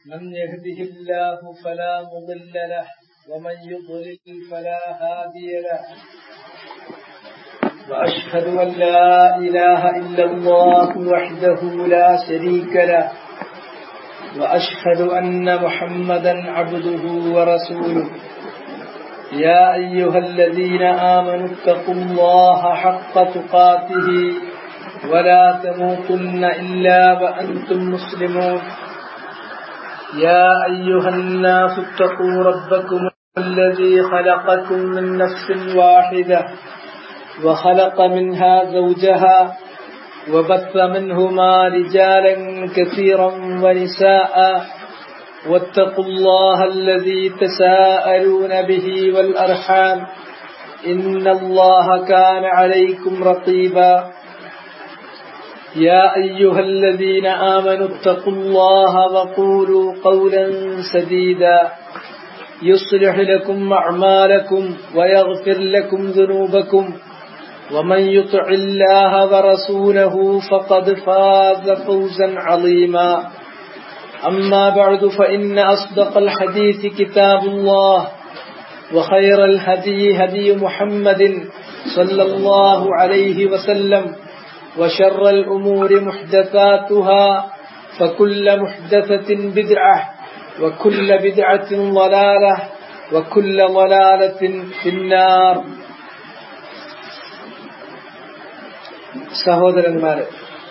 من يهده الله فلا مضل له ومن يضلل فلا هادي له وأشهد أن لا إله إلا الله وحده لا شريك له وأشهد أن محمدا عبده ورسوله يا أيها الذين آمنوا اتقوا الله حق تقاته ولا تموتن إلا وأنتم مسلمون يا أيها الناس اتقوا ربكم الذي خلقكم من نفس واحدة وخلق منها زوجها وبث منهما رجالا كثيرا ونساء واتقوا الله الذي تساءلون به والأرحام إن الله كان عليكم رقيبا يا أيها الذين آمنوا اتقوا الله وقولوا قولا سديدا يصلح لكم أعمالكم ويغفر لكم ذنوبكم ومن يطع الله ورسوله فقد فاز فوزا عظيما أما بعد فإن أصدق الحديث كتاب الله وخير الهدي هدي محمد صلى الله عليه وسلم وشر الأمور محدثاتها فكل محدثة بدعة وكل بدعة ضلالة وكل ضلالة في النار സഹോദരന്മാരെ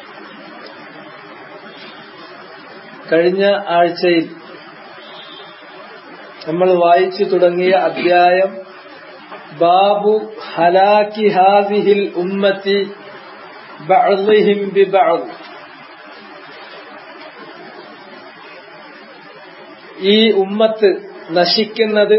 കഴിഞ്ഞ ആഴ്ചയിൽ നമ്മൾ വായിച്ചു തുടങ്ങിയ അധ്യായം ബാബു ഹലാക്കി ഹാദിഹിൽ ഉമ്മത്തി ബഅ്ളിഹിം ബിബഅദ് ഈ ഉമ്മത്ത് നശിക്കുന്നത്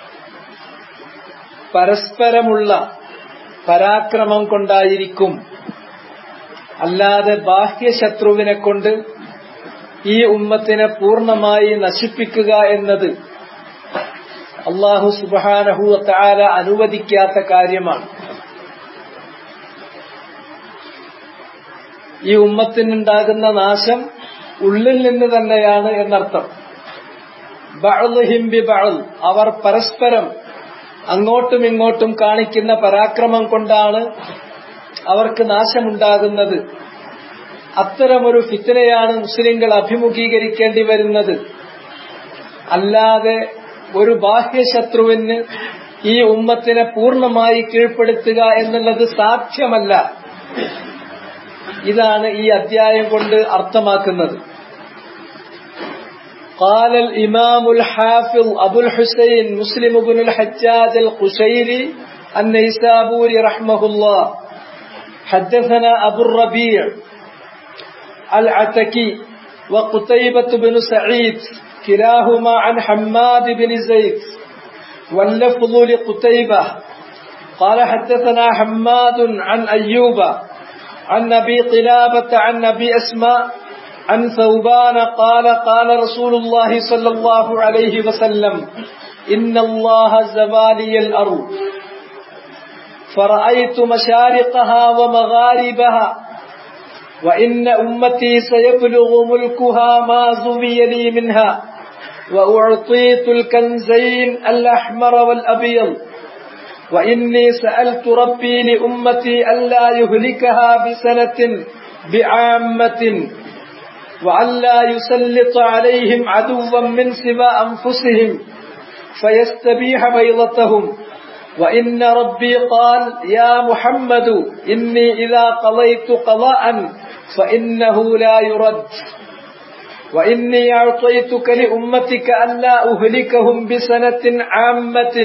പരസ്പരമുള്ള പരാക്രമം കൊണ്ടായിരിക്കും അല്ലാതെ ബാഹ്യശത്രുവിനെ കൊണ്ട് ഈ ഉമ്മത്തിനെ പൂർണ്ണമായി നശിപ്പിക്കുക എന്നത് അള്ളാഹു സുബാനഹു താര അനുവദിക്കാത്ത കാര്യമാണ് ഈ ഉമ്മത്തിനുണ്ടാകുന്ന നാശം ഉള്ളിൽ നിന്ന് തന്നെയാണ് എന്നർത്ഥം ബഅ്ഹിംബി ബഅ് അവർ പരസ്പരം അങ്ങോട്ടും ഇങ്ങോട്ടും കാണിക്കുന്ന പരാക്രമം കൊണ്ടാണ് അവർക്ക് നാശമുണ്ടാകുന്നത് അത്തരമൊരു ഫിത്തനയാണ് മുസ്ലിങ്ങൾ അഭിമുഖീകരിക്കേണ്ടി വരുന്നത് അല്ലാതെ ഒരു ബാഹ്യശത്രുവിന് ഈ ഉമ്മത്തിനെ പൂർണ്ണമായി കീഴ്പ്പെടുത്തുക എന്നുള്ളത് സാധ്യമല്ല ഇതാണ് ഈ അധ്യായം കൊണ്ട് അർത്ഥമാക്കുന്നത് قال الإمام الحافظ أبو الحسين مسلم بن الحجاج القشيري النيسابوري رحمه الله حدثنا أبو الربيع العتكي وقتيبة بن سعيد كلاهما عن حماد بن زيد واللفظ لقتيبة قال حدثنا حماد عن أيوب عن أبي قلابة عن أبي أسماء عن ثوبان قال قال رسول الله صلى الله عليه وسلم إن الله زوالي الأرض فرأيت مشارقها ومغاربها وإن أمتي سيبلغ ملكها ما زوي لي منها وأعطيت الكنزين الأحمر والأبيض وإني سألت ربي لأمتي ألا يهلكها بسنة بعامة وألا يسلط عليهم عدوا من سوى أنفسهم فيستبيح بيضتهم وإن ربي قال يا محمد إني إذا قضيت قضاء فإنه لا يرد وإني أعطيتك لأمتك ألا أهلكهم بسنة عامة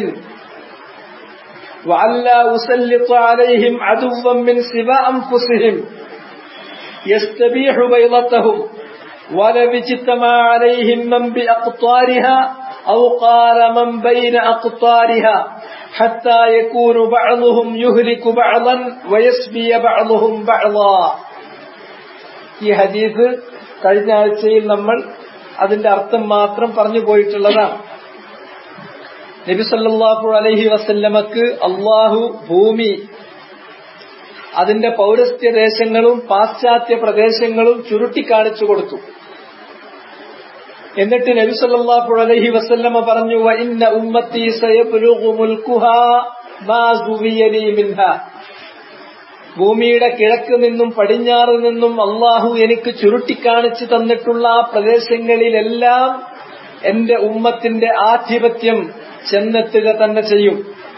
وألا أسلط عليهم عدوا من سوى أنفسهم يستبيح بيضتهم ولو اجتمع عليهم من بأقطارها أو قال من بين أقطارها حتى يكون بعضهم يهلك بعضا ويسبي بعضهم بعضا ഈ ഹദീസ് കഴിഞ്ഞ ആഴ്ചയിൽ നമ്മൾ അതിന്റെ അർത്ഥം മാത്രം പറഞ്ഞു പോയിട്ടുള്ളതാണ് നബി സല്ലല്ലാഹു അലൈഹി വസല്ലമക്ക് അള്ളാഹു ഭൂമി അതിന്റെ പൗരസ്ത്യ ദേശങ്ങളും പാശ്ചാത്യ പ്രദേശങ്ങളും ചുരുട്ടിക്കാണിച്ചു കൊടുത്തു എന്നിട്ട് നബി സല്ലല്ലാഹു അലൈഹി വസല്ലമ പറഞ്ഞു വ ഇന്ന ഉമ്മത്തി സയബ്ലുഗു മുൽക്കുഹാ മാ സുവിയലി മിൻഹാ ഭൂമിയുടെ കിഴക്ക് നിന്നും പടിഞ്ഞാറ് നിന്നും അള്ളാഹു എനിക്ക് ചുരുട്ടിക്കാണിച്ചു തന്നിട്ടുള്ള ആ പ്രദേശങ്ങളിലെല്ലാം എന്റെ ഉമ്മത്തിന്റെ ആധിപത്യം ചെന്നെത്തുക തന്നെ ചെയ്യും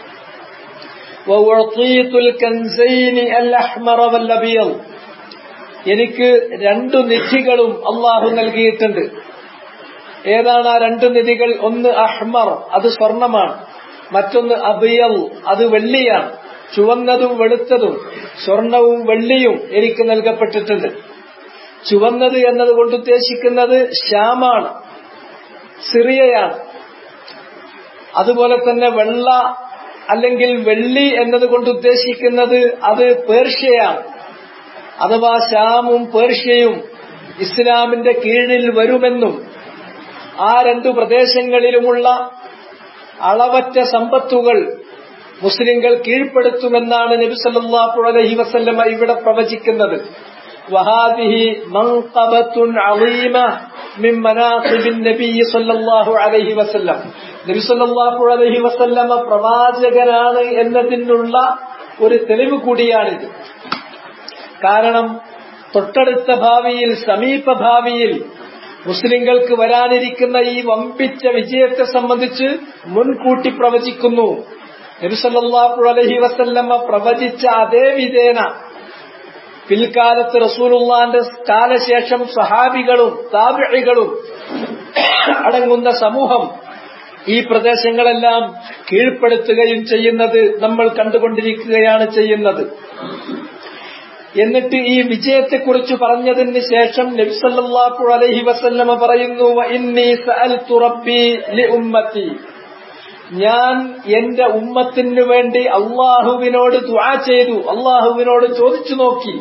എനിക്ക് രണ്ടു നിധികളും അള്ളാഹു നൽകിയിട്ടുണ്ട് ഏതാണ് ആ രണ്ട് നിധികൾ ഒന്ന് അഹ്മർ അത് സ്വർണമാണ് മറ്റൊന്ന് അബിയൽ അത് വെള്ളിയാണ് ചുവന്നതും വെളുത്തതും സ്വർണവും വെള്ളിയും എനിക്ക് നൽകപ്പെട്ടിട്ടുണ്ട് ചുവന്നത് എന്നതുകൊണ്ട് ഉദ്ദേശിക്കുന്നത് ശ്യാമാണ് സിറിയയാണ് അതുപോലെ തന്നെ വെള്ള അല്ലെങ്കിൽ വെള്ളി എന്നതുകൊണ്ട് ഉദ്ദേശിക്കുന്നത് അത് പേർഷ്യയാണ് അഥവാ ശ്യാമും പേർഷ്യയും ഇസ്ലാമിന്റെ കീഴിൽ വരുമെന്നും ആ രണ്ടു പ്രദേശങ്ങളിലുമുള്ള അളവറ്റ സമ്പത്തുകൾ മുസ്ലിങ്ങൾ കീഴ്പ്പെടുത്തുമെന്നാണ് നബി സല്ലല്ലാഹു അലൈഹി വസല്ലമ ഇവിടെ പ്രവചിക്കുന്നത് വഹാദിഹി മൻഖബത്തുൻ അളീമ മിൻ മനാഖിബിൻ നബി സല്ലല്ലാഹു അലൈഹി വസല്ലം നബി സല്ലല്ലാഹു അലൈഹി വസല്ലമ പ്രവാചകനാണ് എന്നതിനുള്ള ഒരു തെളിവ് കൂടിയാണിത് കാരണം തൊട്ടടുത്ത ഭാവിയിൽ സമീപ ഭാവിയിൽ മുസ്ലിങ്ങൾക്ക് വരാനിരിക്കുന്ന ഈ വമ്പിച്ച വിജയത്തെ സംബന്ധിച്ച് മുൻകൂട്ടി പ്രവചിക്കുന്നു നബിസല്ലാഹു അലഹി വസല്ലമ്മ പ്രവചിച്ച അതേ വിധേന പിൽക്കാലത്ത് റസൂലുള്ളാന്റെ കാലശേഷം സഹാബികളും താബിഴികളും അടങ്ങുന്ന സമൂഹം ഈ പ്രദേശങ്ങളെല്ലാം കീഴ്പ്പെടുത്തുകയും ചെയ്യുന്നത് നമ്മൾ കണ്ടുകൊണ്ടിരിക്കുകയാണ് ചെയ്യുന്നത് എന്നിട്ട് ഈ വിജയത്തെക്കുറിച്ച് പറഞ്ഞതിന് ശേഷം നബ്സല്ലാഹു അലൈഹി വസല്ലമ പറയുന്നു ഇന്നി സഅൽതു റബ്ബി ലി ഉമ്മത്തി ഞാൻ എന്റെ ഉമ്മത്തിന് വേണ്ടി അള്ളാഹുവിനോട് ദുആ ചെയ്തു അള്ളാഹുവിനോട് ചോദിച്ചു നോക്കി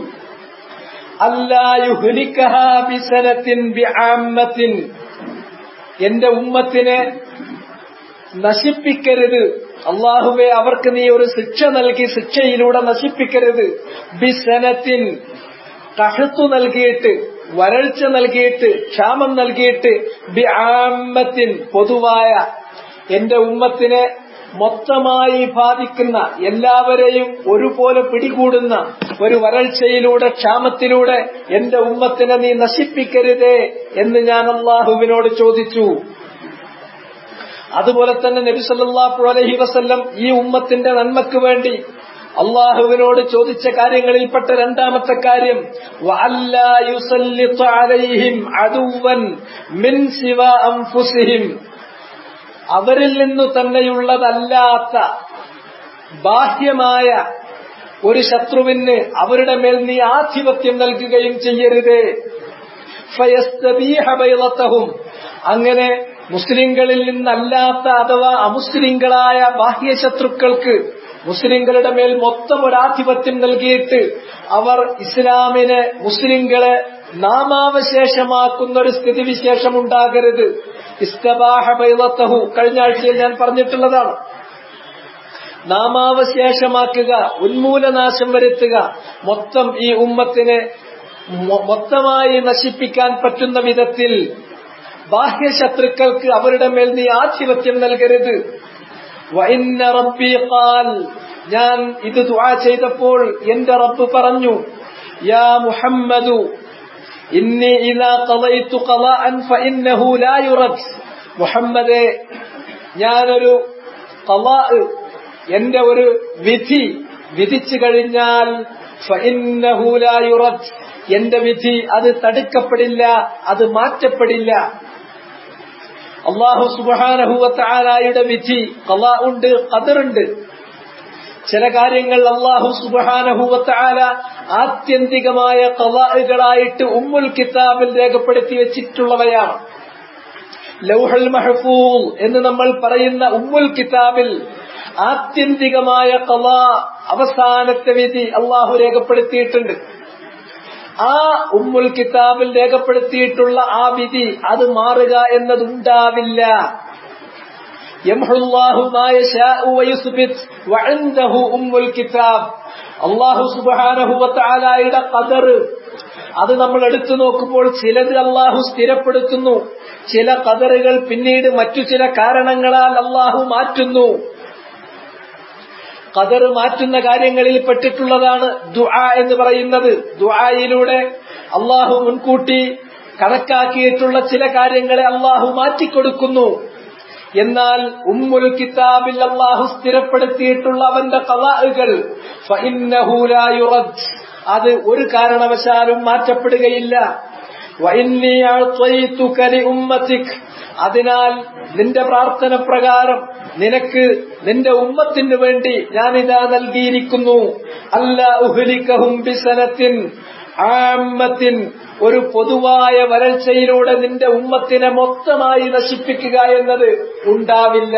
അല്ലായുഹുലിക്കഹാബിസനത്തിൻ ബിആമ്മത്തിൻ എന്റെ ഉമ്മത്തിനെ നശിപ്പിക്കരുത് അള്ളാഹുവെ അവർക്ക് നീ ഒരു ശിക്ഷ നൽകി ശിക്ഷയിലൂടെ നശിപ്പിക്കരുത് ബിസനത്തിൻ കഹത്തു നൽകിയിട്ട് വരൾച്ച നൽകിയിട്ട് ക്ഷാമം നൽകിയിട്ട് ബി ആമ്മത്തിൻ പൊതുവായ എന്റെ ഉമ്മത്തിനെ മൊത്തമായി ബാധിക്കുന്ന എല്ലാവരെയും ഒരുപോലെ പിടികൂടുന്ന ഒരു വരൾച്ചയിലൂടെ ക്ഷാമത്തിലൂടെ എന്റെ ഉമ്മത്തിനെ നീ നശിപ്പിക്കരുതേ എന്ന് ഞാൻ അള്ളാഹുവിനോട് ചോദിച്ചു അതുപോലെ തന്നെ നബി സല്ലല്ലാഹു അലൈഹി വസല്ലം ഈ ഉമ്മത്തിന്റെ നന്മക്ക് വേണ്ടി അള്ളാഹുവിനോട് ചോദിച്ച കാര്യങ്ങളിൽപ്പെട്ട രണ്ടാമത്തെ കാര്യം വഅല്ലാ യുസല്ലിത അലൈഹിം അദുവൻ മിൻ സിവ അൻഫുസിഹിം അവരിൽ നിന്നു തന്നെയുള്ളതല്ലാത്ത ബാഹ്യമായ ഒരു ശത്രുവിന് അവരുടെ മേൽ നീ ആധിപത്യം നൽകുകയും ചെയ്യരുതേ ഫയസ്തബീഹ ബൈളത്തഹും അങ്ങനെ മുസ്ലിങ്ങളിൽ നിന്നല്ലാത്ത അഥവാ അമുസ്ലിങ്ങളായ ബാഹ്യശത്രുക്കൾക്ക് മുസ്ലിങ്ങളുടെ മേൽ മൊത്തം ഒരാധിപത്യം നൽകിയിട്ട് അവർ ഇസ്ലാമിനെ മുസ്ലിങ്ങളെ നാമാവശേഷമാക്കുന്ന ഒരു സ്ഥിതിവിശേഷം ഉണ്ടാകരുത് ഇസ്തബാഹ ബൈളത്തഹു കഴിഞ്ഞ ആഴ്ചയിൽ ഞാൻ പറഞ്ഞിട്ടുള്ളതാണ് നാമാവശേഷമാക്കുക ഉന്മൂലനാശം വരുത്തുക മൊത്തം ഈ ഉമ്മത്തിനെ മൊത്തമായി നശിപ്പിക്കാൻ പറ്റുന്ന വിധത്തിൽ ബാഹ്യശത്രുക്കൾക്ക് അവരുടെ മേൽ നീ ആധിപത്യം നൽകരുത് വൈന്ന റബ്ബി ഖാൽ ഞാൻ ഇത് ദുആ ചെയ്തപ്പോൾ എന്റെ റബ്ബ് പറഞ്ഞു യാ മുഹമ്മദു ഇന്നി ഇലാ ഖളൈതു ഖളാഅൻ ഫഇന്നഹു ലാ യുറദ് മുഹമ്മദേ ഞാനൊരു ഖളാ എന്റെ ഒരു വിധി വിധിച്ചു കഴിഞ്ഞാൽ ഫഇന്നഹു ലാ യുറദ് എന്റെ വിധി അത് തടുക്കപ്പെടില്ല അത് മാറ്റപ്പെടില്ല അള്ളാഹു സുബാനഹുവത്താലായുടെ വിധി കലാ ഉണ്ട് കതിറുണ്ട് ചില കാര്യങ്ങൾ അള്ളാഹു സുബാനഹുവത്താല ആത്യന്തികമായ കലാഹുകളായിട്ട് ഉമ്മുൽ കിതാബിൽ രേഖപ്പെടുത്തി വെച്ചിട്ടുള്ളവയാണ് ലൗഹൽ മഹഫൂൽ എന്ന് നമ്മൾ പറയുന്ന ഉമ്മുൽ കിതാബിൽ ആത്യന്തികമായ കലാ അവസാനത്തെ വിധി അള്ളാഹു രേഖപ്പെടുത്തിയിട്ടുണ്ട് ആ ഉമ്മുൽ കിതാബിൽ രേഖപ്പെടുത്തിയിട്ടുള്ള ആ വിധി അത് മാറുക എന്നതുണ്ടാവില്ല അള്ളാഹു സുബാനഹുബത്താലായുടെ കതർ അത് നമ്മൾ എടുത്തു നോക്കുമ്പോൾ ചിലത് അള്ളാഹു സ്ഥിരപ്പെടുത്തുന്നു ചില കതറുകൾ പിന്നീട് മറ്റു ചില കാരണങ്ങളാൽ അള്ളാഹു മാറ്റുന്നു കതർ മാറ്റുന്ന കാര്യങ്ങളിൽ പെട്ടിട്ടുള്ളതാണ് ദുആ എന്ന് പറയുന്നത് ദുആയിലൂടെ അള്ളാഹു മുൻകൂട്ടി കണക്കാക്കിയിട്ടുള്ള ചില കാര്യങ്ങളെ അള്ളാഹു മാറ്റിക്കൊടുക്കുന്നു എന്നാൽ ഉമ്മുൽ കിതാബിൽ അള്ളാഹു സ്ഥിരപ്പെടുത്തിയിട്ടുള്ള അവന്റെ കലാഹുകൾ അത് ഒരു കാരണവശാലും മാറ്റപ്പെടുകയില്ല അതിനാൽ നിന്റെ പ്രാർത്ഥന പ്രകാരം നിനക്ക് നിന്റെ ഉമ്മത്തിന് വേണ്ടി ഞാനിതാ നൽകിയിരിക്കുന്നു അല്ല ഉഹുലിക്കഹും ബിസനത്തിൻ ആമ്മത്തിൻ ഒരു പൊതുവായ വരൾച്ചയിലൂടെ നിന്റെ ഉമ്മത്തിനെ മൊത്തമായി നശിപ്പിക്കുക എന്നത് ഉണ്ടാവില്ല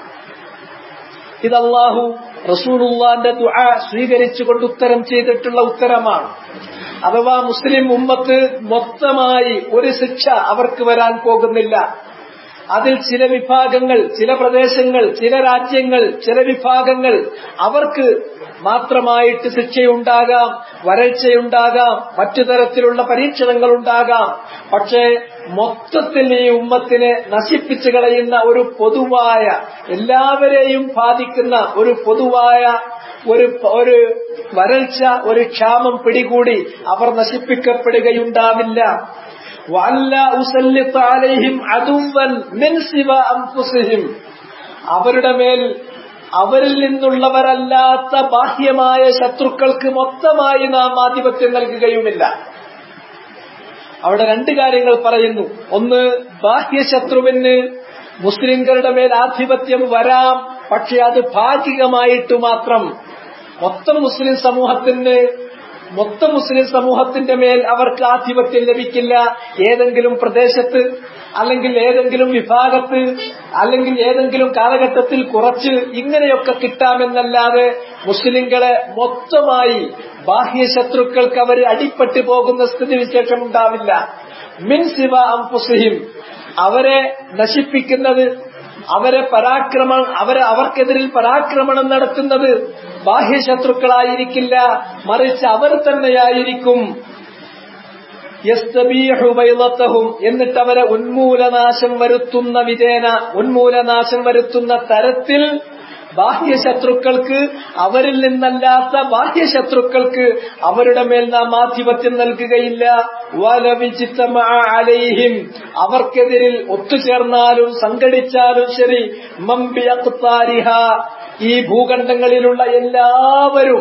ഇതല്ലാഹു റസൂലുള്ളാന്റെ ദുആ സ്വീകരിച്ചുകൊണ്ട് ഉത്തരം ചെയ്തിട്ടുള്ള ഉത്തരമാണ് അഥവാ മുസ്ലിം ഉമ്മത്ത് മൊത്തമായി ഒരു ശിക്ഷ അവർക്ക് വരാൻ പോകുന്നില്ല അതിൽ ചില വിഭാഗങ്ങൾ ചില പ്രദേശങ്ങൾ ചില രാജ്യങ്ങൾ ചില വിഭാഗങ്ങൾ അവർക്ക് മാത്രമായിട്ട് ശിക്ഷയുണ്ടാകാം വരൾച്ചയുണ്ടാകാം മറ്റു തരത്തിലുള്ള പരീക്ഷണങ്ങൾ ഉണ്ടാകാം പക്ഷേ മൊത്തത്തിൽ ഈ ഉമ്മത്തിനെ നശിപ്പിച്ചു കളയുന്ന ഒരു പൊതുവായ എല്ലാവരെയും ബാധിക്കുന്ന ഒരു പൊതുവായ ഒരു ഒരു വരൾച്ച ഒരു ക്ഷാമം പിടികൂടി അവർ നശിപ്പിക്കപ്പെടുകയുണ്ടാവില്ല അവരുടെ മേൽ അവരിൽ നിന്നുള്ളവരല്ലാത്ത ബാഹ്യമായ ശത്രുക്കൾക്ക് മൊത്തമായി നാം ആധിപത്യം നൽകുകയുമില്ല അവിടെ രണ്ട് കാര്യങ്ങൾ പറയുന്നു ഒന്ന് ബാഹ്യശത്രുവിന് മുസ്ലിംകളുടെ മേൽ ആധിപത്യം വരാം പക്ഷെ അത് ഭാഗികമായിട്ട് മാത്രം മൊത്തം മുസ്ലിം സമൂഹത്തിന് മൊത്തം മുസ്ലിം സമൂഹത്തിന്റെ മേൽ അവർക്ക് ആധിപത്യം ലഭിക്കില്ല ഏതെങ്കിലും പ്രദേശത്ത് അല്ലെങ്കിൽ ഏതെങ്കിലും വിഭാഗത്ത് അല്ലെങ്കിൽ ഏതെങ്കിലും കാലഘട്ടത്തിൽ കുറച്ച് ഇങ്ങനെയൊക്കെ കിട്ടാമെന്നല്ലാതെ മുസ്ലിങ്ങളെ മൊത്തമായി ബാഹ്യശത്രുക്കൾക്ക് അവർ അടിപ്പെട്ടു പോകുന്ന സ്ഥിതിവിശേഷം ഉണ്ടാവില്ല മിൻ സിവ അംഫുസിഹിം അവരെ നശിപ്പിക്കുന്നത് അവരെ പരാക്രമ അവരെ അവർക്കെതിരിൽ പരാക്രമണം നടത്തുന്നത് ബാഹ്യശത്രുക്കളായിരിക്കില്ല മറിച്ച് അവർ തന്നെയായിരിക്കും എന്നിട്ട് അവരെ ഉന്മൂലനാശം വരുത്തുന്ന വിധേന ഉന്മൂലനാശം വരുത്തുന്ന തരത്തിൽ ബാഹ്യശത്രുക്കൾക്ക് അവരിൽ നിന്നല്ലാത്ത ബാഹ്യശത്രുക്കൾക്ക് അവരുടെ മേൽ നാം ആധിപത്യം നൽകുകയില്ല അലൈഹിം അവർക്കെതിരിൽ ഒത്തുചേർന്നാലും സംഘടിച്ചാലും ശരി മമ്പിയക്താരിഹ ഈ ഭൂഖണ്ഡങ്ങളിലുള്ള എല്ലാവരും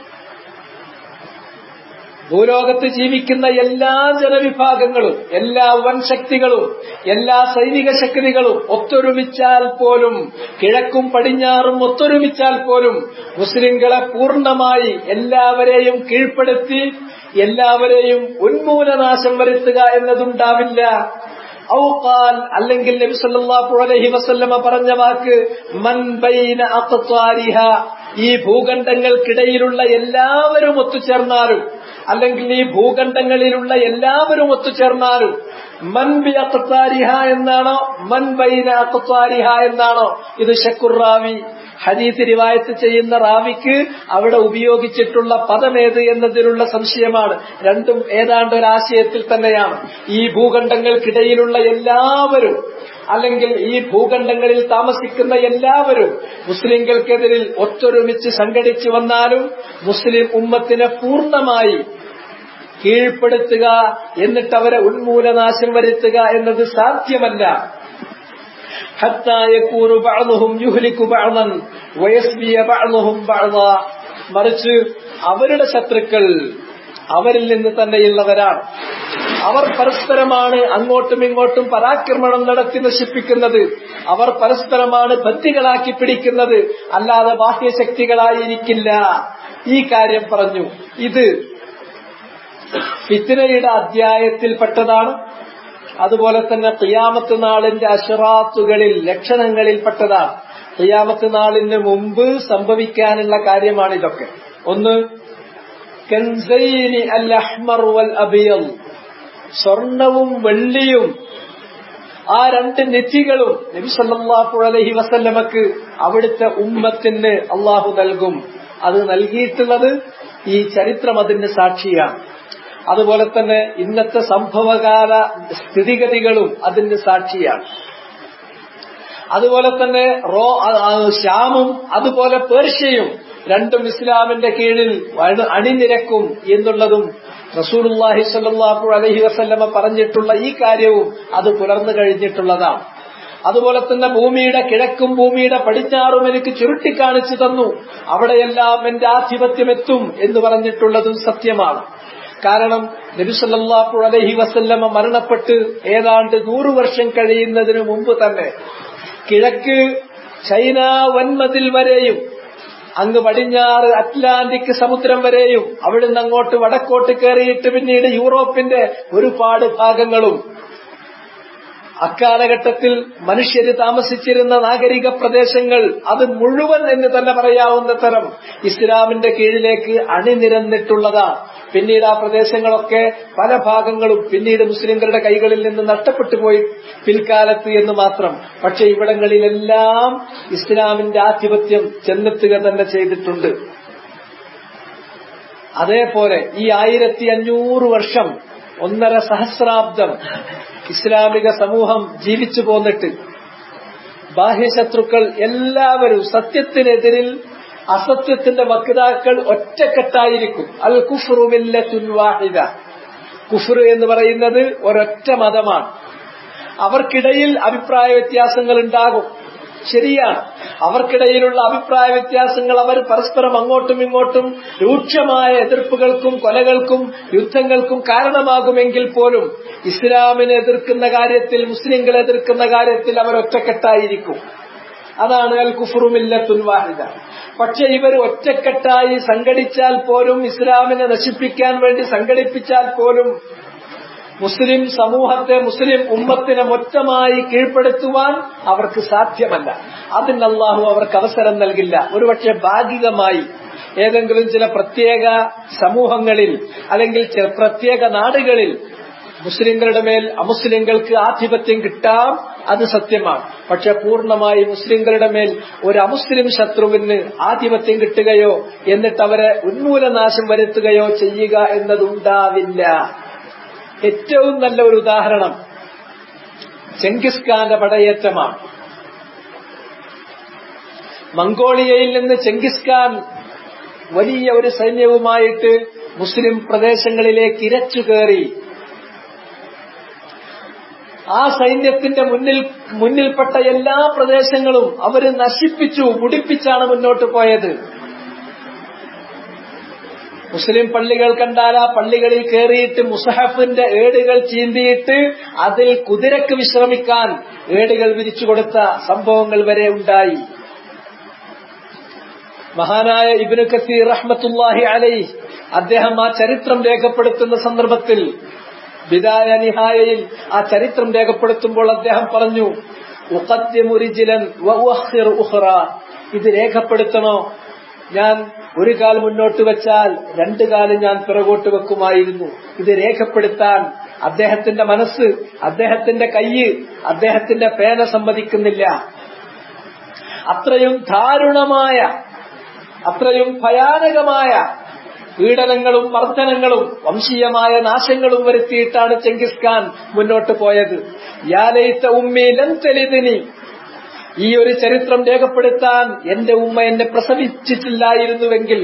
ഭൂലോകത്ത് ജീവിക്കുന്ന എല്ലാ ജനവിഭാഗങ്ങളും എല്ലാ വൻശക്തികളും എല്ലാ സൈനിക ശക്തികളും ഒത്തൊരുമിച്ചാൽ പോലും കിഴക്കും പടിഞ്ഞാറും ഒത്തൊരുമിച്ചാൽ പോലും മുസ്ലിങ്ങളെ പൂർണ്ണമായി എല്ലാവരെയും കീഴ്പ്പെടുത്തി എല്ലാവരെയും ഉന്മൂലനാശം വരുത്തുക എന്നതുണ്ടാവില്ല ഔഖാൽ അല്ലെങ്കിൽ നബി സല്ലല്ലാഹു അലൈഹി വസല്ലമ പറഞ്ഞ വാക്ക് മൻ ബൈന അഖ്താരിഹ ഈ ഭൂഖണ്ഡങ്ങൾക്കിടയിലുള്ള എല്ലാവരും ഒത്തുചേർന്നാലും അല്ലെങ്കിൽ ഈ ഭൂഖണ്ഡങ്ങളിലുള്ള എല്ലാവരും ഒത്തുചേർന്നാലും മൻ ബി അഖ്താരിഹ എന്നാണോ മൻ ബൈന അഖ്താരിഹ എന്നാണോ ഇത് ഷക്കുറാവി ഹദീസ് റിവായത്ത് ചെയ്യുന്ന റാവിക്ക് അവിടെ ഉപയോഗിച്ചിട്ടുള്ള പദമേത് എന്നതിലുള്ള സംശയമാണ് രണ്ടും ഏതാണ്ട് ഒരാശയത്തിൽ തന്നെയാണ് ഈ ഭൂഖണ്ഡങ്ങൾക്കിടയിലുള്ള എല്ലാവരും അല്ലെങ്കിൽ ഈ ഭൂഖണ്ഡങ്ങളിൽ താമസിക്കുന്ന എല്ലാവരും മുസ്ലിങ്ങൾക്കെതിരിൽ ഒത്തൊരുമിച്ച് സംഘടിച്ചു വന്നാലും മുസ്ലിം ഉമ്മത്തിനെ പൂർണ്ണമായി കീഴ്പ്പെടുത്തുക എന്നിട്ട് അവരെ ഉന്മൂലനാശം വരുത്തുക എന്നത് സാധ്യമല്ല മറിച്ച് അവരുടെ ശത്രുക്കൾ അവരിൽ നിന്ന് തന്നെയുള്ളവരാണ് അവർ പരസ്പരമാണ് അങ്ങോട്ടും ഇങ്ങോട്ടും പരാക്രമണം നടത്തി നശിപ്പിക്കുന്നത് അവർ പരസ്പരമാണ് ബന്ധികളാക്കി പിടിക്കുന്നത് അല്ലാതെ ബാഹ്യശക്തികളായിരിക്കില്ല ഈ കാര്യം പറഞ്ഞു ഇത് ഫിത്തിനയുടെ അധ്യായത്തിൽപ്പെട്ടതാണ് അതുപോലെ തന്നെ ഖിയാമത്ത് നാളിന്റെ അഷറാത്തുകളിൽ ലക്ഷണങ്ങളിൽപ്പെട്ടതാണ് ഖിയാമത്ത് നാളിന് മുമ്പ് സംഭവിക്കാനുള്ള കാര്യമാണ് ഇതൊക്കെ ഒന്ന് കൻസൈനി അൽ അഹ്മർ വൽ അബിയം സ്വർണവും വെള്ളിയും ആ രണ്ട് നെറ്റികളും നബി സല്ലല്ലാഹു അലൈഹി വസല്ലമക്ക് അവിടുത്തെ ഉമ്മത്തിന് അള്ളാഹു നൽകും അത് നൽകിയിട്ടുള്ളത് ഈ ചരിത്രം അതിന് സാക്ഷിയാണ് അതുപോലെ തന്നെ ഇന്നത്തെ സംഭവകാല സ്ഥിതിഗതികളും അതിന് സാക്ഷിയാണ് അതുപോലെ തന്നെ റോ ഷ്യാമും അതുപോലെ പേർഷ്യയും രണ്ടും ഇസ്ലാമിന്റെ കീഴിൽ അണിനിരക്കും എന്നുള്ളതും റസൂലുള്ളാഹി സ്വല്ലല്ലാഹു അലൈഹി വസല്ലമ പറഞ്ഞിട്ടുള്ള ഈ കാര്യവും അത് പുലർന്നു കഴിഞ്ഞിട്ടുള്ളതാണ് അതുപോലെ തന്നെ ഭൂമിയുടെ കിഴക്കും ഭൂമിയുടെ പടിഞ്ഞാറും എനിക്ക് ചുരുട്ടിക്കാണിച്ചു തന്നു അവിടെയെല്ലാം എന്റെ ആധിപത്യം എത്തും എന്ന് പറഞ്ഞിട്ടുള്ളതും സത്യമാണ് കാരണം നബിസല്ലാഹു അലഹി വസല്ലമ മരണപ്പെട്ട് ഏതാണ്ട് നൂറു വർഷം കഴിയുന്നതിന് മുമ്പ് തന്നെ കിഴക്ക് ചൈന വൻമതിൽ വരെയും അങ്ങ് പടിഞ്ഞാറ് അറ്റ്ലാന്റിക് സമുദ്രം വരെയും അവിടുന്ന് അങ്ങോട്ട് വടക്കോട്ട് കയറിയിട്ട് പിന്നീട് യൂറോപ്പിന്റെ ഒരുപാട് ഭാഗങ്ങളും അക്കാലഘട്ടത്തിൽ മനുഷ്യര് താമസിച്ചിരുന്ന നാഗരിക പ്രദേശങ്ങൾ അത് മുഴുവൻ എന്ന് തന്നെ പറയാവുന്ന തരം ഇസ്ലാമിന്റെ കീഴിലേക്ക് അണിനിരന്നിട്ടുള്ളതാണ് പിന്നീട് ആ പ്രദേശങ്ങളൊക്കെ പല ഭാഗങ്ങളും പിന്നീട് മുസ്ലിംകളുടെ കൈകളിൽ നിന്ന് നഷ്ടപ്പെട്ടു പോയി പിൽക്കാലത്ത് എന്ന് മാത്രം പക്ഷെ ഇവിടങ്ങളിലെല്ലാം ഇസ്ലാമിന്റെ ആധിപത്യം ചെന്നെത്തുക തന്നെ ചെയ്തിട്ടുണ്ട് അതേപോലെ ഈ ആയിരത്തി അഞ്ഞൂറ് വർഷം ഒന്നര സഹസ്രാബ്ദം ഇസ്ലാമിക സമൂഹം ജീവിച്ചു പോന്നിട്ട് ബാഹ്യശത്രുക്കൾ എല്ലാവരും സത്യത്തിനെതിരിൽ അസത്യത്തിന്റെ വക്താക്കൾ ഒറ്റക്കെട്ടായിരിക്കും അൽ കുഫ്റുമില്ല കുഫ്റു എന്ന് പറയുന്നത് ഒരൊറ്റ മതമാണ് അവർക്കിടയിൽ അഭിപ്രായ വ്യത്യാസങ്ങൾ ഉണ്ടാകും ശരിയാണ് അവർക്കിടയിലുള്ള അഭിപ്രായ വ്യത്യാസങ്ങൾ അവർ പരസ്പരം അങ്ങോട്ടും ഇങ്ങോട്ടും രൂക്ഷമായ എതിർപ്പുകൾക്കും കൊലകൾക്കും യുദ്ധങ്ങൾക്കും കാരണമാകുമെങ്കിൽ പോലും ഇസ്ലാമിനെ എതിർക്കുന്ന കാര്യത്തിൽ മുസ്ലിങ്ങളെ എതിർക്കുന്ന കാര്യത്തിൽ അവർ ഒറ്റക്കെട്ടായിരിക്കും അതാണ് അൽ കുഫറുമില്ലത്തുൽ വാഹിദ പക്ഷെ ഇവർ ഒറ്റക്കെട്ടായി സംഘടിച്ചാൽ പോലും ഇസ്ലാമിനെ നശിപ്പിക്കാൻ വേണ്ടി സംഘടിപ്പിച്ചാൽ പോലും മുസ്ലിം സമൂഹത്തെ മുസ്ലിം ഉമ്മത്തിനെ മൊത്തമായി കീഴ്പ്പെടുത്തുവാൻ അവർക്ക് സാധ്യമല്ല അതിന് അള്ളാഹു അവർക്ക് അവസരം നൽകില്ല ഒരുപക്ഷെ ഭാഗികമായി ഏതെങ്കിലും ചില പ്രത്യേക സമൂഹങ്ങളിൽ അല്ലെങ്കിൽ ചില പ്രത്യേക നാടുകളിൽ മുസ്ലിങ്ങളുടെ മേൽ അമുസ്ലിങ്ങൾക്ക് ആധിപത്യം കിട്ടാം അത് സത്യമാണ് പക്ഷെ പൂർണ്ണമായി മുസ്ലിങ്ങളുടെ മേൽ ഒരു അമുസ്ലിം ശത്രുവിന് ആധിപത്യം കിട്ടുകയോ എന്നിട്ട് അവരെ ഉന്മൂലനാശം വരുത്തുകയോ ചെയ്യുക എന്നതുണ്ടാവില്ല ഏറ്റവും നല്ല ഒരു ഉദാഹരണം ചെങ്കിസ് ഖാന്റെ പടയേറ്റമാണ് മംഗോളിയയിൽ നിന്ന് ചെങ്കിസ് ഖാൻ വലിയ ഒരു സൈന്യവുമായിട്ട് മുസ്ലിം പ്രദേശങ്ങളിലേക്ക് ഇരച്ചു കയറി ആ സൈന്യത്തിന്റെ മുന്നിൽ മുന്നിൽപ്പെട്ട എല്ലാ പ്രദേശങ്ങളും അവര് നശിപ്പിച്ചു മുടിപ്പിച്ചാണ് മുന്നോട്ട് പോയത് മുസ്ലിം പള്ളികൾ കണ്ടാൽ ആ പള്ളികളിൽ കയറിയിട്ട് മുസഹഫിന്റെ ഏടുകൾ ചീന്തിയിട്ട് അതിൽ കുതിരക്ക് വിശ്രമിക്കാൻ ഏടുകൾ വിരിച്ചു കൊടുത്ത സംഭവങ്ങൾ വരെ ഉണ്ടായി മഹാനായ ഇബിനു കസീർ റഹ്മത്തുല്ലാഹി അലൈ അദ്ദേഹം ആ ചരിത്രം രേഖപ്പെടുത്തുന്ന സന്ദർഭത്തിൽ ബിദായ നിഹായയിൽ ആ ചരിത്രം രേഖപ്പെടുത്തുമ്പോൾ അദ്ദേഹം പറഞ്ഞു ഇത് രേഖപ്പെടുത്തണോ ഞാൻ ഒരു കാൽ മുന്നോട്ട് വെച്ചാൽ രണ്ടു കാലം ഞാൻ പിറകോട്ട് വെക്കുമായിരുന്നു ഇത് രേഖപ്പെടുത്താൻ അദ്ദേഹത്തിന്റെ മനസ്സ് അദ്ദേഹത്തിന്റെ കയ്യ് അദ്ദേഹത്തിന്റെ പേന സമ്മതിക്കുന്നില്ല അത്രയും ദാരുണമായ അത്രയും ഭയാനകമായ പീഡനങ്ങളും മർദ്ദനങ്ങളും വംശീയമായ നാശങ്ങളും വരുത്തിയിട്ടാണ് ചെങ്കിസ് ഖാൻ മുന്നോട്ട് പോയത് യാലയിത്ത ഉമ്മയിലം തെളിതിനി ഈ ഒരു ചരിത്രം രേഖപ്പെടുത്താൻ എന്റെ ഉമ്മ എന്നെ പ്രസവിച്ചിട്ടില്ലായിരുന്നുവെങ്കിൽ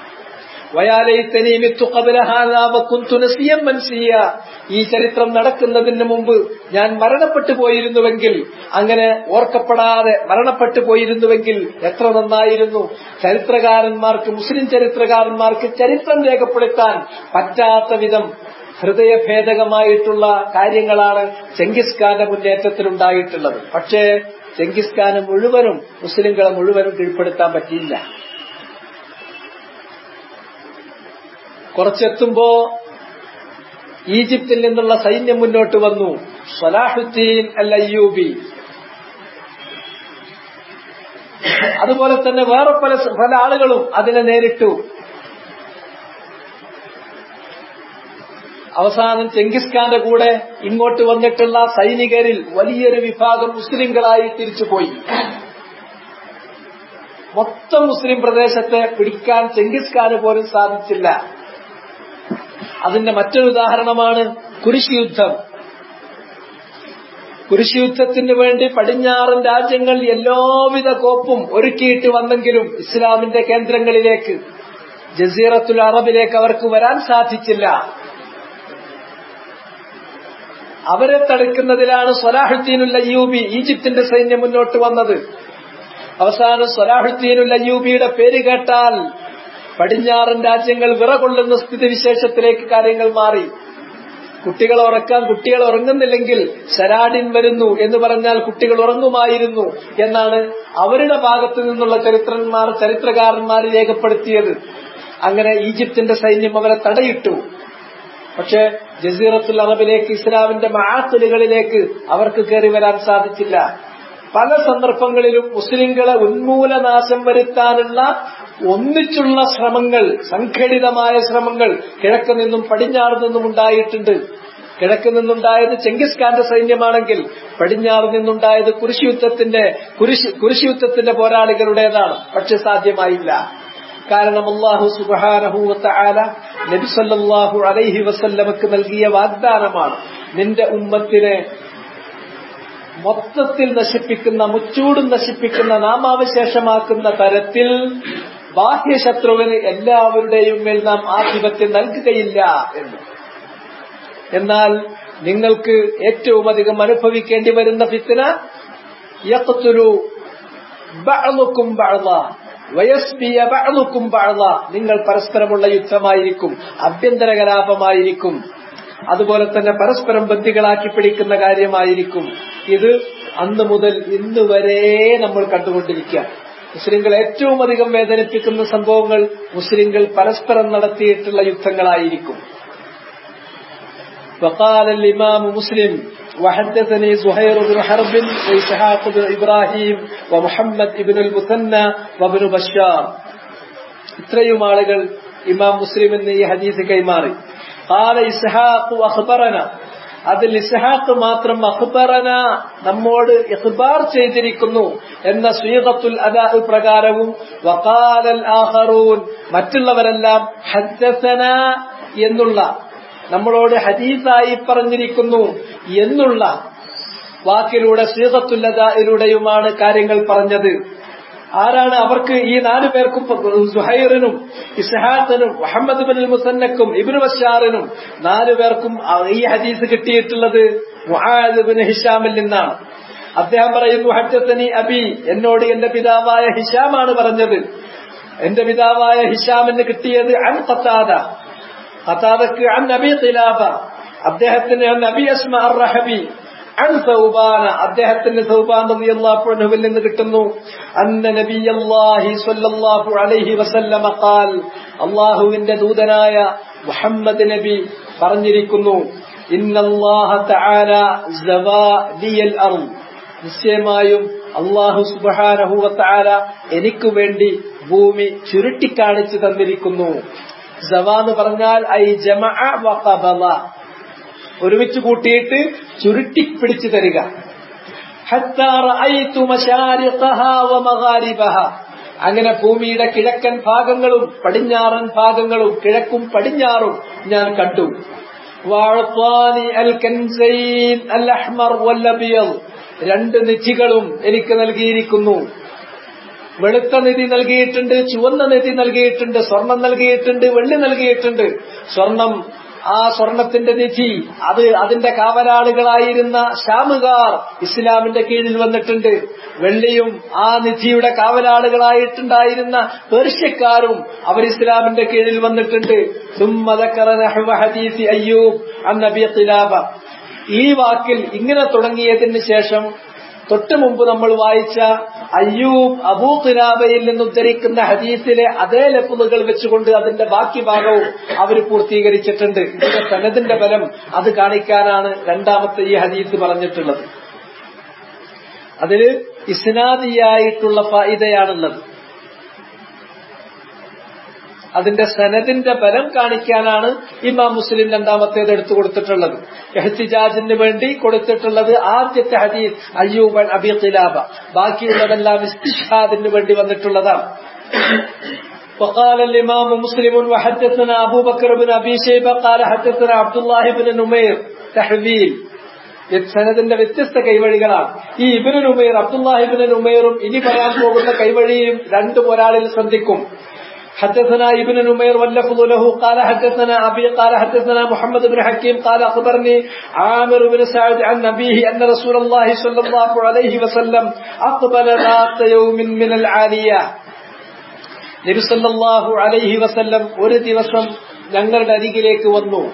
ഈ ചരിത്രം നടക്കുന്നതിന് മുമ്പ് ഞാൻ മരണപ്പെട്ടു പോയിരുന്നുവെങ്കിൽ അങ്ങനെ ഓർക്കപ്പെടാതെ മരണപ്പെട്ടു പോയിരുന്നുവെങ്കിൽ എത്ര നന്നായിരുന്നു ചരിത്രകാരന്മാർക്ക് മുസ്ലിം ചരിത്രകാരന്മാർക്ക് ചരിത്രം രേഖപ്പെടുത്താൻ പറ്റാത്ത വിധം ഹൃദയഭേദകമായിട്ടുള്ള കാര്യങ്ങളാണ് ചെങ്കിസ് ഖാന്റെ മുന്നേറ്റത്തിലുണ്ടായിട്ടുള്ളത് പക്ഷേ ചെങ്കിസ് ഖാന് മുഴുവനും മുസ്ലിങ്ങളെ മുഴുവനും കീഴ്പ്പെടുത്താൻ പറ്റിയില്ല കുറച്ചെത്തുമ്പോ ഈജിപ്തിൽ നിന്നുള്ള സൈന്യം മുന്നോട്ട് വന്നു സലാഹുദ്ദീൻ അൽ അയ്യൂബി അതുപോലെ തന്നെ വേറെ പല പല ആളുകളും അതിനെ നേരിട്ടു അവസാനം ചെങ്കിസ് ഖാന്റെ കൂടെ ഇങ്ങോട്ട് വന്നിട്ടുള്ള സൈനികരിൽ വലിയൊരു വിഭാഗം മുസ്ലിങ്ങളായി തിരിച്ചുപോയി മൊത്തം മുസ്ലിം പ്രദേശത്തെ പിടിക്കാൻ ചെങ്കിസ് ഖാന് പോലും സാധിച്ചില്ല അതിന്റെ മറ്റൊരു ഉദാഹരണമാണ് കുരിശ് യുദ്ധം കുരിശ് യുദ്ധത്തിന് വേണ്ടി പടിഞ്ഞാറൻ രാജ്യങ്ങൾ എല്ലാവിധ കോപ്പും ഒരുക്കിയിട്ട് വന്നെങ്കിലും ഇസ്ലാമിന്റെ കേന്ദ്രങ്ങളിലേക്ക് ജസീറത്തുൽ അറബിലേക്ക് അവർക്ക് വരാൻ സാധിച്ചില്ല അവരെ തടുക്കുന്നതിലാണ് സ്വലാഹുദ്ദീനുൽ അയ്യൂബി ഈജിപ്തിന്റെ സൈന്യം മുന്നോട്ട് വന്നത് അവസാനം സ്വലാഹുദ്ദീനുൽ അയ്യൂബിയുടെ പേര് കേട്ടാൽ പടിഞ്ഞാറൻ രാജ്യങ്ങൾ വിറകൊള്ളുന്ന സ്ഥിതിവിശേഷത്തിലേക്ക് കാര്യങ്ങൾ മാറി കുട്ടികൾ ഉറക്കാൻ കുട്ടികൾ ഉറങ്ങുന്നില്ലെങ്കിൽ ശരാഡിൻ വരുന്നു എന്ന് പറഞ്ഞാൽ കുട്ടികൾ ഉറങ്ങുമായിരുന്നു എന്നാണ് അവരുടെ ഭാഗത്തു നിന്നുള്ള ചരിത്രന്മാർ ചരിത്രകാരന്മാർ രേഖപ്പെടുത്തിയത് അങ്ങനെ ഈജിപ്തിന്റെ സൈന്യം അവരെ തടയിട്ടു പക്ഷേ ജസീറത്തുൽ അറബിലേക്ക് ഇസ്ലാമിന്റെ മഹാത്തുലികളിലേക്ക് അവർക്ക് കയറി വരാൻ സാധിച്ചില്ല പല സന്ദർഭങ്ങളിലും മുസ്ലിങ്ങളെ ഉന്മൂലനാശം വരുത്താനുള്ള ഒന്നിച്ചുള്ള ശ്രമങ്ങൾ സംഘടിതമായ ശ്രമങ്ങൾ കിഴക്ക് നിന്നും പടിഞ്ഞാറ് നിന്നും ഉണ്ടായിട്ടുണ്ട് കിഴക്ക് നിന്നുണ്ടായത് ചെങ്കിസ് ഖാന്റെ സൈന്യമാണെങ്കിൽ പടിഞ്ഞാറ് നിന്നുണ്ടായത് കുരിശുയുദ്ധത്തിന്റെ കുരിശുയുദ്ധത്തിന്റെ പോരാളികളുടേതാണ് പക്ഷെ സാധ്യമായില്ല കാരണം അള്ളാഹു സുബാനഹൂവത്ത നബി സല്ലാഹു അലൈഹി വസല്ലമക്ക് നൽകിയ വാഗ്ദാനമാണ് നിന്റെ ഉമ്മത്തിനെ മൊത്തത്തിൽ നശിപ്പിക്കുന്ന മുച്ചൂടും നശിപ്പിക്കുന്ന നാമാവശേഷമാക്കുന്ന തരത്തിൽ ബാഹ്യശത്രുവിന് എല്ലാവരുടെയും മേൽ നാം ആധിപത്യം നൽകുകയില്ല എന്ന് എന്നാൽ നിങ്ങൾക്ക് ഏറ്റവും അധികം അനുഭവിക്കേണ്ടി വരുന്ന ഫിത്തിന യഖ്തുലു ബഅ്ലുക്കും ബഅ്ള വയസ്ബിയ ബഅ്ലുക്കും ബഅ്ള നിങ്ങൾ പരസ്പരമുള്ള യുദ്ധമായിരിക്കും ആഭ്യന്തര കലാപമായിരിക്കും അതുപോലെ തന്നെ പരസ്പരം ബന്ധികളാക്കി പിടിക്കുന്ന കാര്യമായിരിക്കും ഇത് അന്ന് മുതൽ ഇന്ന് വരെ നമ്മൾ കണ്ടുകൊണ്ടിരിക്കുക മുസ്ലിങ്ങൾ ഏറ്റവും അധികം വേദനിപ്പിക്കുന്ന സംഭവങ്ങൾ മുസ്ലിങ്ങൾ പരസ്പരം നടത്തിയിട്ടുള്ള യുദ്ധങ്ങളായിരിക്കും وقال الإمام مسلم وحدثني زهير بن حرب وإسحاق بن إبراهيم ومحمد بن المثنى وابن بشار ഇത്രയും ആളുകൾ ഇമാം മുസ്ലിം എന്ന് ഈ ഹദീസ് കൈമാറി قال إسحاق أخبرنا അതിൽ ഇസ്ഹാഖ് മാത്രം അഖ്ബറന നമ്മോട് ഇഖ്ബാർ ചെയ്തിരിക്കുന്നു എന്ന സ്വീകത്തുൽ അദാ പ്രകാരവും വഖാലൽ ആഖറൂൻ മറ്റുള്ളവരെല്ലാം ഹദ്ദസന എന്നുള്ള നമ്മളോട് ഹദീസായി പറഞ്ഞിരിക്കുന്നു എന്നുള്ള വാക്കിലൂടെ സ്വീകത്തുല്ലതയിലൂടെയുമാണ് കാര്യങ്ങൾ പറഞ്ഞത് ആരാണ് അവർക്ക് ഈ നാലു പേർക്കും സുഹൈറിനും ഇസ്ഹാഖിനും മുഹമ്മദ് ബിൻ മുസന്നക്കും ഇബിന് ബഷാറിനും നാലു പേർക്കും ഈ ഹദീസ് കിട്ടിയിട്ടുള്ളത് മുഹാദ് ബിൻ ഹിഷാമിൽ നിന്നാണ് അദ്ദേഹം പറയുന്നു ഹജ്ജത്തനി അബി എന്നോട് എന്റെ പിതാവായ ഹിഷാമാണ് പറഞ്ഞത് എന്റെ പിതാവായ ഹിഷാമിന് കിട്ടിയത് അൻ ഖത്താദ ഖത്താദക്ക് അൻ നബി ഖിലാബ അദ്ദേഹത്തിന് അൻ നബി അസ്മ അർ റഹബി അൻ സൗബാന അദ്ദേഹത്തിന് സൗബാൻ റളിയല്ലാഹു അൻഹുവിൽ നിന്ന് കിട്ടുന്നു അന്ന നബിയല്ലാഹി സ്വല്ലല്ലാഹു അലൈഹി വസല്ലമ ഖാൽ അല്ലാഹുവിന്റെ ദൂതനായ മുഹമ്മദ് നബി പറഞ്ഞിരിക്കുന്നു ഇന്നല്ലാഹ തആല സവാ ലിയൽ അർദ് നിശ്ചയമായും അള്ളാഹു സുബ്ഹാനഹു വതആല എനിക്ക് വേണ്ടി ഭൂമി ചുരുട്ടിക്കാണിച്ചു തന്നിരിക്കുന്നു സവാ എന്ന് പറഞ്ഞാൽ ഐ ജമഅ വഖബല ഒരുമിച്ച് കൂട്ടിയിട്ട് ചുരുട്ടിപ്പിടിച്ചു തരിക അങ്ങനെ ഭൂമിയുടെ കിഴക്കൻ ഭാഗങ്ങളും പടിഞ്ഞാറൻ ഭാഗങ്ങളും കിഴക്കും പടിഞ്ഞാറും ഞാൻ കണ്ടു രണ്ട് നിധികളും എനിക്ക് നൽകിയിരിക്കുന്നു വെളുത്ത നിധി നൽകിയിട്ടുണ്ട് ചുവന്ന നിധി നൽകിയിട്ടുണ്ട് സ്വർണം നൽകിയിട്ടുണ്ട് വെള്ളി നൽകിയിട്ടുണ്ട് സ്വർണം ആ സ്വർണത്തിന്റെ നിധി അത് അതിന്റെ കാവലാളുകളായിരുന്ന ഷാമുകാർ ഇസ്ലാമിന്റെ കീഴിൽ വന്നിട്ടുണ്ട് വെള്ളിയും ആ നിധിയുടെ കാവലാളുകളായിട്ടുണ്ടായിരുന്ന പേർഷ്യക്കാരും അവർ ഇസ്ലാമിന്റെ കീഴിൽ വന്നിട്ടുണ്ട് അയ്യൂബ് അന്നബി ഖിലാബ ഈ വാക്കിൽ ഇങ്ങനെ തുടങ്ങിയതിന് ശേഷം തൊട്ടു മുമ്പ് നമ്മൾ വായിച്ച അയ്യൂബ് അബൂ ഖിലാബയിൽ നിന്ന് ഉദ്ധരിക്കുന്ന ഹദീസിലെ അതേ ലഫുകൾ വെച്ചുകൊണ്ട് അതിന്റെ ബാക്കി ഭാഗവും അവർ പൂർത്തീകരിച്ചിട്ടുണ്ട് ഇതിന്റെ സനദിന്റെ ബലം അത് കാണിക്കാനാണ് രണ്ടാമത്തെ ഈ ഹദീസ് പറഞ്ഞിട്ടുള്ളത് അതില് ഇസ്നാദിയായിട്ടുള്ള ഫായിദയാണുള്ളത് അതിന്റെ സനദിന്റെ ബലം കാണിക്കാനാണ് ഇമാം മുസ്ലിം രണ്ടാമത്തേത് എടുത്തു കൊടുത്തിട്ടുള്ളത് എഹ്തിജാജിന് വേണ്ടി കൊടുത്തിട്ടുള്ളത് ആദ്യത്തെ ഹദീസ് അയ്യൂബൻ അബി ഖിലാബ ബാക്കിയുള്ളതെല്ലാം ഇസ്തിഷാദിന് വേണ്ടി വന്നിട്ടുള്ളതാണ് وقال الإمام مسلم وحدثنا أبو بكر بن أبي شيبة قال حدثنا عبد الله بن نمير تحويل സനദിന്റെ വ്യത്യസ്ത കൈവഴികളാണ് ഈ ഇബിന് നുമൈർ അബ്ദുല്ലാഹിബിന് നുമൈറും ഇനി പറയാൻ പോകുന്ന കൈവഴിയും രണ്ടും ഒരാളിൽ ശ്രദ്ധിക്കും حدثنا ابن نمير واللفظ له قال حدثنا أبي قال حدثنا محمد بن حكيم قال أخبرني عامر بن سعد عن أبيه أن رسول الله صلى الله عليه وسلم أقبل ذات يوم من العالية നബി സല്ലല്ലാഹു അലൈഹി വസല്ലം ഒരു ദിവസം ഞങ്ങളുടെ അരികിലേക്ക് വന്നു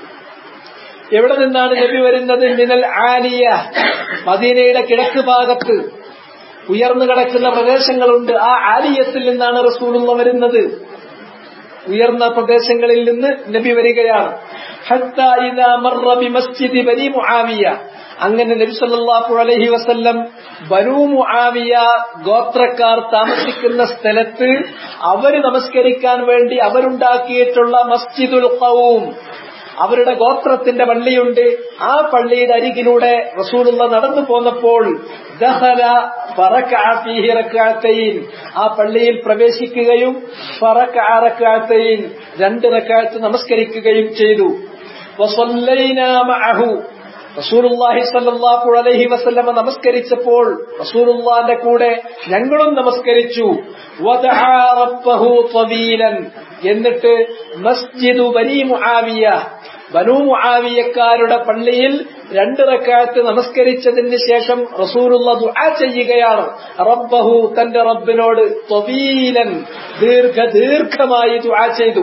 എവിടെ നിന്നാണ് നബി വരുന്നത് മിനൽ ആലിയ മദീനയുടെ കിഴക്ക് ഭാഗത്ത് ഉയർന്നു കിടക്കുന്ന പ്രദേശങ്ങളുണ്ട് ആ ആലിയത്തിൽ നിന്നാണ് റസൂലുള്ള വരുന്നത് ഉയർന്ന പ്രദേശങ്ങളിൽ നിന്ന് നബി വരികയാണ് ഹത്താ ഇദാ മർറ ബിമസ്ജിദി ബനി മുആവിയ അങ്ങനെ നബി സല്ലല്ലാഹു അലൈഹി വസല്ലം ബനു മുആവിയ ഗോത്രക്കാർ താമസിക്കുന്ന സ്ഥലത്ത് അവര് നമസ്കരിക്കാൻ വേണ്ടി അവരുണ്ടാക്കിയിട്ടുള്ള മസ്ജിദുൽ ഖൗം അവരുടെ ഗോത്രത്തിന്റെ പള്ളിയുണ്ട് ആ പള്ളിയുടെ അരികിലൂടെ റസൂലുള്ള നടന്നു പോന്നപ്പോൾ ദഹല ഫറക്കഅ ഫീഹി റക്അത്തൈൻ ആ പള്ളിയിൽ പ്രവേശിക്കുകയും ഫറക്കഅ റക്അത്തൈൻ രണ്ട് റക്അത്ത് നമസ്കരിക്കുകയും ചെയ്തു വസല്ലൈനാ മഅഹു റസൂലുള്ളാഹി സ്വല്ലല്ലാഹു അലൈഹി വസല്ലമ നമസ്കരിച്ചപ്പോൾ റസൂലുള്ളാഹിന്റെ കൂടെ ഞങ്ങളും നമസ്കരിച്ചു വദആ റബ്ബഹു തവീലൻ എന്നിട്ട് മസ്ജിദു ബനി മുആവിയ ബനു മുആവിയക്കാരുടെ പള്ളിയിൽ രണ്ട് റക്കാത്ത് നമസ്കരിച്ചതിന് ശേഷം റസൂലുള്ള ദുആ ചെയ്യുകയാണ് റബ്ബഹു തന്റെ റബ്ബിനോട് തവീലൻ ദീർഘ ദീർഘമായി ദുആ ചെയ്തു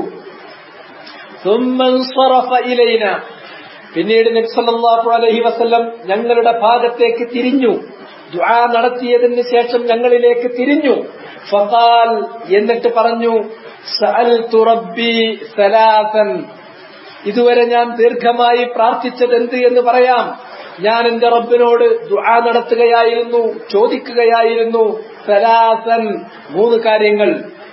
ثم انصرف إلينا പിന്നീട് നബി സല്ലല്ലാഹു അലൈഹി വസല്ലം ഞങ്ങളുടെ ഭാഗത്തേക്ക് തിരിഞ്ഞു ദുആ നടത്തിയതിന് ശേഷം ഞങ്ങളിലേക്ക് തിരിഞ്ഞു ഫഖാൽ എന്നിട്ട് പറഞ്ഞു സഅൽതു റബ്ബി സലാസൻ ഇതുവരെ ഞാൻ ദീർഘമായി പ്രാർത്ഥിച്ചത് എന്ത് എന്ന് പറയാം ഞാൻ എന്റെ റബ്ബിനോട് ദുആ നടത്തുകയായിരുന്നു ചോദിക്കുകയായിരുന്നു സലാസൻ മൂന്ന് കാര്യങ്ങൾ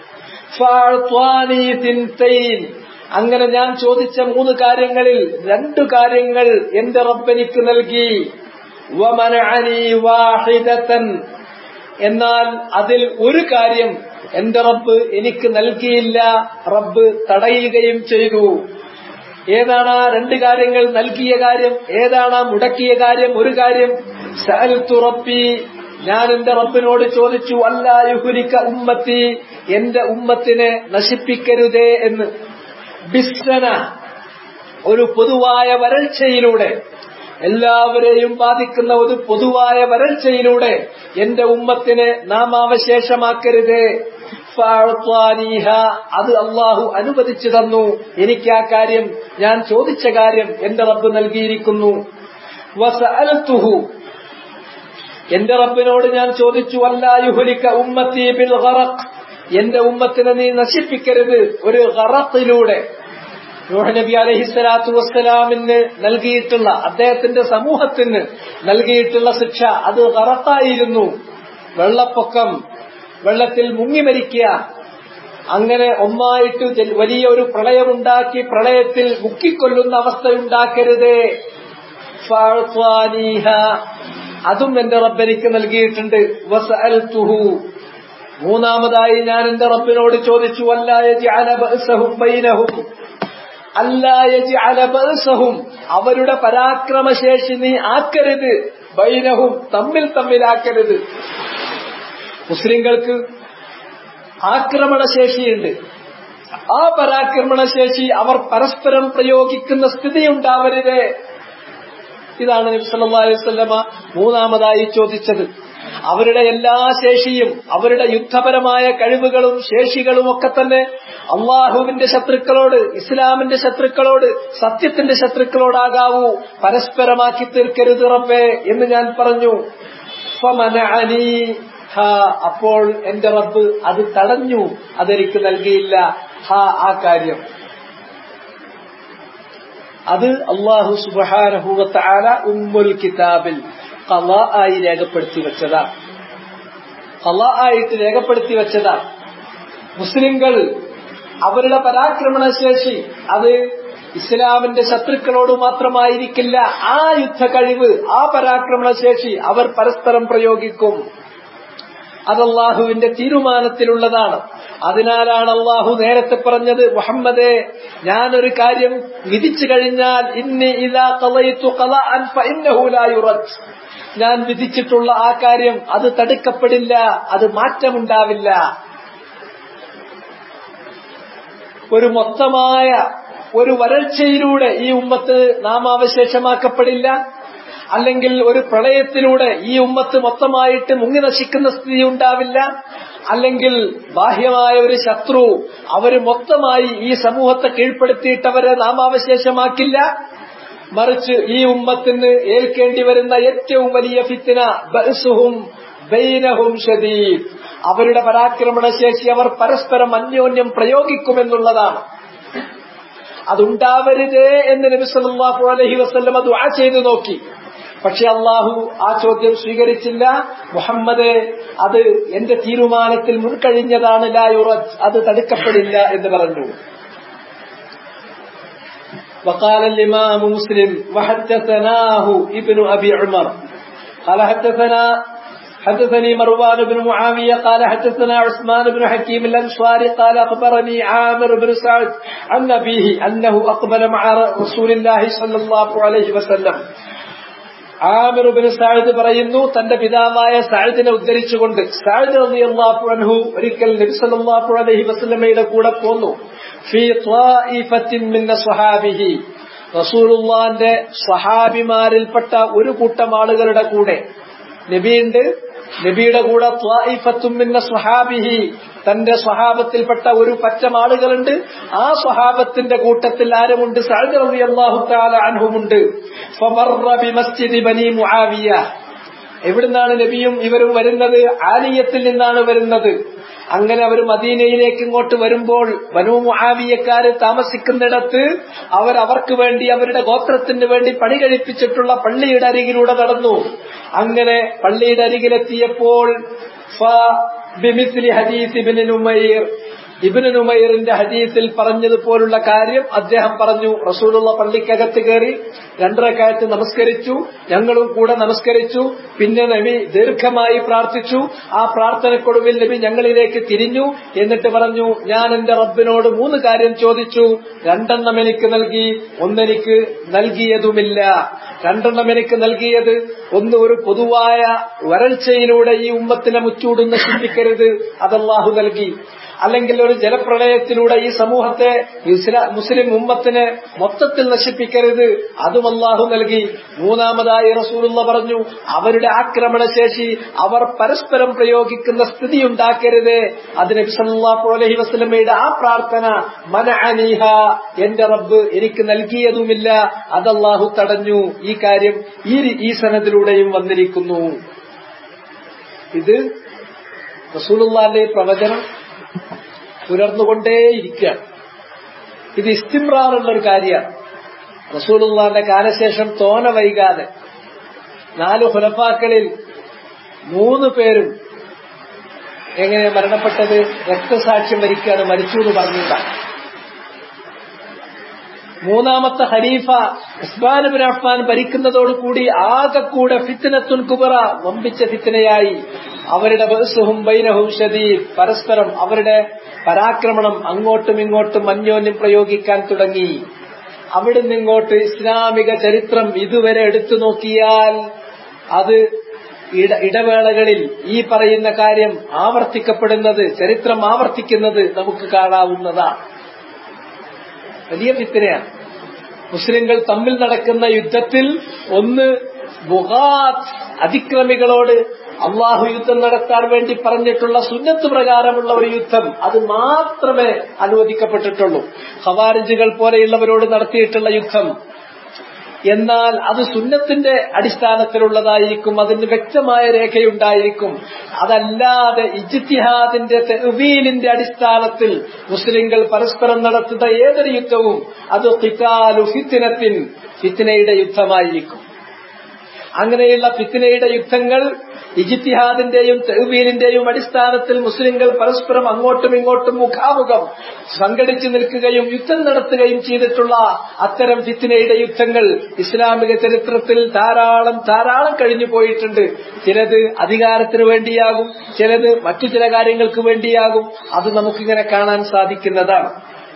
ഫഅത്വാനി സിൻതൈൻ അങ്ങനെ ഞാൻ ചോദിച്ച മൂന്ന് കാര്യങ്ങളിൽ രണ്ടു കാര്യങ്ങൾ എന്റെ റബ്ബ് എനിക്ക് നൽകി വമനഅനി വാഹിദതൻ എന്നാൽ അതിൽ ഒരു കാര്യം എന്റെ റബ്ബ് എനിക്ക് നൽകിയില്ല റബ്ബ് തടയുകയും ചെയ്തു ഏതാണ് ആ രണ്ട് കാര്യങ്ങൾ നൽകിയ കാര്യം ഏതാണ് ആ മുടക്കിയ കാര്യം ഒരു കാര്യം സഅൽതു റബ്ബി ഞാൻ എന്റെ റബ്ബിനോട് ചോദിച്ചു അല്ലായുഹുലിക്ക ഉമ്മത്തി എന്റെ ഉമ്മത്തിനെ നശിപ്പിക്കരുതേ എന്ന് ബിസ്സന ഒരു പൊതുവായ വരൾച്ചയിലൂടെ എല്ലാവരെയും ബാധിക്കുന്ന ഒരു പൊതുവായ വരൾച്ചയിലൂടെ എന്റെ ഉമ്മത്തിനെ നാമാവശേഷമാക്കരുതേ ഫഅത്വാനീഹ. അത് അള്ളാഹു അനുവദിച്ചു തന്നു എനിക്ക് ആ കാര്യം ഞാൻ ചോദിച്ച കാര്യം എന്റെ റബ്ബ് നൽകിയിരിക്കുന്നു വസഅൽതുഹു എന്റെ റബ്ബിനോട് ഞാൻ ചോദിച്ചു അല്ലായുഹുലിക്ക ഉമ്മത്തി ബിൽ ഗറഖ് എന്റെ ഉമ്മത്തിനെ നീ നശിപ്പിക്കരുത് ഒരു ഗറഖിലൂടെ നൂഹ് നബി അലൈഹി സ്വലാത്തു വസ്സലാമിന് നൽകിയിട്ടുള്ള അദ്ദേഹത്തിന്റെ സമൂഹത്തിന് നൽകിയിട്ടുള്ള ശിക്ഷ അത് ഗറത്തായിരുന്നു വെള്ളപ്പൊക്കം വെള്ളത്തിൽ മുങ്ങി മരിക്കുക അങ്ങനെ ഒന്നായിട്ട് ജൽ- വലിയ ഒരു പ്രളയമുണ്ടാക്കി പ്രളയത്തിൽ മുക്കിക്കൊല്ലുന്ന അവസ്ഥയുണ്ടാക്കരുതേ ഫഅത്വാനീഹ. അതും എന്റെ റബ്ബ് എനിക്ക് നൽകിയിട്ടുണ്ട് വസഅൽതുഹു മൂന്നാമതായി ഞാൻ എന്റെ റബ്ബിനോട് ചോദിച്ചു അല്ലായജിഅലബഅസഹും ബൈനഹും അല്ലായജിഅലബഅസഹും അവരുടെ പരാക്രമശേഷി നീ ആക്കരുത് ബൈനഹും തമ്മിൽ തമ്മിലാക്കരുത് മുസ്ലിങ്ങൾക്ക് ആക്രമണശേഷിയുണ്ട് ആ പരാക്രമണശേഷി അവർ പരസ്പരം പ്രയോഗിക്കുന്ന സ്ഥിതി ഉണ്ടാവരുതേ ഇതാണ് നബി സല്ലല്ലാഹു അലൈഹി വസല്ലമ മൂന്നാമതായി ചോദിച്ചത് അവരുടെ എല്ലാ ശേഷിയും അവരുടെ യുദ്ധപരമായ കഴിവുകളും ശേഷികളും ഒക്കെ തന്നെ അള്ളാഹുവിന്റെ ശത്രുക്കളോട് ഇസ്ലാമിന്റെ ശത്രുക്കളോട് സത്യത്തിന്റെ ശത്രുക്കളോടാകാവൂ പരസ്പരമാക്കി തീർക്കരുത് റബ്ബേ എന്ന് ഞാൻ പറഞ്ഞു ഫമനഅനി ഹാ, അപ്പോൾ എന്റെ റബ്ബ് അത് തടഞ്ഞു അതെനിക്ക് നൽകിയില്ല ഹാ ആ കാര്യം അത് അള്ളാഹു സുബാനഹുവത്താല ഉമ്മുൽ കിതാബിൽ കല ആയി രേഖപ്പെടുത്തി വെച്ചതാ കല ആയിട്ട് രേഖപ്പെടുത്തി വെച്ചതാ മുസ്ലിങ്ങൾ അവരുടെ പരാക്രമണശേഷി അത് ഇസ്ലാമിന്റെ ശത്രുക്കളോട് മാത്രമായിരിക്കില്ല ആ യുദ്ധ കഴിവ് ആ പരാക്രമണശേഷി അവർ പരസ്പരം പ്രയോഗിക്കും അത് അള്ളാഹുവിന്റെ തീരുമാനത്തിലുള്ളതാണ് അതിനാലാണ് അള്ളാഹു നേരത്തെ പറഞ്ഞത് മുഹമ്മദെ ഞാനൊരു കാര്യം വിധിച്ചു കഴിഞ്ഞാൽ ഇന്നി ഇതാ കളയിത്തു കള അൻഫുലായുറച്ച് ഞാൻ വിധിച്ചിട്ടുള്ള ആ കാര്യം അത് തടുക്കപ്പെടില്ല അത് മാറ്റമുണ്ടാവില്ല ഒരു മൊത്തമായ ഒരു വരൾച്ചയിലൂടെ ഈ ഉമ്മത്ത് നാമാവശേഷമാക്കപ്പെടില്ല അല്ലെങ്കിൽ ഒരു പ്രളയത്തിലൂടെ ഈ ഉമ്മത്ത് മൊത്തമായിട്ട് മുങ്ങി നശിക്കുന്ന സ്ഥിതി ഉണ്ടാവില്ല അല്ലെങ്കിൽ ബാഹ്യമായ ഒരു ശത്രു അവര് മൊത്തമായി ഈ സമൂഹത്തെ കീഴ്പ്പെടുത്തിയിട്ട് അവരെ നാമാവശേഷമാക്കില്ല മറിച്ച് ഈ ഉമ്മത്തിന് ഏൽക്കേണ്ടി വരുന്ന ഏറ്റവും വലിയ ഫിത്തിന ബസുഹും ബൈനഹും ഷദീദ് അവരുടെ പരാക്രമണ ശേഷി അവർ പരസ്പരം അന്യോന്യം പ്രയോഗിക്കുമെന്നുള്ളതാണ് അതുണ്ടാവരുതേ എന്ന് നബി സല്ലല്ലാഹു അലൈഹി വസല്ലം ദുആ ചെയ്തു നോക്കി പക്ഷെ അള്ളാഹു ആ ചോദ്യം സ്വീകരിച്ചില്ല മുഹമ്മദ് അത് എന്റെ തീരുമാനത്തിൽ മുൻകഴിഞ്ഞതാണ് ലായുറജ് അത് തടുക്കപ്പെടില്ല എന്ന് പറഞ്ഞു وقال الإمام مسلم وحدثناه ابن أبي عمر قال حدثنا حدثني مروان بن معاوية قال حدثنا عثمان بن حكيم الأنصاري قال أخبرني عامر بن سعد عن أبيه أنه أقبل مع رسول الله صلى الله عليه وسلم ആമിർ ബിൻ സായിദ് പറയുന്നു തന്റെ പിതാവായ സായിദിനെ ഉദ്ധരിച്ചുകൊണ്ട് സായിദ് റളിയല്ലാഹു അൻഹു ഒരിക്കൽ നബി സല്ലല്ലാഹു അലൈഹി വസല്ലമയുടെ കൂടെ പോന്നു ഫീ ത്വായിഫത്തിൻ മിൻ സ്വഹാബിഹി റസൂലുള്ളാന്റെ സ്വഹാബിമാരിൽപ്പെട്ട ഒരു കൂട്ടം ആളുകളുടെ കൂടെ നബിയുണ്ട് നബിയുടെ കൂടെ ത്വായിഫത്തും മിന്ന സ്വഹാബിഹി തന്റെ സ്വഹാബത്തിൽപ്പെട്ട ഒരു പറ്റം ആളുകളുണ്ട് ആ സ്വഹാബത്തിന്റെ കൂട്ടത്തിൽ ആരുമുണ്ട് സഅദ് റളിയല്ലാഹു തആല അൻഹുമുണ്ട് ഫമറ ബിമസ്ജിദി ബനി മുആവിയ എവിടുന്നാണ് നബിയും ഇവരും വരുന്നത് ആലിയത്തിൽ നിന്നാണ് വരുന്നത് അങ്ങനെ അവർ മദീനയിലേക്ക് ഇങ്ങോട്ട് വരുമ്പോൾ ബനു മുആവിയക്കാര് താമസിക്കുന്നിടത്ത് അവർ അവർക്ക് വേണ്ടി അവരുടെ ഗോത്രത്തിന് വേണ്ടി പണി കഴിപ്പിച്ചിട്ടുള്ള പള്ളിയുടെ അരികിലൂടെ നടന്നു അങ്ങനെ പള്ളിയുടെ അരികിലെത്തിയപ്പോൾ ബിമിസ്ലി ഹദീസ് ഇബ്നു നുമൈർ ഇബ്നു നുമൈറിന്റെ ഹദീസിൽ പറഞ്ഞതുപോലുള്ള കാര്യം അദ്ദേഹം പറഞ്ഞു റസൂലുള്ള പള്ളിക്കകത്ത് കയറി രണ്ടരക്കാലത്ത് നമസ്കരിച്ചു ഞങ്ങളും കൂടെ നമസ്കരിച്ചു പിന്നെ നബി ദീർഘമായി പ്രാർത്ഥിച്ചു ആ പ്രാർത്ഥനക്കൊടുവിൽ നബി ഞങ്ങളിലേക്ക് തിരിഞ്ഞു എന്നിട്ട് പറഞ്ഞു ഞാൻ എന്റെ റബ്ബിനോട് മൂന്ന് കാര്യം ചോദിച്ചു രണ്ടെണ്ണം എനിക്ക് നൽകി ഒന്നെനിക്ക് നൽകിയതുമില്ല രണ്ടെണ്ണം എനിക്ക് നൽകിയത് ഒന്ന് ഒരു പൊതുവായ വരൾച്ചയിലൂടെ ഈ ഉമ്മത്തിനെ മുച്ചൂടും നശിപ്പിക്കരുത് അതല്ലാഹു നൽകി അല്ലെങ്കിൽ ഒരു ജലപ്രളയത്തിലൂടെ ഈ സമൂഹത്തെ മുസ്ലിം ഉമ്മത്തിനെ മൊത്തത്തിൽ നശിപ്പിക്കരുത് അതും അള്ളാഹു നൽകി മൂന്നാമതായി റസൂലുള്ള പറഞ്ഞു അവരുടെ ആക്രമണശേഷി അവർ പരസ്പരം പ്രയോഗിക്കുന്ന സ്ഥിതി ഉണ്ടാക്കരുത് അത് നബി സല്ലല്ലാഹു അലൈഹി വസല്ലമയുടെ ആ പ്രാർത്ഥന മനഅനീഹ എന്റെ റബ്ബ് എനിക്ക് നൽകിയതുമില്ല അത് അള്ളാഹു തടഞ്ഞു ഈ കാര്യം ഈ ഈ സനദിലൂടെയും വന്നിരിക്കുന്നു ഇത് റസൂലുള്ളാന്റെ പ്രവചനം പുലർന്നുകൊണ്ടേയിരിക്കുകയാണ് ഇത് ഇസ്തിമ്രാറുള്ള ഒരു കാര്യമാണ് റസൂലുള്ളാന്റെ കാലശേഷം തോന വൈകാതെ നാല് ഹുലഫാക്കളിൽ മൂന്ന് പേരും എങ്ങനെ മരണപ്പെട്ടത് രക്തസാക്ഷ്യം വരിക്കുകയാണ് മരിച്ചു എന്ന് പറഞ്ഞിട്ടാണ് മൂന്നാമത്തെ ഖലീഫ ഉസ്മാൻ ബിൻ അഫ്ഫാൻ ഭരിക്കുന്നതോടുകൂടി ആകെ കൂടെ ഫിത്തിനത്തുൻ കുബറ വമ്പിച്ച ഫിത്തിനയായി അവരുടെ ബസുഹും ബൈനഹും ഷദീദ് പരസ്പരം അവരുടെ പരാക്രമണം അങ്ങോട്ടും ഇങ്ങോട്ടും അന്യോന്യം പ്രയോഗിക്കാൻ തുടങ്ങി അവിടുന്ന് ഇങ്ങോട്ട് ഇസ്ലാമിക ചരിത്രം ഇതുവരെ എടുത്തു നോക്കിയാൽ അത് ഇട ഇടവേളകളിൽ ഈ പറയുന്ന കാര്യം ആവർത്തിക്കപ്പെടുന്നത് ചരിത്രം ആവർത്തിക്കുന്നത് നമുക്ക് കാണാവുന്നതാണ് വലിയ ഫിത്തിനയാണ് മുസ്ലിങ്ങൾ തമ്മിൽ നടക്കുന്ന യുദ്ധത്തിൽ ഒന്ന് ബുഹാത്ത് അതിക്രമികളോട് അള്ളാഹു യുദ്ധം നടത്താൻ വേണ്ടി പറഞ്ഞിട്ടുള്ള സുന്നത്ത് പ്രകാരമുള്ള ഒരു യുദ്ധം അത് മാത്രമേ അനുവദിക്കപ്പെട്ടിട്ടുള്ളൂ ഖവാരിജുകൾ പോലെയുള്ളവരോട് നടത്തിയിട്ടുള്ള യുദ്ധം എന്നാൽ അത് സുന്നത്തിന്റെ അടിസ്ഥാനത്തിലുള്ളതായിരിക്കും അതിന് വ്യക്തമായ രേഖയുണ്ടായിരിക്കും അതല്ലാതെ ഇജിത്തിഹാദിന്റെ തെവീലിന്റെ അടിസ്ഥാനത്തിൽ മുസ്ലിങ്ങൾ പരസ്പരം നടത്തുന്ന ഏതൊരു യുദ്ധവും അത് ഫിത്താലു ഫിത്തിനത്തിൻ ഫിത്തിനയുടെ യുദ്ധമായിരിക്കും അങ്ങനെയുള്ള ഫിത്തിനയുടെ യുദ്ധങ്ങൾ ഇജിത്തിഹാദിന്റെയും തെഹ്വീലിന്റെയും അടിസ്ഥാനത്തിൽ മുസ്ലിങ്ങൾ പരസ്പരം അങ്ങോട്ടും ഇങ്ങോട്ടും മുഖാമുഖം സംഘടിച്ചു നിൽക്കുകയും യുദ്ധം നടത്തുകയും ചെയ്തിട്ടുള്ള അത്തരം ഫിത്തിനയുടെ യുദ്ധങ്ങൾ ഇസ്ലാമിക ചരിത്രത്തിൽ ധാരാളം ധാരാളം കഴിഞ്ഞു പോയിട്ടുണ്ട് ചിലത് അധികാരത്തിന് വേണ്ടിയാകും ചിലത് മറ്റു ചില കാര്യങ്ങൾക്ക് വേണ്ടിയാകും അത് നമുക്കിങ്ങനെ കാണാൻ സാധിക്കുന്നതാണ്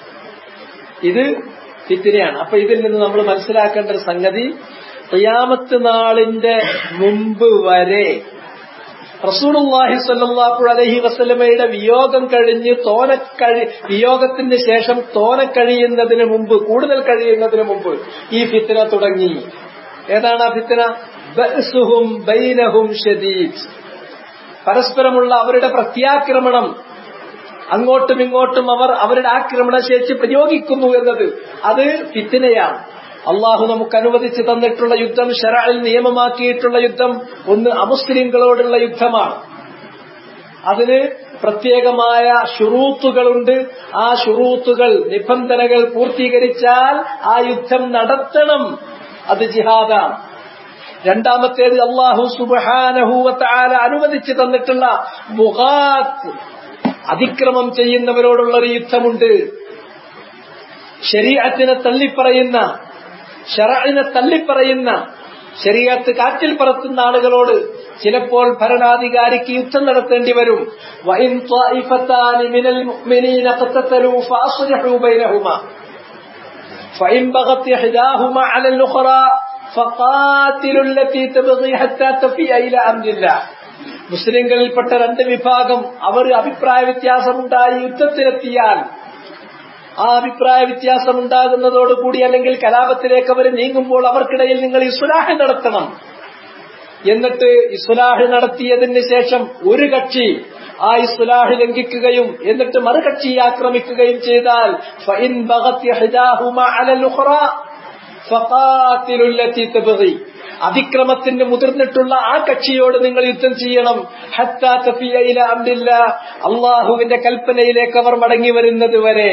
ഇത് ഫിത്തിനെയാണ് അപ്പൊ ഇതിൽ നിന്ന് നമ്മൾ മനസ്സിലാക്കേണ്ട ഒരു സംഗതി ഖിയാമത്ത് നാളിന്റെ മുമ്പ് വരെ റസൂലുള്ളാഹി സ്വല്ലല്ലാഹു അലൈഹി വസല്ലമയുടെ വിയോഗം കഴിഞ്ഞ് തോന കഴി വിയോഗത്തിന് ശേഷം തോന കഴിയുന്നതിന് മുമ്പ് കൂടുതൽ കഴിയുന്നതിന് മുമ്പ് ഈ ഫിത്തന തുടങ്ങി ഏതാണ് ആ ഫിത്തന ബഅ്സുഹും ബൈനഹും ഷദീദ് പരസ്പരമുള്ള അവരുടെ പ്രത്യാക്രമണം അങ്ങോട്ടും ഇങ്ങോട്ടും അവർ അവരുടെ ആക്രമണ ശേഷി പ്രയോഗിക്കുന്നു എന്നത് അത് ഫിത്തിനയാണ് അള്ളാഹു നമുക്ക് അനുവദിച്ചു തന്നിട്ടുള്ള യുദ്ധം ഷറായിൽ നിയമമാക്കിയിട്ടുള്ള യുദ്ധം ഒന്ന് അമുസ്ലിങ്ങളോടുള്ള യുദ്ധമാണ് അതിന് പ്രത്യേകമായ ഷുറൂത്തുകളുണ്ട് ആ ഷുറൂത്തുകൾ നിബന്ധനകൾ പൂർത്തീകരിച്ചാൽ ആ യുദ്ധം നടത്തണം അത് ജിഹാദാണ് രണ്ടാമത്തേത് അള്ളാഹു സുബാനഹൂവത്താല അനുവദിച്ചു തന്നിട്ടുള്ള ബുഹാത്ത് അതിക്രമം ചെയ്യുന്നവരോടുള്ള ഒരു യുദ്ധമുണ്ട് ശരീരത്തിനെ തള്ളിപ്പറയുന്ന ഷറഇനെ തള്ളിപ്പറയുന്ന ശരീരത്ത് കാറ്റിൽ പറത്തുന്ന ആളുകളോട് ചിലപ്പോൾ ഭരണാധികാരിക്ക് യുദ്ധം നടത്തേണ്ടി വരും വഇൻ ത്വാഇഫത്താനി മിനൽ മുഅ്മിനീന ഖതതലു ഫഅസ്ലിഹു ബൈനഹുമാ فإن بغت إحداهما على الأخرى فقاتلوا التي تبغي حتى تفيء إلى أمر الله മുസ്ലിങ്ങളിൽപ്പെട്ട രണ്ട് വിഭാഗം അവർ അഭിപ്രായ വ്യത്യാസമുണ്ടായി യുദ്ധത്തിലെത്തിയാൽ ആ അഭിപ്രായ വ്യത്യാസം ഉണ്ടാകുന്നതോടുകൂടി അല്ലെങ്കിൽ കലാപത്തിലേക്ക് അവർ നീങ്ങുമ്പോൾ അവർക്കിടയിൽ നിങ്ങൾ ഇസ്ലാഹ് നടത്തണം എന്നിട്ട് ഇസ്ലാഹ് നടത്തിയതിന് ശേഷം ഒരു കക്ഷി ആ ഇസ്ലാഹ് ലംഘിക്കുകയും എന്നിട്ട് മറുകക്ഷിയെ ആക്രമിക്കുകയും ചെയ്താൽ ഫഇൻ ബഗത് ഇഹ്ദാഹുമാ അലൽ ഉഖ്റ ഫഖാതിലു അല്ലതി തബ്ഗി അതിക്രമത്തിന് മുതിർന്നിട്ടുള്ള ആ കക്ഷിയോട് നിങ്ങൾ യുദ്ധം ചെയ്യണം ഹത്താ തഫിയ ഇല അംരില്ല അള്ളാഹുവിന്റെ കൽപ്പനയിലേക്ക് അവർ മടങ്ങി വരുന്നത് വരെ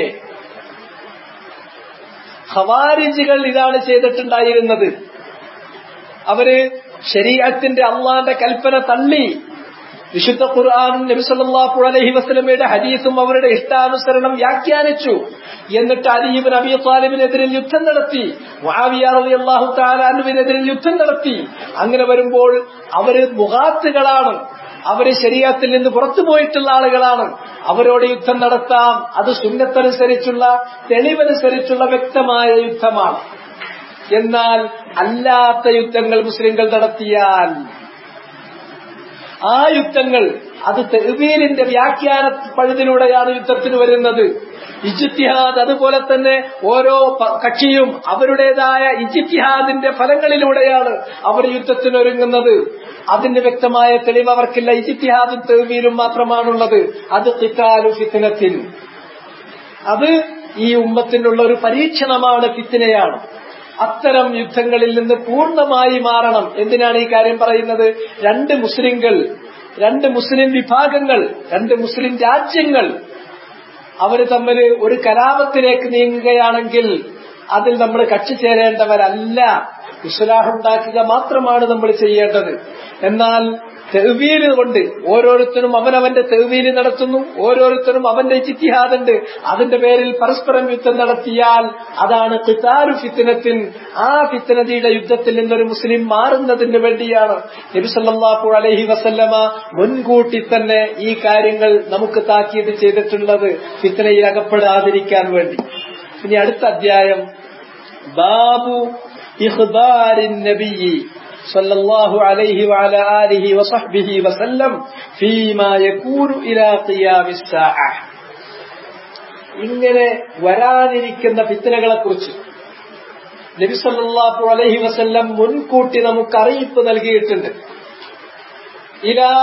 ഖവാരിജുകൾ ഇതാണ് ചെയ്തിട്ടുണ്ടായിരുന്നത് അവര് ശരീരത്തിന്റെ അള്ളാന്റെ കൽപ്പന തള്ളി വിശുദ്ധ ഖുർആാനും നബിസല്ലാഹു അലഹി വസ്ലമയുടെ ഹദീസും അവരുടെ ഇഷ്ടാനുസരണം വ്യാഖ്യാനിച്ചു എന്നിട്ട് അലീബിൻ അബി താലിബിനെതിരിൽ യുദ്ധം നടത്തി അള്ളാഹു താലാനുവിനെതിരിൽ യുദ്ധം നടത്തി അങ്ങനെ വരുമ്പോൾ അവര് മുഖാത്തുകളാണ് അവര് ശരീരത്തിൽ നിന്ന് പുറത്തു പോയിട്ടുള്ള ആളുകളാണ് അവരോട് യുദ്ധം നടത്താം അത് സുന്നത്തനുസരിച്ചുള്ള തെളിവനുസരിച്ചുള്ള വ്യക്തമായ യുദ്ധമാണ് എന്നാൽ അല്ലാത്ത യുദ്ധങ്ങൾ മുസ്ലിങ്ങൾ നടത്തിയാൽ ആ യുദ്ധങ്ങൾ അത് തെഹ്വീലിന്റെ വ്യാഖ്യാന പഴുതിലൂടെയാണ് യുദ്ധത്തിന് വരുന്നത് ഇജിത്തിഹാദ് അതുപോലെ തന്നെ ഓരോ കക്ഷിയും അവരുടേതായ ഇജിത്തിഹാദിന്റെ ഫലങ്ങളിലൂടെയാണ് അവർ യുദ്ധത്തിനൊരുങ്ങുന്നത് അതിന്റെ വ്യക്തമായ തെളിവ് അവർക്കില്ല ഇജിത്തിഹാദും തെഹ്വീലും മാത്രമാണുള്ളത് അത് കിത്താലു ഫിത്തിനത്തിൽ അത് ഈ ഉമ്മത്തിനുള്ള ഒരു പരീക്ഷണമാണ് ഫിത്തിനയാണ് അത്തരം യുദ്ധങ്ങളിൽ നിന്ന് പൂർണ്ണമായി മാറണം എന്തിനാണ് ഈ കാര്യം പറയുന്നത് രണ്ട് മുസ്ലിങ്ങൾ രണ്ട് മുസ്ലിം വിഭാഗങ്ങൾ രണ്ട് മുസ്ലിം രാജ്യങ്ങൾ അവര് തമ്മിൽ ഒരു കലാപത്തിലേക്ക് നീങ്ങുകയാണെങ്കിൽ അതിൽ നമ്മൾ കക്ഷി ചേരേണ്ടവരല്ല ഇസ്ലാഹുണ്ടാക്കുക മാത്രമാണ് നമ്മൾ ചെയ്യേണ്ടത് എന്നാൽ തെവീല് കൊണ്ട് ഓരോരുത്തരും അവനവന്റെ തെവീല് നടത്തുന്നു ഓരോരുത്തരും അവന്റെ ചിത്തിഹാദുണ്ട് അതിന്റെ പേരിൽ പരസ്പരം യുദ്ധം നടത്തിയാൽ അതാണ് കിതാരു ഫിത്തിനത്തിൻ ആ ഫിത്തനതിയുടെ യുദ്ധത്തിൽ നിന്നൊരു മുസ്ലിം മാറുന്നതിന് വേണ്ടിയാണ് നബിസല്ലാഹു അലഹി വസല്ലമ മുൻകൂട്ടി തന്നെ ഈ കാര്യങ്ങൾ നമുക്ക് താക്കീത് ചെയ്തിട്ടുള്ളത് ഫിത്തനയിൽ അകപ്പെടാതിരിക്കാൻ വേണ്ടി ഇനി അടുത്ത അധ്യായം ബാബു ഇഖ്ബാരിൻ നബിയി صلى الله عليه وعلى آله وصحبه وسلم فيما يكون إلى قيام الساعة ഇങ്ങനെ വരാനിരിക്കുന്ന ഫിത്തനകളെ കുറിച്ച് നബിസല്ലാഹു അലഹി വസല്ലം മുൻകൂട്ടി നമുക്ക് അറിയിപ്പ് നൽകിയിട്ടുണ്ട് ഇലാ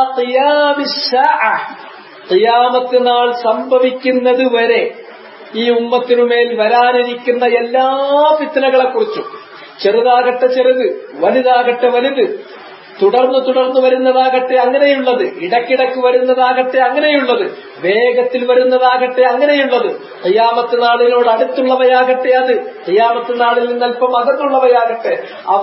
ഖിയാമത്ത് നാൾ സംഭവിക്കുന്നത് വരെ ഈ ഉമ്മത്തിനുമേൽ വരാനിരിക്കുന്ന എല്ലാ ഫിത്തനകളെ കുറിച്ചും ചെറുതാകട്ടെ ചെറുത് വലുതാകട്ടെ വലുത് തുടർന്ന് തുടർന്ന് വരുന്നതാകട്ടെ അങ്ങനെയുള്ളത് ഇടക്കിടക്ക് വരുന്നതാകട്ടെ അങ്ങനെയുള്ളത് വേഗത്തിൽ വരുന്നതാകട്ടെ അങ്ങനെയുള്ളത് തയ്യാമത്ത് നാളിനോട് അടുത്തുള്ളവയാകട്ടെ അത് തയ്യാമത്ത് നാളിൽ നിന്ന് അല്പം അകത്തുള്ളവയാകട്ടെ അവ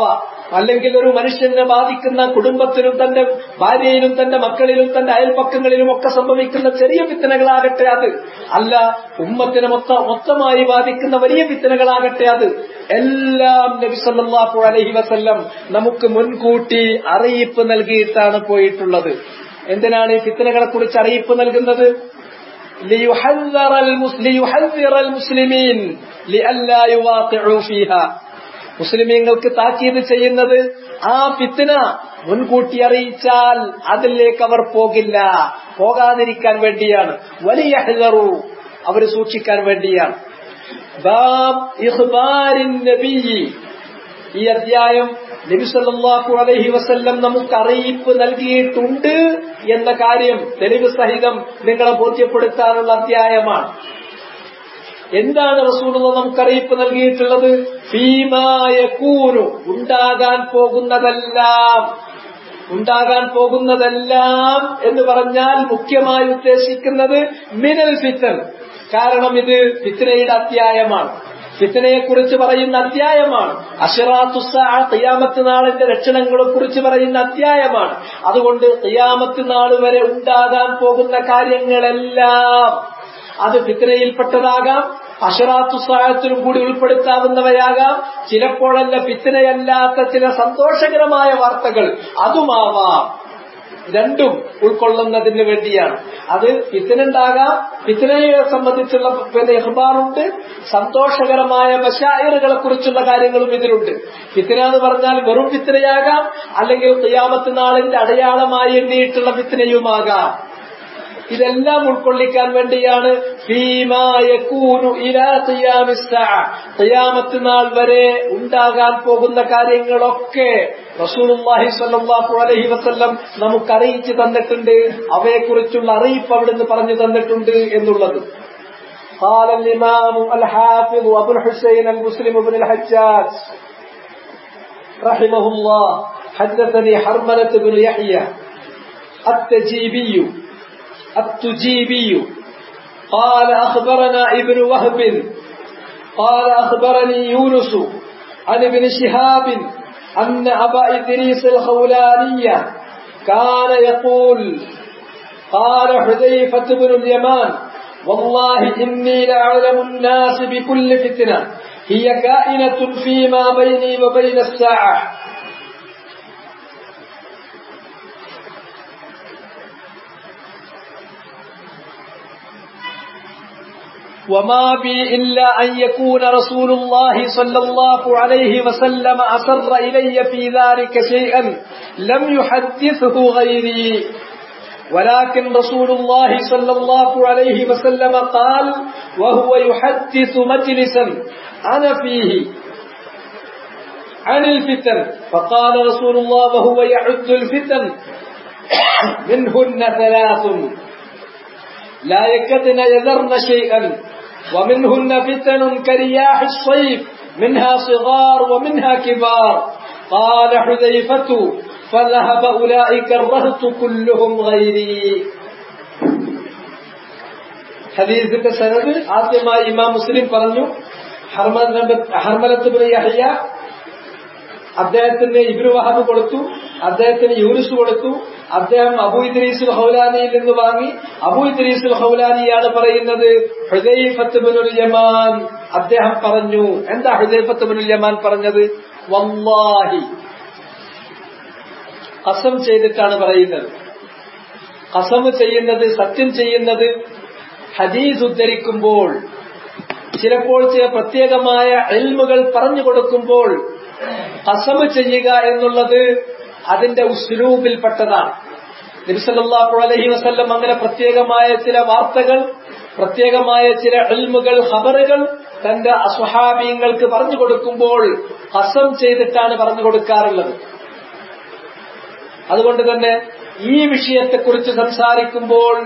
അല്ലെങ്കിൽ ഒരു മനുഷ്യനെ ബാധിക്കുന്ന കുടുംബത്തിനും തന്റെ ഭാര്യയിലും തന്റെ മക്കളിലും തന്റെ അയൽപ്പക്കങ്ങളിലും ഒക്കെ സംഭവിക്കുന്ന ചെറിയ ഫിത്തനകളാകട്ടെ അത് അല്ല ഉമ്മത്തിനെ മൊത്ത മൊത്തമായി ബാധിക്കുന്ന വലിയ ഫിത്തനകളാകട്ടെ അത് എല്ലാം നബി സല്ലല്ലാഹു അലൈഹി വസല്ലം നമുക്ക് മുൻകൂട്ടി അറിയിപ്പ് നൽകിയിട്ടാണ് പോയിട്ടുള്ളത് എന്തിനാണ് ഈ ഫിത്തനകളെ കുറിച്ച് അറിയിപ്പ് നൽകുന്നത് ليحذر المس- ليحذر المسلمين لئلا يواقعوا فيها മുസ്ലിമീങ്ങൾക്ക് താക്കീത് ചെയ്യുന്നത് ആ ഫിത്തിന മുൻകൂട്ടി അറിയിച്ചാൽ അതിലേക്ക് അവർ പോകില്ല പോകാതിരിക്കാൻ വേണ്ടിയാണ് വലിയ ഹെതറു അവർ സൂക്ഷിക്കാൻ വേണ്ടിയാണ് ബാബ് ഇഖ്ബാരിൻ നബിയ്യി ഈ അധ്യായം നബി സല്ലല്ലാഹു അലൈഹി വസല്ലം നമുക്ക് അറിയിപ്പ് നൽകിയിട്ടുണ്ട് എന്ന കാര്യം തെളിവ് സഹിതം നിങ്ങളെ ബോധ്യപ്പെടുത്താനുള്ള അധ്യായമാണ് എന്താണ് റസൂലുള്ള നമുക്ക് അറിയിപ്പ് നൽകിയിട്ടുള്ളത് ഫീമായൂനു ഉണ്ടാകാൻ പോകുന്നതെല്ലാം ഉണ്ടാകാൻ പോകുന്നതെല്ലാം എന്ന് പറഞ്ഞാൽ മുഖ്യമായി ഉദ്ദേശിക്കുന്നത് മിനൽ ഫിത്തൻ കാരണം ഇത് ഫിത്തനയുടെ അധ്യായമാണ് ഫിത്തനയെ കുറിച്ച് പറയുന്ന അധ്യായമാണ് അഷറാത്തുസാമത്ത് നാളിന്റെ ലക്ഷണങ്ങളെ കുറിച്ച് പറയുന്ന അധ്യായമാണ് അതുകൊണ്ട് ഖിയാമത്ത് നാൾ വരെ ഉണ്ടാകാൻ പോകുന്ന കാര്യങ്ങളെല്ലാം അത് ഫിത്തനയിൽപ്പെട്ടതാകാം അഷറാത്തുസാഹത്തിനും കൂടി ഉൾപ്പെടുത്താവുന്നവയാകാം ചിലപ്പോഴല്ല ഫിത്തനയല്ലാത്ത ചില സന്തോഷകരമായ വാർത്തകൾ അതുമാവാം രണ്ടും ഉൾക്കൊള്ളുന്നതിന് വേണ്ടിയാണ് അത് ഫിത്തനുണ്ടാകാം ഫിത്തനയെ സംബന്ധിച്ചുള്ള പിന്നെ ഇഹ്ബാറുണ്ട് സന്തോഷകരമായ ബഷായറുകളെ കുറിച്ചുള്ള കാര്യങ്ങളും ഇതിലുണ്ട് ഫിത്തന എന്ന് പറഞ്ഞാൽ വെറും ഫിത്തനയാകാം അല്ലെങ്കിൽ ഖിയാമത്ത് നാളിന്റെ അടയാളമായി എണ്ണിയിട്ടുള്ള ഫിത്തനയുമാകാം ഇതെല്ലാം ഉൾക്കൊള്ളിക്കാൻ വേണ്ടിയാണ് ഖിയാമത്ത് നാൾ വരെ ഉണ്ടാകാൻ പോകുന്ന കാര്യങ്ങളൊക്കെ റസൂലുള്ളാഹി സ്വല്ലല്ലാഹു അലൈഹി വസല്ലം നമുക്ക് അറിയിച്ചു തന്നിട്ടുണ്ട് അവയെക്കുറിച്ചുള്ള അറിയിപ്പ് അവിടുന്ന് പറഞ്ഞു തന്നിട്ടുണ്ട് എന്നുള്ളത് قال الإمام الحافظ أبو الحسين المسلم بن الحجاج رحمه الله حدثني حرملة بن يحيى التجيبي التجيبي قال أخبرنا ابن وهب قال أخبرني يونس عن ابن شهاب أن أبا إدريس الخولانية كان يقول قال حذيفة بن اليمان والله إني لأعلم الناس بكل فتنة هي كائنة فيما بيني وبين الساعة وما بي إلا أن يكون رسول الله صلى الله عليه وسلم أسر إلي في ذلك شيئا لم يحدثه غيري ولكن رسول الله صلى الله عليه وسلم قال وهو يحدث مجلسا أنا فيه عن الفتن فقال رسول الله وهو يعد الفتن منهن ثلاث لا يكدن يذرن شيئا ومنهن فتن كرياح الصيف منها صغار ومنها كبار قال حذيفة فذهب أولئك الرهط كلهم غيري ഹദീസിന്റെ സനത് ആദ്യമായി ഇമാം മുസ്ലിം പറഞ്ഞു ഹർമലത്ത് ബിൻ യഹ്യ അദ്ദേഹത്തിന് ഇബ്രു വഹാബ് കൊടുത്തു അദ്ദേഹത്തിന് യൂനുസ് കൊടുത്തു അദ്ദേഹം അബു ഇദ്രീസുൽ ഹൗലാനിയിൽ നിന്ന് വാങ്ങി അബു ഇദ്രീസുൽ ഹൗലാനിയാണ് പറയുന്നത് ഹുദൈഫത്ത് ബിനുൽ യമാൻ അദ്ദേഹം പറഞ്ഞു എന്താ ഹുദൈഫത്ത് ബിനുൽ യമാൻ പറഞ്ഞത് വല്ലാഹി കസം ചെയ്തിട്ടാണ് പറയുന്നത് കസം ചെയ്യുന്നത് സത്യം ചെയ്യുന്നത് ഹദീസ് ഉദ്ധരിക്കുമ്പോൾ ചിലപ്പോൾ ചില പ്രത്യേകമായ എൽമുകൾ പറഞ്ഞു കൊടുക്കുമ്പോൾ കസമ് ചെയ്യുക എന്നുള്ളത് അതിന്റെ ഉസ്ലൂബിൽപ്പെട്ടതാണ് നബിസല്ലാഹു അലഹി വസ്ല്ലം അങ്ങനെ പ്രത്യേകമായ ചില വാർത്തകൾ പ്രത്യേകമായ ചില എൽമുകൾ ഖബറുകൾ തന്റെ അസ്വഹാബീങ്ങൾക്ക് പറഞ്ഞു കൊടുക്കുമ്പോൾ കസം ചെയ്തിട്ടാണ് പറഞ്ഞു കൊടുക്കാറുള്ളത് അതുകൊണ്ട് തന്നെ ഈ വിഷയത്തെക്കുറിച്ച് സംസാരിക്കുമ്പോൾ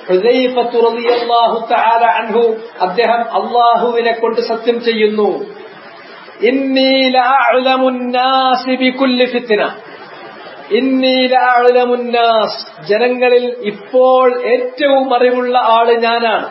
അൻഹു അദ്ദേഹം അള്ളാഹുവിനെ കൊണ്ട് സത്യം ചെയ്യുന്നു ജനങ്ങളിൽ ഇപ്പോൾ ഏറ്റവും അറിവുള്ള ആള് ഞാനാണ്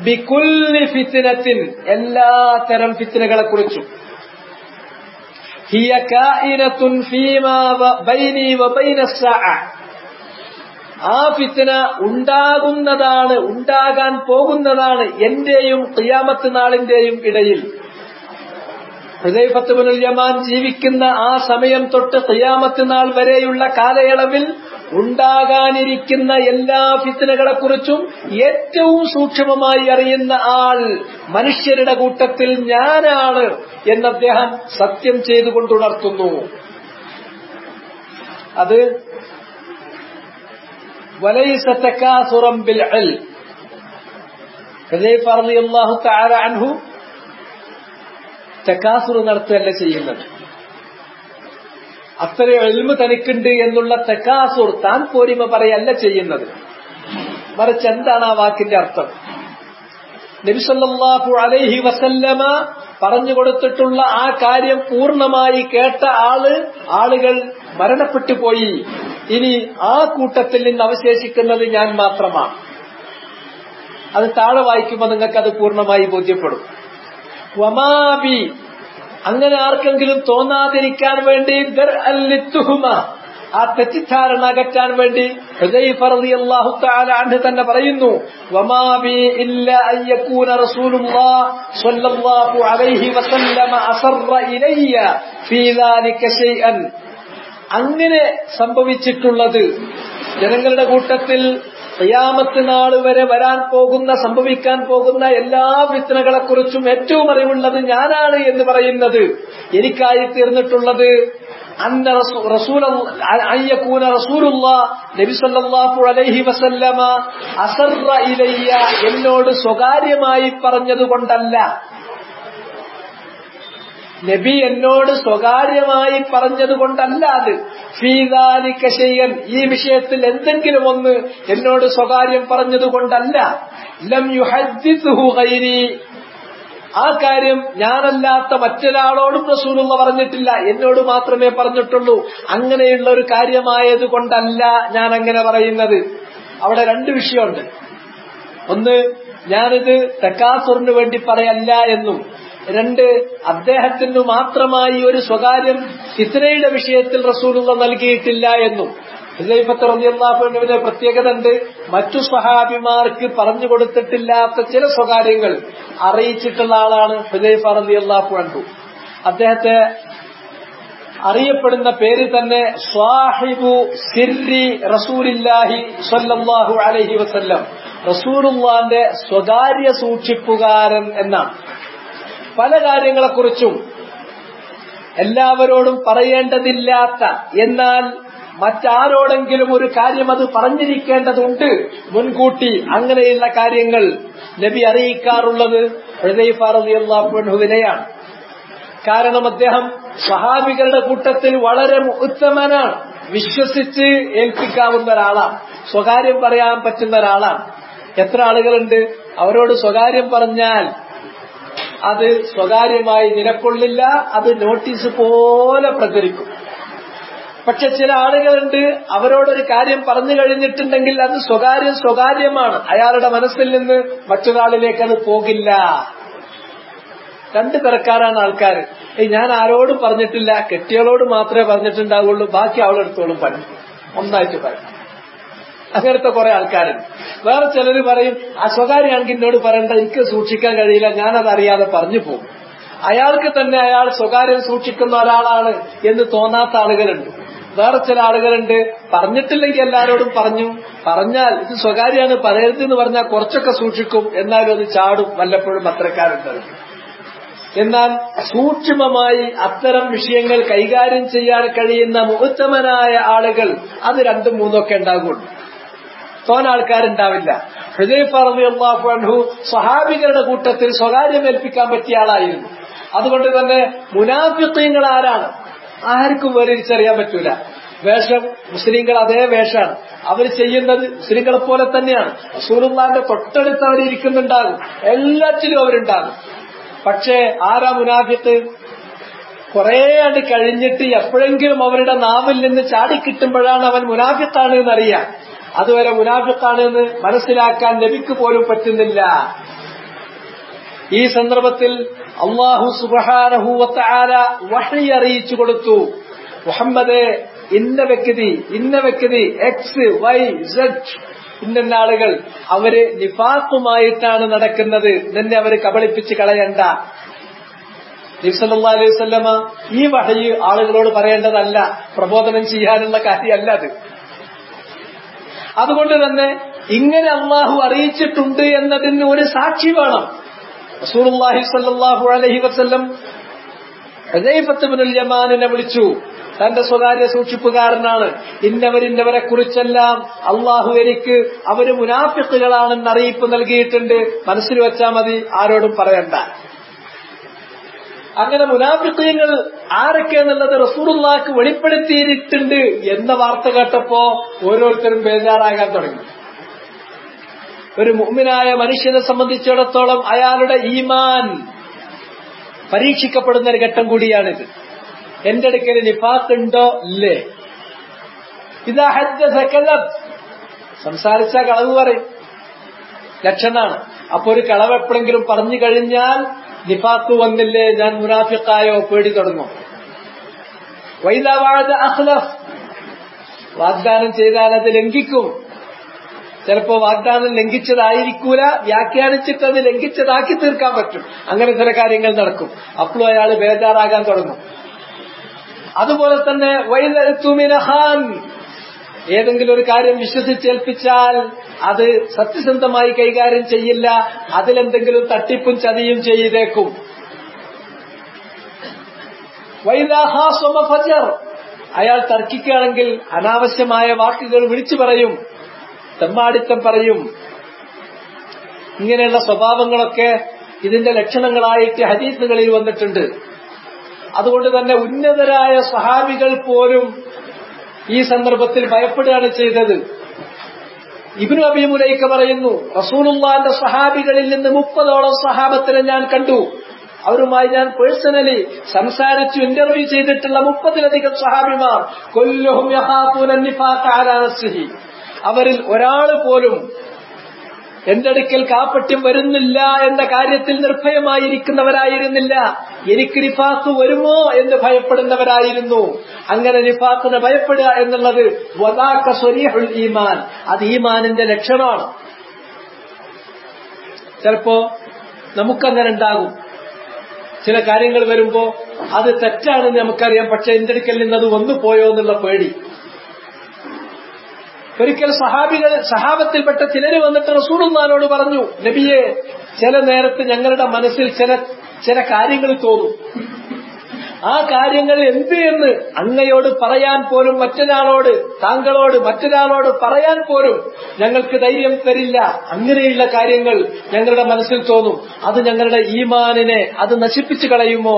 ബികുല്ലി ഫിത്തിനത്തിൻ എല്ലാ തരം ഫിത്തിനകളെ കുറിച്ചും هي كائنة فيما بيني وبين الساعة ആ ഫിത്തന ഉണ്ടാകുന്നതാണ് ഉണ്ടാകാൻ പോകുന്നതാണ് എന്റെയും ഖിയാമത്ത് നാളിന്റെയും ഇടയിൽ ഹൃദയഫത്തുബുൽ യമാൻ ജീവിക്കുന്ന ആ സമയം തൊട്ട് ഖിയാമത്ത് നാൾ വരെയുള്ള കാലയളവിൽ ഉണ്ടാകാനിരിക്കുന്ന എല്ലാ ഫിത്തനകളെക്കുറിച്ചും ഏറ്റവും സൂക്ഷ്മമായി അറിയുന്ന ആൾ മനുഷ്യരുടെ കൂട്ടത്തിൽ ഞാനാണ് എന്ന് അദ്ദേഹം സത്യം ചെയ്തുകൊണ്ടുണർത്തുന്നു അത് وليس تكاثرا بالعلم ഹുദൈഫ റളിയല്ലാഹു തആല അൻഹു തകാസുർ നടത്തുകയല്ല ചെയ്യുന്നത് അത്ര എൽമ് തനിക്കുണ്ട് എന്നുള്ള തക്കാസുർ താൻ പോരിമ പറയല്ല ചെയ്യുന്നത് മറിച്ച് എന്താണ് ആ വാക്കിന്റെ അർത്ഥം നബിസല്ലാഹു അലൈഹി വസല്ലമ പറഞ്ഞു കൊടുത്തിട്ടുള്ള ആ കാര്യം പൂർണ്ണമായി കേട്ട ആള് ആളുകൾ മരണപ്പെട്ടു പോയി ഇനി ആ കൂട്ടത്തിൽ നിന്ന് അവശേഷിക്കുന്നത് ഞാൻ മാത്രമാണ് അത് താഴെ വായിക്കുമ്പോൾ നിങ്ങൾക്ക് അത് പൂർണ്ണമായി ബോധ്യപ്പെടും വമാബി അങ്ങനെ ആർക്കെങ്കിലും തോന്നാതിരിക്കാൻ വേണ്ടി ആ തെറ്റിദ്ധാരണ അകറ്റാൻ വേണ്ടി അള്ളാഹു അൻഹു തന്നെ പറയുന്നു വമാബി ഇല്ല അയ്യക്കൂന റസൂലുള്ളാഹ് സ്വല്ലല്ലാഹു അലൈഹി വസല്ലമ അസറ ഇലയ്യ ഫീ ദാലിക ശൈഅൻ അങ്ങനെ സംഭവിച്ചിട്ടുള്ളത് ജനങ്ങളുടെ കൂട്ടത്തിൽ ഖിയാമത്ത് നാൾ വരെ വരാൻ പോകുന്ന സംഭവിക്കാൻ പോകുന്ന എല്ലാ വിത്തനകളെക്കുറിച്ചും ഏറ്റവും അറിവുള്ളത് ഞാനാണ് എന്ന് പറയുന്നത് എനിക്കായി തീർന്നിട്ടുള്ളത് അന്ന റസൂൽ അയ്യക്കൂന റസൂലുള്ള നബി സല്ലല്ലാഹു അലൈഹി വസല്ലമ അസറ ഇലയ്യ എന്നോട് സ്വകാര്യമായി പറഞ്ഞതുകൊണ്ടല്ല നബി എന്നോട് സ്വകാര്യമായി പറഞ്ഞതുകൊണ്ടല്ല അത് ഫീദാലിക്കശയ്യൻ ഈ വിഷയത്തിൽ എന്തെങ്കിലും ഒന്ന് എന്നോട് സ്വകാര്യം പറഞ്ഞതുകൊണ്ടല്ല ലം യുഹദ്ദിസുഹു ഗൈരി ആ കാര്യം ഞാനല്ലാത്ത മറ്റൊരാളോടും റസൂലുള്ള പറഞ്ഞിട്ടില്ല എന്നോട് മാത്രമേ പറഞ്ഞിട്ടുള്ളൂ അങ്ങനെയുള്ള ഒരു കാര്യമായത് കൊണ്ടല്ല ഞാൻ അങ്ങനെ പറയുന്നത് അവിടെ രണ്ട് വിഷയമുണ്ട് ഒന്ന് ഞാനിത് തെക്കാസുറിന് വേണ്ടി പറയല്ല എന്നും രണ്ട് അദ്ദേഹത്തിന് മാത്രമായി ഒരു സ്വകാര്യം ഫിത്രയുടെ വിഷയത്തിൽ റസൂലുള്ള നൽകിയിട്ടില്ല എന്നും ഹുസൈഫത്ത് റളിയല്ലാഹുവിന്റെ പ്രത്യേകത ഉണ്ട് മറ്റു സ്വഹാബിമാർക്ക് പറഞ്ഞു കൊടുത്തിട്ടില്ലാത്ത ചില സ്വകാര്യങ്ങൾ അറിയിച്ചിട്ടുള്ള ആളാണ് ഹുസൈഫ റളിയല്ലാഹു അൻഹു അദ്ദേഹത്തെ അറിയപ്പെടുന്ന പേര് തന്നെ സ്വാഹിബു സിർരി റസൂലില്ലാഹി സ്വല്ലല്ലാഹു അലൈഹി വസല്ലം റസൂലുള്ളാന്റെ സ്വകാര്യ സൂക്ഷിപ്പുകാരൻ എന്നാണ് പല കാര്യങ്ങളെക്കുറിച്ചും എല്ലാവരോടും പറയേണ്ടതില്ലാത്ത എന്നാൽ മറ്റാരോടെങ്കിലും ഒരു കാര്യം അത് പറഞ്ഞിരിക്കേണ്ടതുണ്ട് മുൻകൂട്ടി അങ്ങനെയുള്ള കാര്യങ്ങൾ നബി അറിയിക്കാറുള്ളത് ഹൃദയഫാറിയാഹുവിനെയാണ് കാരണം അദ്ദേഹം സഹാബികളുടെ കൂട്ടത്തിൽ വളരെ ഉത്തമനാണ് വിശ്വസിച്ച് ഏൽപ്പിക്കാവുന്ന ഒരാളാണ് സ്വകാര്യം പറയാൻ പറ്റുന്ന ഒരാളാണ് എത്ര ആളുകളുണ്ട് അവരോട് സ്വകാര്യം പറഞ്ഞാൽ അത് സ്വകാര്യമായി നിലക്കൊള്ളില്ല അത് നോട്ടീസ് പോലെ പ്രചരിക്കും പക്ഷെ ചില ആളുകളുണ്ട് അവരോടൊരു കാര്യം പറഞ്ഞു കഴിഞ്ഞിട്ടുണ്ടെങ്കിൽ അത് സ്വകാര്യം സ്വകാര്യമാണ് അയാളുടെ മനസ്സിൽ നിന്ന് മറ്റൊരാളിലേക്ക് അത് പോകില്ല രണ്ട് തരക്കാരാണ് ആൾക്കാർ ഏയ് ഞാൻ ആരോടും പറഞ്ഞിട്ടില്ല കെട്ടിയോളോട് മാത്രമേ പറഞ്ഞിട്ടുണ്ടാവുള്ളൂ ബാക്കി അവളെടുത്തോളും പറഞ്ഞു ഒന്നായിട്ട് പറയും അങ്ങനത്തെ കുറെ ആൾക്കാരുണ്ട് വേറെ ചിലർ പറയും ആ സ്വകാര്യമാണെങ്കിൽ എന്നോട് പറയണ്ട എനിക്ക് സൂക്ഷിക്കാൻ കഴിയില്ല ഞാനത് അറിയാതെ പറഞ്ഞു പോകും അയാൾക്ക് തന്നെ അയാൾ സ്വകാര്യം സൂക്ഷിക്കുന്ന ഒരാളാണ് എന്ന് തോന്നാത്ത ആളുകളുണ്ട് വേറെ ചില ആളുകളുണ്ട് പറഞ്ഞിട്ടില്ലെങ്കിൽ എല്ലാരോടും പറഞ്ഞു പറഞ്ഞാൽ ഇത് സ്വകാര്യമാണ് പറയരുത് എന്ന് പറഞ്ഞാൽ കുറച്ചൊക്കെ സൂക്ഷിക്കും എന്നാലും അത് ചാടും വല്ലപ്പോഴും അത്രക്കാരുണ്ട് എന്നാൽ സൂക്ഷ്മമായി അത്തരം വിഷയങ്ങൾ കൈകാര്യം ചെയ്യാൻ കഴിയുന്ന മുഹത്തമനായ ആളുകൾ അത് രണ്ടും മൂന്നൊക്കെ ഉണ്ടാകുള്ളൂ തോന ആൾക്കാരുണ്ടാവില്ല ഹൃദയഫു സ്വഹാബികളുടെ കൂട്ടത്തിൽ സ്വകാര്യം ഏൽപ്പിക്കാൻ പറ്റിയ ആളായിരുന്നു അതുകൊണ്ട് തന്നെ മുനാഫിക്കങ്ങൾ ആരാണ് ആർക്കും വേറിരിച്ചറിയാൻ പറ്റൂല വേഷം മുസ്ലിങ്ങൾ അതേ വേഷമാണ് അവർ ചെയ്യുന്നത് മുസ്ലിങ്ങളെ പോലെ തന്നെയാണ് റസൂലുള്ളാന്റെ തൊട്ടടുത്ത് അവർ ഇരിക്കുന്നുണ്ടാകും എല്ലാറ്റിലും അവരുണ്ടാകും പക്ഷേ ആരാ മുനാഫിക്ക് കുറെ ആണ്ട് കഴിഞ്ഞിട്ട് എപ്പോഴെങ്കിലും അവരുടെ നാവിൽ നിന്ന് ചാടിക്കിട്ടുമ്പോഴാണ് അവൻ മുനാഫിക്കാണ് എന്നറിയാം അതുവരെ മുനാഫിക്കാണ് എന്ന് മനസ്സിലാക്കാൻ ലഭിക്ക് പോലും പറ്റുന്നില്ല ഈ സന്ദർഭത്തിൽ അള്ളാഹു സുബാനഹൂവത്താല വഹി അറിയിച്ചു കൊടുത്തു മുഹമ്മദ് ഇന്ന വ്യക്തി ഇന്ന വ്യക്തി എക്സ് വൈ സെഡ് ഇന്ന ആളുകൾ അവര് നിഫാഖുമായിട്ടാണ് നടക്കുന്നത് നിന്നെ അവര് കബളിപ്പിച്ച് കളയണ്ട നബ്സല്ലാ അലൈഹി സ്വല്ലമ ഈ വഹയി ആളുകളോട് പറയേണ്ടതല്ല പ്രബോധനം ചെയ്യാനുള്ള കാര്യമല്ല അത് അതുകൊണ്ട് തന്നെ ഇങ്ങനെ അള്ളാഹു അറിയിച്ചിട്ടുണ്ട് എന്നതിന് ഒരു സാക്ഷി വേണം റസൂലുള്ളാഹി സ്വല്ലല്ലാഹു അലൈഹി വസല്ലം ഹുദൈഫത്തുബ്നുൽ യമാനിനെ വിളിച്ചു തന്റെ സ്വകാര്യ സൂക്ഷിപ്പുകാരനാണ് ഇന്നവരിന്നവരെ കുറിച്ചെല്ലാം അള്ളാഹു എനിക്ക് അവര് മുനാഫിക്കുകളാണെന്ന് അറിയിപ്പ് നൽകിയിട്ടുണ്ട് മനസ്സിൽ വെച്ചാൽ മതി ആരോടും പറയണ്ട അങ്ങനെ മുനാഫിക്കങ്ങൾ ആരൊക്കെ എന്നുള്ളത് റസൂറുള്ളാക്ക് വെളിപ്പെടുത്തിയിട്ടുണ്ട് എന്ന വാർത്ത കേട്ടപ്പോ ഓരോരുത്തരും ബേജാറാകാൻ തുടങ്ങി ഒരു മുഅ്മിനായ മനുഷ്യനെ സംബന്ധിച്ചിടത്തോളം അയാളുടെ ഈമാൻ പരീക്ഷിക്കപ്പെടുന്ന ഒരു ഘട്ടം കൂടിയാണിത് എന്റെ അടുക്കൽ നിഫാഖ് ഉണ്ടോ ഇല്ലേ ഇതാ ഹജ്ജ സംസാരിച്ച കളവ് പറയും ലക്ഷണാണ് അപ്പൊ ഒരു കളവ് എപ്പോഴെങ്കിലും പറഞ്ഞു കഴിഞ്ഞാൽ നിഫാഖ് വന്നില്ലേ ഞാൻ മുനാഫിക്കായോ പേടി തുടങ്ങും വൈദാവാഴ അഖ്ലഫ് വാഗ്ദാനം ചെയ്താൽ അത് ലംഘിക്കും ചിലപ്പോ വാഗ്ദാനം ലംഘിച്ചതായിരിക്കൂല വ്യാഖ്യാനിച്ചിട്ട് അത് ലംഘിച്ചതാക്കി തീർക്കാൻ പറ്റും അങ്ങനെ ചില കാര്യങ്ങൾ നടക്കും അപ്പോഴും അയാൾ ബേജാറാകാൻ തുടങ്ങും അതുപോലെ തന്നെ വൈദത്തുമിനഹാൻ ഏതെങ്കിലും ഒരു കാര്യം വിശ്വസിച്ചേൽപ്പിച്ചാൽ അത് സത്യസന്ധമായി കൈകാര്യം ചെയ്യില്ല അതിലെന്തെങ്കിലും തട്ടിപ്പും ചതിയും ചെയ്തേക്കും ഫജർ അയാൾ തർക്കിക്കുകയാണെങ്കിൽ അനാവശ്യമായ വാക്കുകൾ വിളിച്ചു പറയും തെമ്മാടിത്തം പറയും ഇങ്ങനെയുള്ള സ്വഭാവങ്ങളൊക്കെ ഇതിന്റെ ലക്ഷണങ്ങളായിട്ട് ഹദീസുകളിൽ വന്നിട്ടുണ്ട് അതുകൊണ്ട് തന്നെ ഉന്നതരായ സഹാബികൾ പോലും ഈ സന്ദർഭത്തിൽ ഭയപ്പെടുകയാണ് ചെയ്തത് ഇബിനു അബിമുലൈക്ക പറയുന്നു റസൂലുള്ളാന്റെ സഹാബികളിൽ നിന്ന് മുപ്പതോളം സഹാബത്തിനെ ഞാൻ കണ്ടു അവരുമായി ഞാൻ പേഴ്സണലി സംസാരിച്ചു ഇന്റർവ്യൂ ചെയ്തിട്ടുള്ള മുപ്പതിലധികം സഹാബിമാർ കൊല്ലുഹും അവരിൽ ഒരാള് പോലും എന്റെ അടുക്കൽ കാപ്പറ്റ്യം വരുന്നില്ല എന്ന കാര്യത്തിൽ നിർഭയമായിരിക്കുന്നവരായിരുന്നില്ല എനിക്ക് നിഫാഖ് വരുമോ എന്ന് ഭയപ്പെടുന്നവരായിരുന്നു അങ്ങനെ നിഫാഖിനെ ഭയപ്പെടുക എന്നുള്ളത് വദാക്ക സ്വരീഹുൽ ഈമാൻ അത് ഈമാനിന്റെ ലക്ഷണമാണ് ചിലപ്പോ നമുക്കങ്ങനെ ഉണ്ടാകും ചില കാര്യങ്ങൾ വരുമ്പോ അത് തെറ്റാണെന്ന് നമുക്കറിയാം പക്ഷെ എന്റെ അടുക്കൽ നിന്ന് അത് വന്നു പോയോ എന്നുള്ള പേടി ഒരിക്കൽ സഹാബികൾ സഹാബത്തിൽപ്പെട്ട ചിലര് വന്നിട്ട് റസൂലുള്ളാനോട് പറഞ്ഞു നബിയെ ചില നേരത്ത് ഞങ്ങളുടെ മനസ്സിൽ ചില ചില കാര്യങ്ങൾ തോന്നും ആ കാര്യങ്ങൾ എന്ത് എന്ന് അങ്ങയോട് പറയാൻ പോലും മറ്റൊരാളോട് താങ്കളോട് മറ്റൊരാളോട് പറയാൻ പോലും ഞങ്ങൾക്ക് ധൈര്യം തരില്ല അങ്ങനെയുള്ള കാര്യങ്ങൾ ഞങ്ങളുടെ മനസ്സിൽ തോന്നും അത് ഞങ്ങളുടെ ഈമാനിനെ അത് നശിപ്പിച്ചു കളയുമോ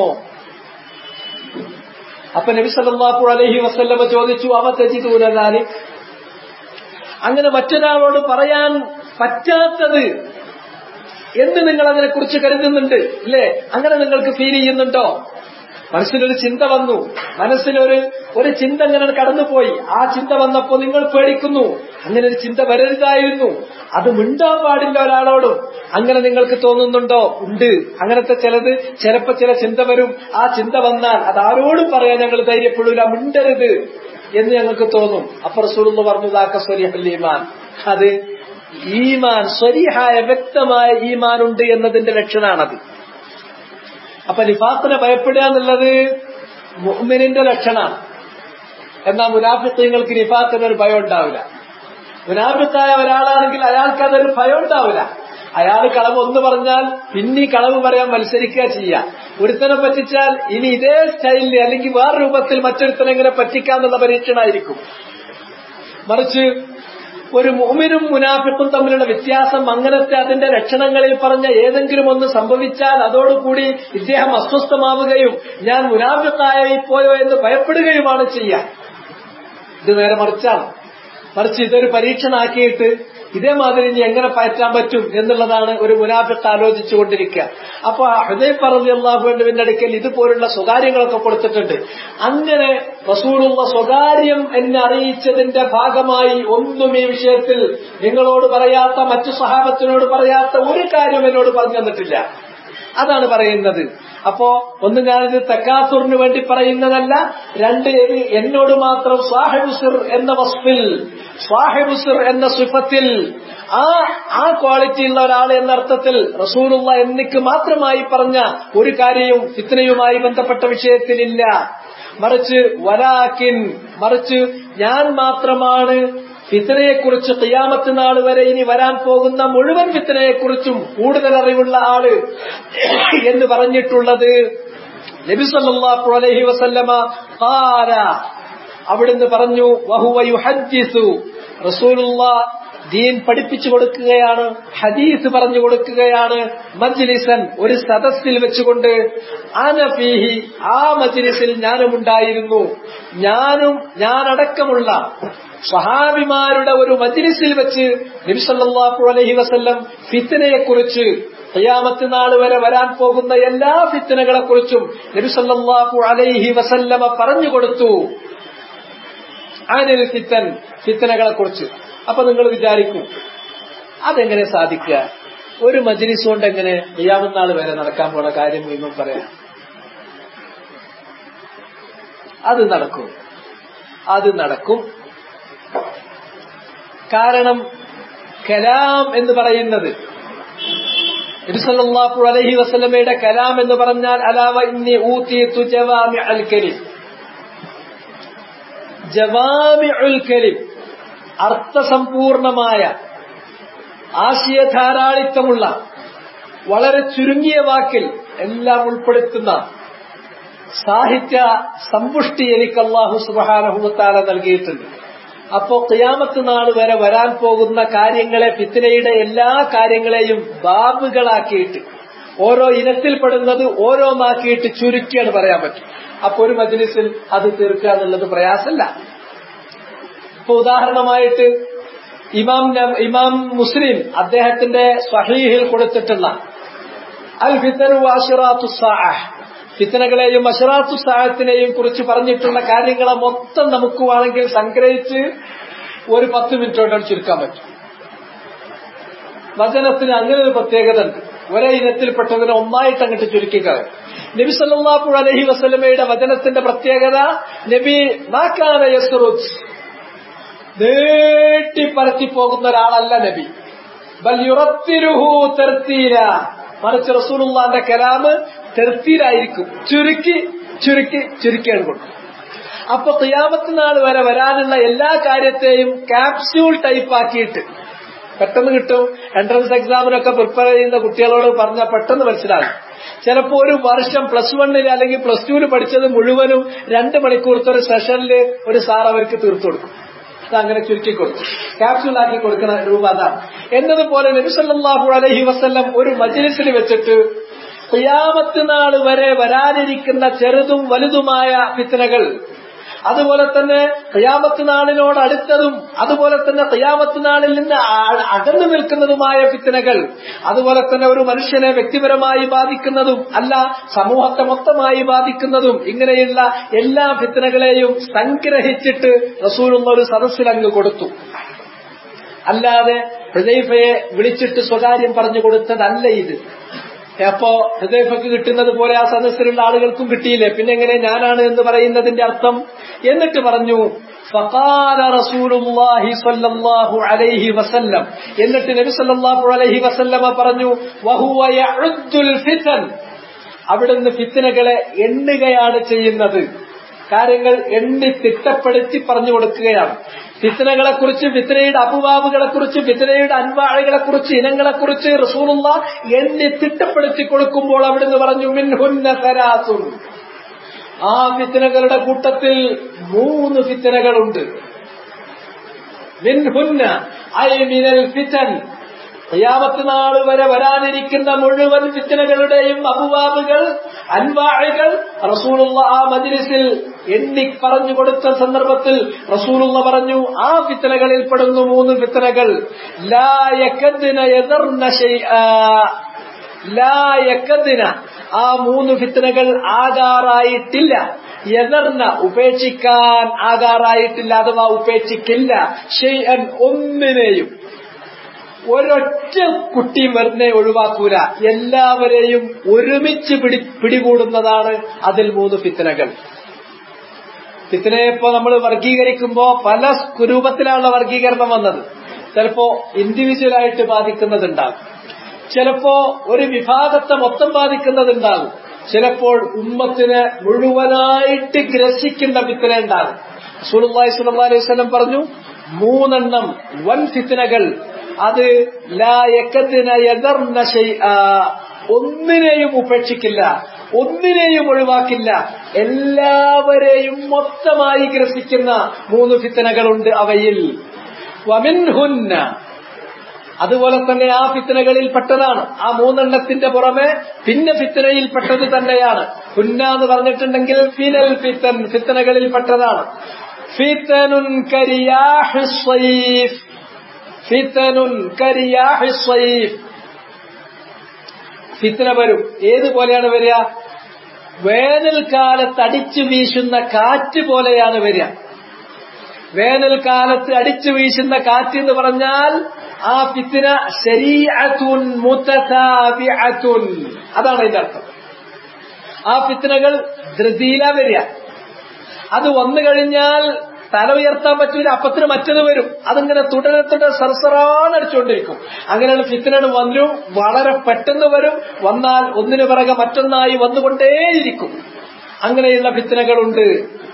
അപ്പൊ നബി സല്ലല്ലാഹു അലൈഹി വസല്ലമ ചോദിച്ചു അവ തെജിതൂനാലി അങ്ങനെ മറ്റൊരാളോട് പറയാൻ പറ്റാത്തത് എന്ന് നിങ്ങൾ അതിനെ കുറിച്ച് കരുതുന്നുണ്ട് ഇല്ലേ അങ്ങനെ നിങ്ങൾക്ക് ഫീൽ ചെയ്യുന്നുണ്ടോ മനസ്സിലൊരു ചിന്ത വന്നു മനസ്സിലൊരു ഒരു ചിന്ത അങ്ങനെ കടന്നുപോയി ആ ചിന്ത വന്നപ്പോ നിങ്ങൾ പേടിക്കുന്നു അങ്ങനെ ഒരു ചിന്ത വരരുതായിരുന്നു അത് മിണ്ടാൻ പാടില്ല ഒരാളോടും അങ്ങനെ നിങ്ങൾക്ക് തോന്നുന്നുണ്ടോ ഉണ്ട് അങ്ങനത്തെ ചിലത് ചിലപ്പോ ചില ചിന്ത വരും ആ ചിന്ത വന്നാൽ അത് ആരോടും പറയാൻ ഞങ്ങൾ ധൈര്യപ്പെടൂല മിണ്ടരുത് എന്ന് ഞങ്ങൾക്ക് തോന്നും അപ്പൊ റസൂൾ പറഞ്ഞു ദാക്ക സ്വരിഹൽ ഈമാൻ അത് ഈമാൻ സ്വരിഹായ വ്യക്തമായ ഈമാൻ ഉണ്ട് എന്നതിന്റെ ലക്ഷണമാണത് അപ്പൊ നിഫാഖിനെ ഭയപ്പെടുക എന്നുള്ളത് മുഹ്മിനിന്റെ ലക്ഷണമാണ് എന്നാൽ മുനാഫിക്കങ്ങൾക്ക് നിഫാഖിന് ഒരു ഭയം ഉണ്ടാവില്ല മുനാഫിക്കായ ഒരാളാണെങ്കിൽ അയാൾക്ക് അതൊരു ഭയം ഉണ്ടാവില്ല അയാൾ കളവ് ഒന്ന് പറഞ്ഞാൽ പിന്നെ കളവ് പറയാൻ മത്സരിക്കുക ചെയ്യാം ഒരുത്തനെ പറ്റിച്ചാൽ ഇനി ഇതേ സ്റ്റൈലിൽ അല്ലെങ്കിൽ വേറെ രൂപത്തിൽ മറ്റൊരുത്തനെ എങ്ങനെ പറ്റിക്കാന്നുള്ള പരീക്ഷണമായിരിക്കും മറിച്ച് ഒരു മുമിനും മുനാഫിക്കും തമ്മിലുള്ള വ്യത്യാസം അങ്ങനത്തെ അതിന്റെ ലക്ഷണങ്ങളിൽ പറഞ്ഞ ഏതെങ്കിലും ഒന്ന് സംഭവിച്ചാൽ അതോടുകൂടി ഇദ്ദേഹം അസ്വസ്ഥമാവുകയും ഞാൻ മുനാഫിക്കായി പോയോ എന്ന് ഭയപ്പെടുകയുമാണ് ചെയ്യാൻ ഇത് നേരെ മറിച്ചാണ് മറിച്ച് ഇതൊരു പരീക്ഷണാക്കിയിട്ട് ഇതേമാതിരി ഇനി എങ്ങനെ പയറ്റാൻ പറ്റും എന്നുള്ളതാണ് ഒരു മുനാഫിത്ത് ആലോചിച്ചുകൊണ്ടിരിക്കുക അപ്പൊ ഹൃദയ പറഞ്ഞു അള്ളാഹുവിന്റെ അടുക്കൽ ഇതുപോലുള്ള സ്വകാര്യങ്ങളൊക്കെ കൊടുത്തിട്ടുണ്ട് അങ്ങനെ റസൂലുള്ള സ്വകാര്യം എന്നെ അറിയിച്ചതിന്റെ ഭാഗമായി ഒന്നും ഈ വിഷയത്തിൽ നിങ്ങളോട് പറയാത്ത മറ്റു സഹാബത്തിനോട് പറയാത്ത ഒരു കാര്യം എന്നോട് പറഞ്ഞു തന്നിട്ടില്ല അതാണ് പറയുന്നത് അപ്പോ ഒന്ന് ഞാനിത് തക്കാസുറിന് വേണ്ടി പറയുന്നതല്ല രണ്ട് ഇത് എന്നോട് മാത്രം സ്വാഹിബുസിർ എന്ന വസ്ഫിൽ സ്വാഹിബുസിർ എന്ന സുഫത്തിൽ ആ ആ ക്വാളിറ്റി ഉള്ള ഒരാൾ എന്ന അർത്ഥത്തിൽ റസൂലുള്ള എനിക്ക് മാത്രമായി പറഞ്ഞ ഒരു കാര്യവും ഫിത്നയുമായി ബന്ധപ്പെട്ട വിഷയത്തിലില്ല മറിച്ച് വലാക്കിൻ മറിച്ച് ഞാൻ മാത്രമാണ് ഫിത്തനയെക്കുറിച്ച് ഖിയാമത്ത് നാൾ വരെ ഇനി വരാൻ പോകുന്ന മുഴുവൻ ഫിത്തനയെക്കുറിച്ചും കൂടുതൽ അറിവുള്ള ആള് എന്ന് പറഞ്ഞിട്ടുള്ളത് നബി സല്ലല്ലാഹു അലൈഹി വസല്ലമ ഖാല അവിടുന്ന് പറഞ്ഞു വഹുവ യുഹദ്ദിസു റസൂലുള്ള ദീൻ പഠിപ്പിച്ചു കൊടുക്കുകയാണ് ഹദീസ് പറഞ്ഞു കൊടുക്കുകയാണ് മജ്ലിസൻ ഒരു സദസ്സിൽ വെച്ചുകൊണ്ട് ആനഫീഹി ആ മജ്ലിസിൽ ഞാനും ഉണ്ടായിരുന്നു ഞാനും ഞാനടക്കമുള്ള സഹാബിമാരുടെ ഒരു മജ്ലിസിൽ വെച്ച് നബിസല്ലാഹു അലഹി വസല്ലം ഫിത്തിനയെ കുറിച്ച് ഖിയാമത്ത് നാൾ വരെ വരാൻ പോകുന്ന എല്ലാ ഫിത്തനകളെ കുറിച്ചും നബിസല്ലാഹു അലൈഹി വസല്ലമ പറഞ്ഞു കൊടുത്തു അനിൽ ഫിത്തൻ ഫിത്തനകളെ കുറിച്ച് അപ്പൊ നിങ്ങൾ വിചാരിക്കും അതെങ്ങനെ സാധിക്കുക ഒരു മജ്ലിസ് കൊണ്ട് എങ്ങനെ ഖിയാമത്ത് വരെ നടക്കാൻ പോണ കാര്യം മുഴുവൻ പറയാം അത് നടക്കും അത് നടക്കും കാരണം കലാം എന്ന് പറയുന്നത് നബിസല്ലാഹു അലഹി വസ്ലമയുടെ കലാം എന്ന് പറഞ്ഞാൽ അലാവ ഇന്നി ഊത്തിയത്തു ജവാമി അൽ കരീം ജവാമി ഉൽ കരീം അർത്ഥസമ്പൂർണമായ ആശയധാരാളിത്തമുള്ള വളരെ ചുരുങ്ങിയ വാക്കിൽ എല്ലാം ഉൾപ്പെടുത്തുന്ന സാഹിത്യ സമ്പുഷ്ടി എനിക്ക് അള്ളാഹു സുബാനഹുത്താല നൽകിയിട്ടുണ്ട് അപ്പോ ക്യാമത്ത് നാൾ വരെ വരാൻ പോകുന്ന കാര്യങ്ങളെ ഫിത്തിനയുടെ എല്ലാ കാര്യങ്ങളെയും ബാബുകളാക്കിയിട്ട് ഓരോ ഇനത്തിൽപ്പെടുന്നത് ഓരോന്നാക്കിയിട്ട് ചുരുക്കിയാണ് പറയാൻ പറ്റും അപ്പൊ ഒരു മജ്ലിസിൽ അത് തീർക്കുക എന്നുള്ളത് പ്രയാസമല്ല ഇപ്പൊ ഉദാഹരണമായിട്ട് ഇമാം ഇമാം മുസ്ലിം അദ്ദേഹത്തിന്റെ സ്വഹീഹിൽ കൊടുത്തിട്ടുള്ള അൽ ഫിത്തനു അഷറാത്തു ഫിത്തനകളെയും അഷറാത്തു സാഹത്തിനെയും കുറിച്ച് പറഞ്ഞിട്ടുള്ള കാര്യങ്ങളെ മൊത്തം നമുക്ക് വേണമെങ്കിൽ സംഗ്രഹിച്ച് ഒരു പത്ത് മിനിറ്റ് കൊണ്ടാണ് ചുരുക്കാൻ പറ്റും വചനത്തിന് അങ്ങനെ ഒരു പ്രത്യേകത ഉണ്ട് ഒരേ ഇനത്തിൽപ്പെട്ടതിനെ ഒന്നായിട്ട് അങ്ങോട്ട് ചുരുക്കിക്കളയും നബി സല്ലാഹു അലഹി വസ്ലമയുടെ വചനത്തിന്റെ പ്രത്യേകത നബി നാക്കാന യസ്റുജ് നീട്ടി പരത്തി പോകുന്ന ഒരാളല്ല നബി ബൽ യുറത്തിരുഹു തെർത്തീല മറിച്ച് റസൂലുള്ളാന്റെ കലാമ് തെർത്തീലായിരിക്കും ചുരുക്കി ചുരുക്കി ചുരുക്കിയാണ് കൊടുക്കും അപ്പൊ ക്യാമത്ത് നാൾ വരെ വരാനുള്ള എല്ലാ കാര്യത്തെയും ക്യാപ്സ്യൂൾ ടൈപ്പ് ആക്കിയിട്ട് പെട്ടെന്ന് കിട്ടും എൻട്രൻസ് എക്സാമിനൊക്കെ പ്രിപ്പയർ ചെയ്യുന്ന കുട്ടികളോട് പറഞ്ഞാൽ പെട്ടെന്ന് മനസ്സിലാകും ചിലപ്പോ ഒരു വർഷം പ്ലസ് വണ്ണിൽ അല്ലെങ്കിൽ പ്ലസ് ടുവിൽ പഠിച്ചത് മുഴുവനും രണ്ട് മണിക്കൂറത്തെ ഒരു സെഷനിൽ ഒരു സാർ അവർക്ക് തീർത്തു കൊടുക്കും അത് അങ്ങനെ ചുരുക്കി കൊടുക്കും ക്യാപ്സ്യൂൾ ആക്കി കൊടുക്കുന്ന രൂപ അതാണ് എന്നതുപോലെ നബിസല്ലാഹു അലഹി വസ്ല്ലം ഒരു മജ്ലിസിൽ വെച്ചിട്ട് ക്യാമത്ത് നാൾ വരെ വരാനിരിക്കുന്ന ചെറുതും വലുതുമായ ഫിത്തനകൾ അതുപോലെ തന്നെ ക്യാമത്ത് നാളിനോട് അടുത്തതും അതുപോലെ തന്നെ ക്യാമത്ത് നാളിൽ നിന്ന് അകന്നു നിൽക്കുന്നതുമായ ഫിത്തനകൾ അതുപോലെ തന്നെ ഒരു മനുഷ്യനെ വ്യക്തിപരമായി ബാധിക്കുന്നതും അല്ല സമൂഹത്തെ മൊത്തമായി ബാധിക്കുന്നതും ഇങ്ങനെയുള്ള എല്ലാ ഫിത്തനകളെയും സംഗ്രഹിച്ചിട്ട് റസൂലുള്ള ഒരു സദസ്സിൽ അങ്ങ് കൊടുത്തു അല്ലാതെ ഹൃദയഫയെ വിളിച്ചിട്ട് സ്വകാര്യം പറഞ്ഞു കൊടുത്തതല്ല ഇത് അപ്പോ ഹൃദയഫക്ക് കിട്ടുന്നത് പോലെ ആ സദസ്സിലുള്ള ആളുകൾക്കും കിട്ടിയില്ലേ പിന്നെ എങ്ങനെ ഞാനാണ് എന്ന് പറയുന്നതിന്റെ അർത്ഥം എന്നിട്ട് പറഞ്ഞു ഫഖാല റസൂലുള്ളാഹി സ്വല്ലല്ലാഹു അലൈഹി വസല്ലം എന്നിട്ട് നബി സല്ലല്ലാഹു അലൈഹി വസല്ലമ പറഞ്ഞു വഹുവ യഉദ്ദുൽ ഫിതൻ അവിടുന്ന് ഫിത്തനകളെ എണ്ണുകയാണ് ചെയ്യുന്നത് കാര്യങ്ങൾ എണ്ണി തിട്ടപ്പെടുത്തി പറഞ്ഞു കൊടുക്കുകയാണ് ഫിത്തനകളെ കുറിച്ച് ഫിത്തനയുടെ അപുവാബുകളെ കുറിച്ച് ഫിത്തനയുടെ അൻവാഴകളെ കുറിച്ച് ഇനങ്ങളെ കുറിച്ച് റസൂലുള്ള എണ്ണി തിട്ടപ്പെടുത്തി കൊടുക്കുമ്പോൾ അവിടുന്ന് പറഞ്ഞു മിൻഹുന്ന സരാസുൻ ആ ഫിത്തനകളുടെ കൂട്ടത്തിൽ മൂന്ന് ഫിത്തനകളുണ്ട് മിൻഹുന്ന ഐ മിനൽ ഫിത്തൻ ഖിയാമത്ത് നാൾ വരെ വരാനിരിക്കുന്ന മുഴുവൻ ഫിത്തനകളുടെയും അപുവാബുകൾ അൻവാഴുകൾ റസൂലുള്ള ആ മജ്ലിസിൽ എണ്ണി പറഞ്ഞു കൊടുത്ത സന്ദർഭത്തിൽ റസൂലുള്ള പറഞ്ഞു ആ ഫിത്തനകളിൽ പെടുന്നു മൂന്ന് ഫിത്തനകൾ ലായക്കദിന ആ മൂന്ന് ഫിത്തനകൾ ആകാറായിട്ടില്ല യദർന ഉപേക്ഷിക്കാൻ ആകാറായിട്ടില്ല അഥവാ ഉപേക്ഷിക്കില്ല ഷെയ്അൻ ഒന്നിനെയും ഒരൊറ്റ കുട്ടിയും വെറുതെ ഒഴിവാക്കൂല എല്ലാവരെയും ഒരുമിച്ച് പിടി പിടികൂടുന്നതാണ് അതിൽ മൂന്ന് ഫിത്തനകൾ ഫിത്തനയെ ഇപ്പോ നമ്മൾ വർഗീകരിക്കുമ്പോ പല രൂപത്തിലാണുള്ള വർഗീകരണം വന്നത് ചിലപ്പോ ഇൻഡിവിജ്വൽ ആയിട്ട് ബാധിക്കുന്നതുണ്ടാകും ചിലപ്പോ ഒരു വിഭാഗത്തെ മൊത്തം ബാധിക്കുന്നതുണ്ടാകും ചിലപ്പോൾ ഉമ്മത്തിനെ മുഴുവനായിട്ട് ഗ്രസിക്കുന്ന ഫിത്തന ഉണ്ടാകും സുലുല്ലാഹി സ്വല്ലല്ലാഹി അലൈഹി വസല്ലം പറഞ്ഞു മൂന്നെണ്ണം വൻ ഫിത്തനകൾ അത് ലാ യക്കത്തിന യദർന ശൈആ ഒന്നിനെയും ഉപേക്ഷിക്കില്ല ഒന്നിനെയും ഒഴിവാക്കില്ല എല്ലാവരെയും മൊത്തമായി ഗ്രസിക്കുന്ന മൂന്ന് ഫിത്തനകളുണ്ട് അവയിൽ വമിൻഹുന്ന അതുപോലെ തന്നെ ആ ഫിത്തനകളിൽ പെട്ടതാണ് ആ മൂന്നെണ്ണത്തിന്റെ പുറമെ പിന്നെ ഫിത്തനയിൽ പെട്ടത് തന്നെയാണ് ഹുന്ന എന്ന് പറഞ്ഞിട്ടുണ്ടെങ്കിൽ ഫിനൽ ഫിത്തൻ ഫിത്തനകളിൽ പെട്ടതാണ് ഫിത്തനുൻ കരിയാഹ് ഫിത്തനുൻ കരിയാഹ് ഫിത്തന വരും ഏതുപോലെയാണ് വരിക വേനൽക്കാലത്ത് അടിച്ചു വീശുന്ന കാറ്റ് പോലെയാണ് വരിക വേനൽക്കാലത്ത് അടിച്ചു വീശുന്ന കാറ്റ് എന്ന് പറഞ്ഞാൽ ആ ഫിത്തിന ശരീഅത്തുൻ മുതതാബിഅത്തുൻ അതാണ് അതിന്റെ അർത്ഥം ആ ഫിത്തിനകൾ ധൃതിയില വരിക അത് വന്നു കഴിഞ്ഞാൽ തല ഉയർത്താൻ പറ്റൂല അപ്പത്തിന് മറ്റത് വരും അതിങ്ങനെ തുടരെ തുടരെ സർസറാണ് അടിച്ചുകൊണ്ടിരിക്കും അങ്ങനെയാണ് ഫിത്തിനട് വന്നു വളരെ പെട്ടെന്ന് വരും വന്നാൽ ഒന്നിനു പിറകെ മറ്റൊന്നായി വന്നുകൊണ്ടേയിരിക്കും അങ്ങനെയുള്ള ഫിത്തനകളുണ്ട്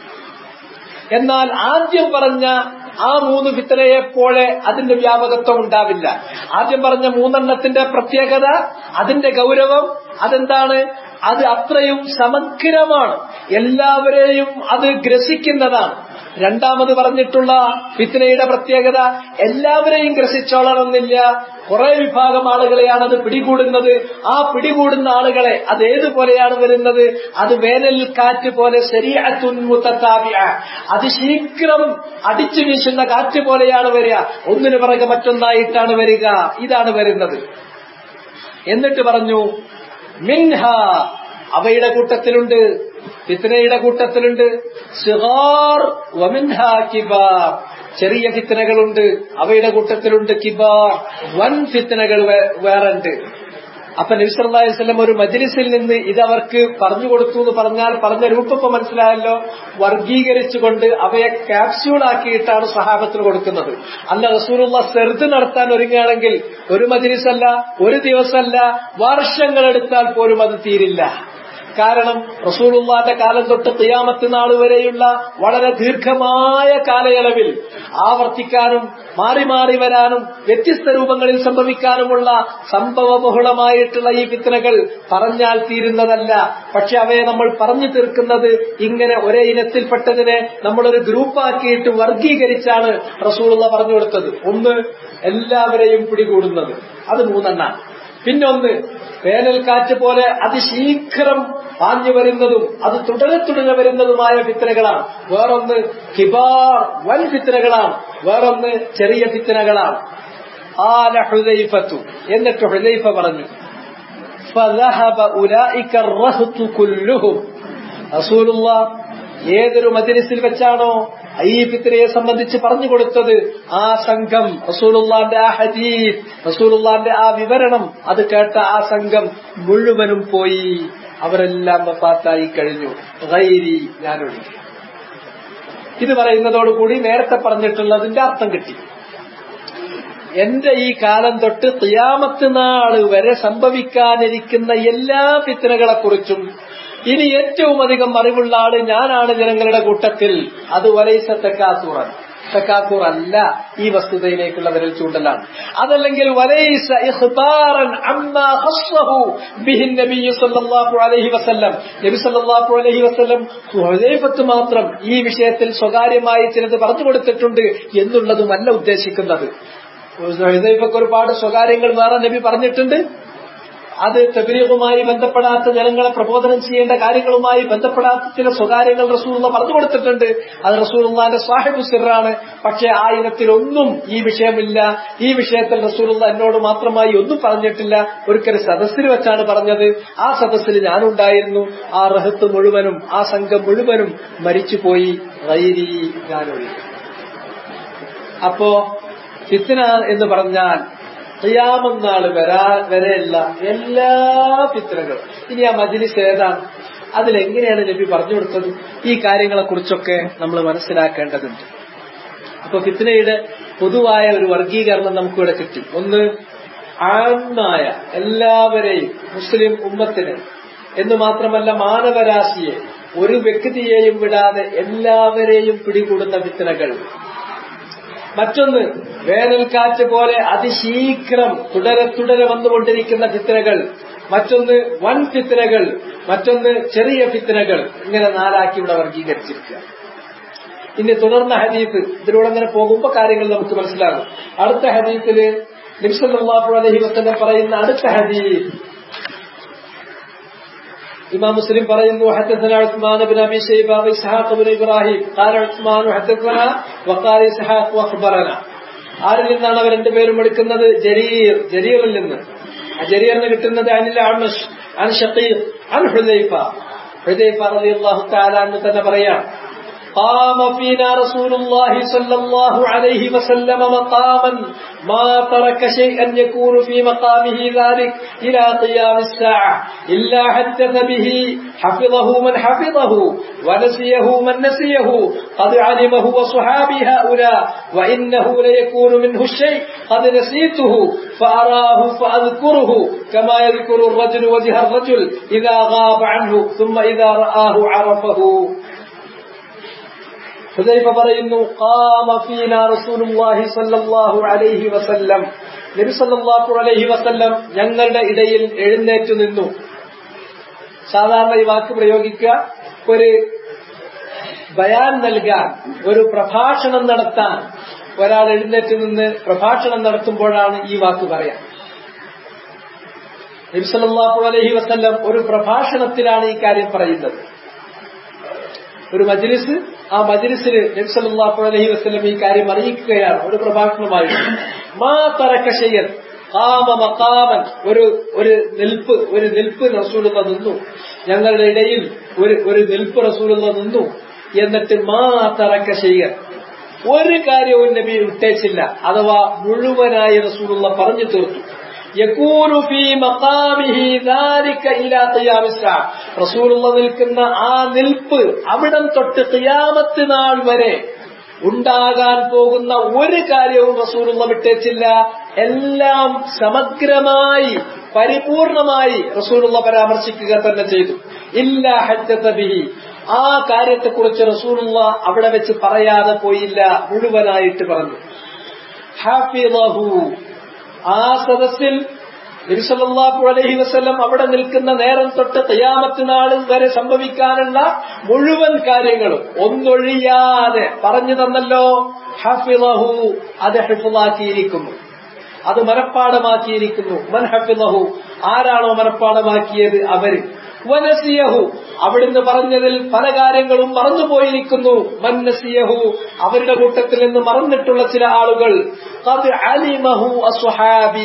എന്നാൽ ആദ്യം പറഞ്ഞ ആ മൂന്ന് ഫിത്തനയെ പോലെ അതിന്റെ വ്യാപകത്വം ഉണ്ടാവില്ല ആദ്യം പറഞ്ഞ മൂന്നെണ്ണത്തിന്റെ പ്രത്യേകത അതിന്റെ ഗൗരവം അതെന്താണ് അത് അത്രയും സമഗ്രമാണ് എല്ലാവരെയും അത് ഗ്രസിക്കുന്നതാണ് രണ്ടാമത് പറഞ്ഞിട്ടുള്ള ഫിത്തനയുടെ പ്രത്യേകത എല്ലാവരെയും ഗ്രസിച്ചോളണമെന്നില്ല കുറെ വിഭാഗം ആളുകളെയാണ് അത് പിടികൂടുന്നത് ആ പിടികൂടുന്ന ആളുകളെ അത് ഏതുപോലെയാണ് വരുന്നത് അത് വേനൽ കാറ്റ് പോലെ ശരീരത്തുൻമുത്താവിയ അത് ശീഘ്രം അടിച്ചു വീശുന്ന കാറ്റ് പോലെയാണ് വരിക ഒന്നിനു പിറകെ മറ്റൊന്നായിട്ടാണ് വരിക ഇതാണ് വരുന്നത് എന്നിട്ട് പറഞ്ഞു മിൻഹ അവയുടെ കൂട്ടത്തിലുണ്ട് ഫിത്തനയുടെ കൂട്ടത്തിലുണ്ട് സിഗാർ വമിൻഹ കിബാർ ചെറിയ ഫിത്തനകളുണ്ട് അവയുടെ കൂട്ടത്തിലുണ്ട് കിബാർ വൻ ഫിത്തനകൾ വേറുണ്ട് അപ്പൊ നബിസല്ലാ വസ്ലം ഒരു മജ്ലിസിൽ നിന്ന് ഇതവർക്ക് പറഞ്ഞു കൊടുത്തു എന്ന് പറഞ്ഞാൽ പറഞ്ഞ രൂപപ്പ് മനസ്സിലായല്ലോ വർഗീകരിച്ചുകൊണ്ട് അവയെ ക്യാപ്സ്യൂൾ ആക്കിയിട്ടാണ് സഹാബത്തിന് കൊടുക്കുന്നത് അല്ല റസൂലുള്ള സെർദ് നടത്താൻ ഒരുങ്ങുകയാണെങ്കിൽ ഒരു മജ്ലിസല്ല ഒരു ദിവസമല്ല വർഷങ്ങളെടുത്താൽ പോലും അത് തീരില്ല കാരണം റസൂലുള്ളാന്റെ കാലം തൊട്ട് തിയാമത്ത് നാൾ വരെയുള്ള വളരെ ദീർഘമായ കാലയളവിൽ ആവർത്തിക്കാനും മാറി മാറി വരാനും വ്യത്യസ്ത രൂപങ്ങളിൽ സംഭവിക്കാനുമുള്ള സംഭവബഹുളമായിട്ടുള്ള ഈ ഫിത്തനകൾ പറഞ്ഞാൽ തീരുന്നതല്ല പക്ഷെ അവയെ നമ്മൾ പറഞ്ഞു തീർക്കുന്നത് ഇങ്ങനെ ഒരേ ഇനത്തിൽപ്പെട്ടതിനെ നമ്മളൊരു ഗ്രൂപ്പാക്കിയിട്ട് വർഗീകരിച്ചാണ് റസൂലുള്ള പറഞ്ഞു കൊടുത്തത് ഒന്ന് എല്ലാവരെയും പിടികൂടുന്നത് അത് മൂന്നെണ്ണ പിന്നൊന്ന് വേനൽക്കാറ്റ് പോലെ അതിശീഘ്രം പാഞ്ഞു വരുന്നതും അത് തുടരെ തുടരെ വരുന്നതുമായ ഫിത്തനകളാണ് വേറൊന്ന് കിബാർ വൻ ഫിത്തനകളാണ് വേറൊന്ന് ചെറിയ ഫിത്തനകളാണ് ആല ഹുദൈഫത്തു എന്നിട്ട് ഹുദൈഫ പറഞ്ഞു فذهب أولئك الرهط كلهم رسول الله ഏതൊരു മജിലിസിൽ വെച്ചാണോ ഈ ഫിത്തിരയെ സംബന്ധിച്ച് പറഞ്ഞു കൊടുത്തത് ആ സംഘം റസൂലുള്ളാന്റെ ആ ഹദീസ് റസൂലുള്ളാന്റെ ആ വിവരണം അത് കേട്ട ആ സംഘം മുഴുവനും പോയി അവരെല്ലാം വഫാത്തായി കഴിഞ്ഞു ഗൈരി ഞാനൊഴികെ ഇത് പറയുന്നതോടുകൂടി നേരത്തെ പറഞ്ഞിട്ടുള്ളതിന്റെ അർത്ഥം കിട്ടി എന്റെ ഈ കാലം തൊട്ട് തിയാമത്ത് നാൾ വരെ സംഭവിക്കാനിരിക്കുന്ന എല്ലാ ഫിത്തനകളെക്കുറിച്ചും ഇനി ഏറ്റവും അധികം അറിവുള്ള ആള് ഞാനാണ് ജനങ്ങളുടെ കൂട്ടത്തിൽ അത് വലൈസ തെക്കാസൂറൻ തെക്കാസൂർ അല്ല ഈ വസ്തുതയിലേക്കുള്ള വിരൽ ചൂണ്ടലാണ് അതല്ലെങ്കിൽ വലൈസ ഇഖ്താറൻ അമ്മാ ഖസ്സഹു ബിഹി നബി സല്ലല്ലാഹു അലൈഹി വസല്ലം നബി സല്ലല്ലാഹു അലൈഹി വസല്ലം ഹുദൈഫത്ത് മാത്രം ഈ വിഷയത്തിൽ സ്വകാര്യമായി ചിലത് പറഞ്ഞു കൊടുത്തിട്ടുണ്ട് എന്നുള്ളതുമല്ല ഉദ്ദേശിക്കുന്നത് ഹുദൈഫക്ക് ഒരുപാട് സ്വകാര്യങ്ങൾ വേറെ നബി പറഞ്ഞിട്ടുണ്ട് അത് തബലീഗുമായി ബന്ധപ്പെടാത്ത ജനങ്ങളെ പ്രബോധനം ചെയ്യേണ്ട കാര്യങ്ങളുമായി ബന്ധപ്പെടാത്ത ചില സ്വകാര്യങ്ങൾ റസൂള്ള പറഞ്ഞു കൊടുത്തിട്ടുണ്ട് അത് റസൂള്ളാന്റെ സാഹിബ് സിറാണ് പക്ഷെ ആ ഇനത്തിലൊന്നും ഈ വിഷയമില്ല ഈ വിഷയത്തിൽ റസൂലുള്ള എന്നോട് മാത്രമായി ഒന്നും പറഞ്ഞിട്ടില്ല ഒരിക്കൽ സദസ്സിൽ വെച്ചാണ് പറഞ്ഞത് ആ സദസ്സിൽ ഞാനുണ്ടായിരുന്നു ആ റഹത്ത് മുഴുവനും ആ സംഘം മുഴുവനും മരിച്ചുപോയി വൈരി ഞാനൊഴി അപ്പോ ഫിത്തിന എന്ന് പറഞ്ഞാൽ ഖിയാമന്നാൾ വരാ വരെയുള്ള എല്ലാ ഫിത്രകളും ഇനി ആ മജിലിസ് ഏതാണ് അതിലെങ്ങനെയാണ് നബി പറഞ്ഞു കൊടുത്തത് ഈ കാര്യങ്ങളെ കുറിച്ചൊക്കെ നമ്മൾ മനസ്സിലാക്കേണ്ടതുണ്ട് അപ്പൊ ഫിത്നയുടെ പൊതുവായ ഒരു വർഗീകരണം നമുക്കിവിടെ കിട്ടി ഒന്ന് ആൺമായ എല്ലാവരെയും മുസ്ലിം ഉമ്മത്തിനെ എന്ന് മാത്രമല്ല മാനവരാശിയെ ഒരു വ്യക്തിയെയും വിടാതെ എല്ലാവരെയും പിടികൂടുന്ന ഫിത്തനകൾ മറ്റൊന്ന് വേനൽക്കാറ്റ് പോലെ അതിശീഘ്രം തുടരെ തുടരെ വന്നുകൊണ്ടിരിക്കുന്ന ഫിത്തനകൾ മറ്റൊന്ന് വൻ ഫിത്തനകൾ മറ്റൊന്ന് ചെറിയ ഫിത്തനകൾ ഇങ്ങനെ നാലാക്കി ഇവിടെ വർഗീകരിച്ചിരിക്കുക ഇനി തുടർന്ന ഹദീഫ് ഇതിലൂടെ അങ്ങനെ പോകുമ്പോൾ കാര്യങ്ങൾ നമുക്ക് മനസ്സിലാകും അടുത്ത ഹദീഫില് നിംസല്ലാഹു അലഹി വസ്ലം പറയുന്ന അടുത്ത ഹദീഫ് إمام مسلم പറയുന്നു حدثنا عثمان بن أبي شيبة وإسحاق بن إبراهيم قال عثمان حدثنا وقال إسحاق وأخبرنا ആരിൽ നിന്നാണ് അവർ രണ്ടുപേരും എടുക്കുന്നത് ജരീർ ജരീറിൽ നിന്ന് ആ ജരീറിന് കിട്ടുന്നത് അനിൽ അമഷ് അൻ ഷക്കീർ അൻ ഹുദൈഫ ഹുദൈഫ റളിയല്ലാഹു തആല എന്ന് തന്നെ പറയാം قام فينا رسول الله صلى الله عليه وسلم مقاما ما ترك شيئا يكون في مقامه ذلك إلى قيام الساعة إلا حدث به حفظه من حفظه ونسيه من نسيه قد علمه وصحابي هؤلاء وإنه ليكون منه الشيء قد نسيته فأراه فأذكره كما يذكر الرجل وجه الرجل إذا غاب عنه ثم إذا رآه عرفه ഹുദൈഫ പറയുന്നു ഖാമ ഫീന റസൂലുള്ളാഹി സ്വല്ലല്ലാഹു അലൈഹി വസല്ലം നബി സല്ലല്ലാഹു അലൈഹി വസല്ലം ഞങ്ങളുടെ ഇടയിൽ എഴുന്നേറ്റു നിന്നു സാധാരണ ഈ വാക്ക് പ്രയോഗിക്കുക ഒരു ബയാൻ നൽകാൻ ഒരു പ്രഭാഷണം നടത്താൻ ഒരാൾ എഴുന്നേറ്റ് നിന്ന് പ്രഭാഷണം നടത്തുമ്പോഴാണ് ഈ വാക്ക് പറയാം നബി സല്ലല്ലാഹു അലൈഹി വസല്ലം ഒരു പ്രഭാഷണത്തിലാണ് ഈ കാര്യം പറയുന്നത് ഒരു മജ്ലിസ് ആ മജ്ലിസിൽ നബ്സല്ലാഹു അലഹി വസ്ലം ഈ കാര്യം അറിയിക്കുകയാണ് ഒരു പ്രഭാഷണമായിട്ട് മാ തറക്കശയ്യൻ കാമ മക്കാമൻ ഒരു ഒരു നിൽപ്പ് ഒരു നിൽപ്പ് റസൂലുള്ള നിന്നു ഞങ്ങളുടെ ഇടയിൽ ഒരു ഒരു നിൽപ്പ് റസൂലുള്ള നിന്നു എന്നിട്ട് മാ തറക്കശയ്യൻ ഒരു കാര്യവും നബി വിട്ടേച്ചില്ല അഥവാ മുഴുവനായി റസൂലുള്ള പറഞ്ഞു തീർത്തു യകൂനു ഫീ മഖാമിഹി ദാലിക ഇലാ ഖിയാമിസ്സ റസൂലുള്ള നിൽക്കുന്ന ആ നിൽപ്പ് അവിടം തൊട്ട് ഖിയാമത്ത് നാൾ വരെ ഉണ്ടാകാൻ പോകുന്ന ഒരു കാര്യവും റസൂലുള്ള വിട്ടേച്ചില്ല എല്ലാം സമഗ്രമായി പരിപൂർണമായി റസൂലുള്ള പരാമർശിക്കുക തന്നെ ചെയ്തു ഇല്ല ഹജ്ജതബിഹി ആ കാര്യത്തെക്കുറിച്ച് റസൂലുള്ള അവിടെ വെച്ച് പറയാതെ പോയില്ല മുഴുവനായിട്ട് പറഞ്ഞു ഹാഫിളഹു ആ സദസ്സിൽ നബിസല്ലാഹു അലഹി വസ്ല്ലം അവിടെ നിൽക്കുന്ന നേരം തൊട്ട് തയ്യാമത്ത് നാളിൽ വരെ സംഭവിക്കാനുള്ള മുഴുവൻ കാര്യങ്ങളും ഒന്നൊഴിയാതെ പറഞ്ഞു തന്നല്ലോ ഹഫിളഹു അത് ഹിഫുലാക്കിയിരിക്കുന്നു അത് മനഃപ്പാടമാക്കിയിരിക്കുന്നു മൻ ഹഫിളഹു ആരാണോ മനഃപ്പാടമാക്കിയത് അവര് വനസിയഹു അവിടുന്ന് പറഞ്ഞതിൽ പല കാര്യങ്ങളും മറന്നുപോയിരിക്കുന്നു മന്നസിയഹു അവരുടെ കൂട്ടത്തിൽ നിന്ന് മറന്നിട്ടുള്ള ചില ആളുകൾ അലിമഹു അസ്വഹാബി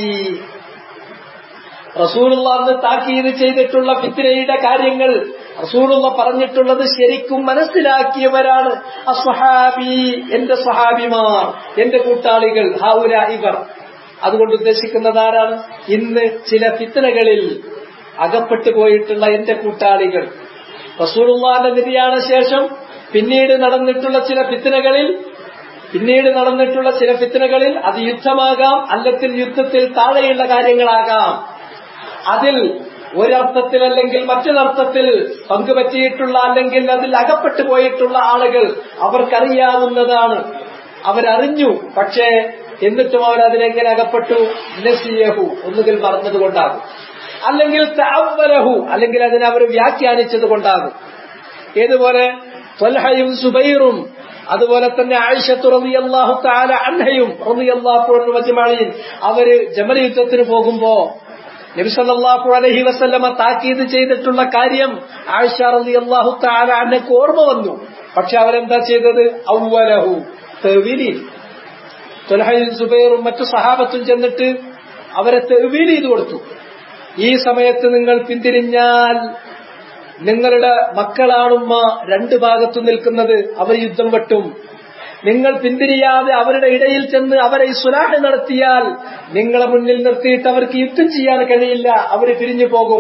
റസൂലുള്ള അന്ന് താക്കീത് ചെയ്തിട്ടുള്ള ഫിത്തിനയുടെ കാര്യങ്ങൾ റസൂലുള്ള പറഞ്ഞിട്ടുള്ളത് ശരിക്കും മനസ്സിലാക്കിയവരാണ് അസ്വഹാബി എന്റെ സ്വഹാബിമാർ എന്റെ കൂട്ടാളികൾ ഹൗര ഇവർ അതുകൊണ്ട് ഉദ്ദേശിക്കുന്നത് ആരാണ് ഇന്ന് ചില ഫിത്തനകളിൽ അകപ്പെട്ടു പോയിട്ടുള്ള എന്റെ കൂട്ടാളികൾ റസൂലുള്ളാന്റെ നിര്യാണ ശേഷം പിന്നീട് നടന്നിട്ടുള്ള ചില ഫിത്തനകളിൽ പിന്നീട് നടന്നിട്ടുള്ള ചില ഫിത്തനകളിൽ അത് യുദ്ധമാകാം അല്ലെങ്കിൽ യുദ്ധത്തിൽ താഴെയുള്ള കാര്യങ്ങളാകാം അതിൽ ഒരർത്ഥത്തിൽ അല്ലെങ്കിൽ മറ്റൊരർത്ഥത്തിൽ പങ്കുപറ്റിയിട്ടുള്ള അല്ലെങ്കിൽ അതിൽ അകപ്പെട്ടു പോയിട്ടുള്ള ആളുകൾ അവർക്കറിയാവുന്നതാണ് അവരറിഞ്ഞു പക്ഷേ എന്നിട്ടും അവർ അതിലെങ്ങനെ അകപ്പെട്ടു നസിയഹു ഒന്നുകിൽ മറന്നതുകൊണ്ടാകും അല്ലെങ്കിൽ തഅവ്വലഹു അല്ലെങ്കിൽ അതിനെ അവർ വ്യാഖ്യാനിച്ചത് കൊണ്ടാകും ഏതുപോലെ ത്വൽഹയും സുബൈറും അതുപോലെ തന്നെ ആയിഷത്തു റളിയല്ലാഹു തആല അൻഹയും റളിയല്ലാഹു അൻഹു മജ്മഈൻ അവര് ജമൽ യുദ്ധത്തിന് പോകുമ്പോ നബി സല്ലല്ലാഹു അലൈഹി വസല്ലമ താക്കീത് ചെയ്തിട്ടുള്ള കാര്യം ആയിഷ റളിയല്ലാഹു തആല അൻഹക്ക് ഓർമ്മ വന്നു പക്ഷെ അവരെന്താ ചെയ്തത് അവ്വലഹു തെവിലി ത്വൽഹയും സുബൈറും മറ്റു സഹാബത്തും ചെന്നിട്ട് അവരെ തെവിലി ചെയ്തു കൊടുത്തു ഈ സമയത്ത് നിങ്ങൾ പിന്തിരിഞ്ഞാൽ നിങ്ങളുടെ മക്കളാണുമ്മ രണ്ടു ഭാഗത്തു നിൽക്കുന്നത് അവർ യുദ്ധം വെട്ടും നിങ്ങൾ പിന്തിരിയാതെ അവരുടെ ഇടയിൽ ചെന്ന് അവരെ സുലാഹ് നടത്തിയാൽ നിങ്ങളെ മുന്നിൽ നിർത്തിയിട്ട് അവർക്ക് യുദ്ധം ചെയ്യാൻ കഴിയില്ല അവർ പിരിഞ്ഞു പോകും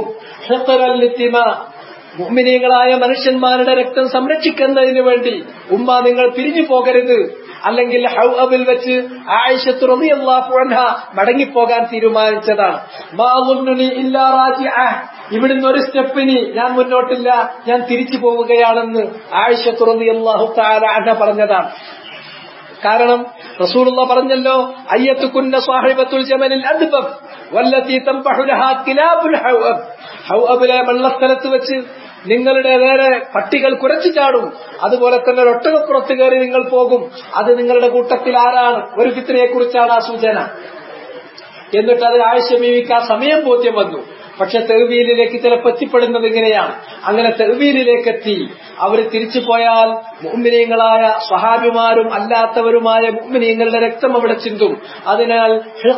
മുഅ്മിനീങ്ങളായ മനുഷ്യന്മാരുടെ രക്തം സംരക്ഷിക്കുന്നതിന് വേണ്ടി ഉമ്മ നിങ്ങൾ പിരിഞ്ഞു പോകരുത് അല്ലെങ്കിൽ ഹൗഅബിൽ വെച്ച് ആയിഷത്ത് റളിയല്ലാഹു അൻഹ മടങ്ങിപ്പോകാൻ തീരുമാനിച്ചതാണ് മാ ളുന്നുനി ഇല്ലാ റാജിഅ ഇവിടുന്ന് ഒരു സ്റ്റെപ്പിനി ഞാൻ മുന്നോട്ടില്ല ഞാൻ തിരിച്ചു പോവുകയാണെന്ന് ആയിഷത്ത് റളിയല്ലാഹു തആല അൻഹ പറഞ്ഞതാണ് കാരണം റസൂലുള്ള പറഞ്ഞല്ലോ അയ്യത്തുക്കുന്ന സാഹിബത്തുൽ ജമലിൽ അദ്ബബ് വല്ലത്തി തംബഹു ലഹാ കിലാബുൽ ഹൗഅബ് ഹൗഅബിലെ വെള്ളസ്ഥലത്ത് വെച്ച് നിങ്ങളുടെ നേരെ പട്ടികൾ കുരച്ചു ചാടും അതുപോലെ തന്നെ ഒട്ടകപ്പുറത്ത് കയറി നിങ്ങൾ പോകും അത് നിങ്ങളുടെ കൂട്ടത്തിൽ ആരാണ് ഒരു ഫിത്തിനെ കുറിച്ചാണ് ആ സൂചന എന്നിട്ട് അത് ആഴ്ച ബീവിക്ക് ആ സമയം ബോധ്യം വന്നു പക്ഷെ തെർവീലിലേക്ക് ചിലപ്പോൾ എത്തിപ്പെടുന്നത് ഇങ്ങനെയാണ് അങ്ങനെ തെർവീലിലേക്ക് എത്തി അവർ തിരിച്ചു പോയാൽ മുഅ്മിനീങ്ങളായ സ്വഹാബിമാരും അല്ലാത്തവരുമായ മുഅ്മിനീങ്ങളുടെ രക്തം അവിടെ ചിന്തും അതിനാൽ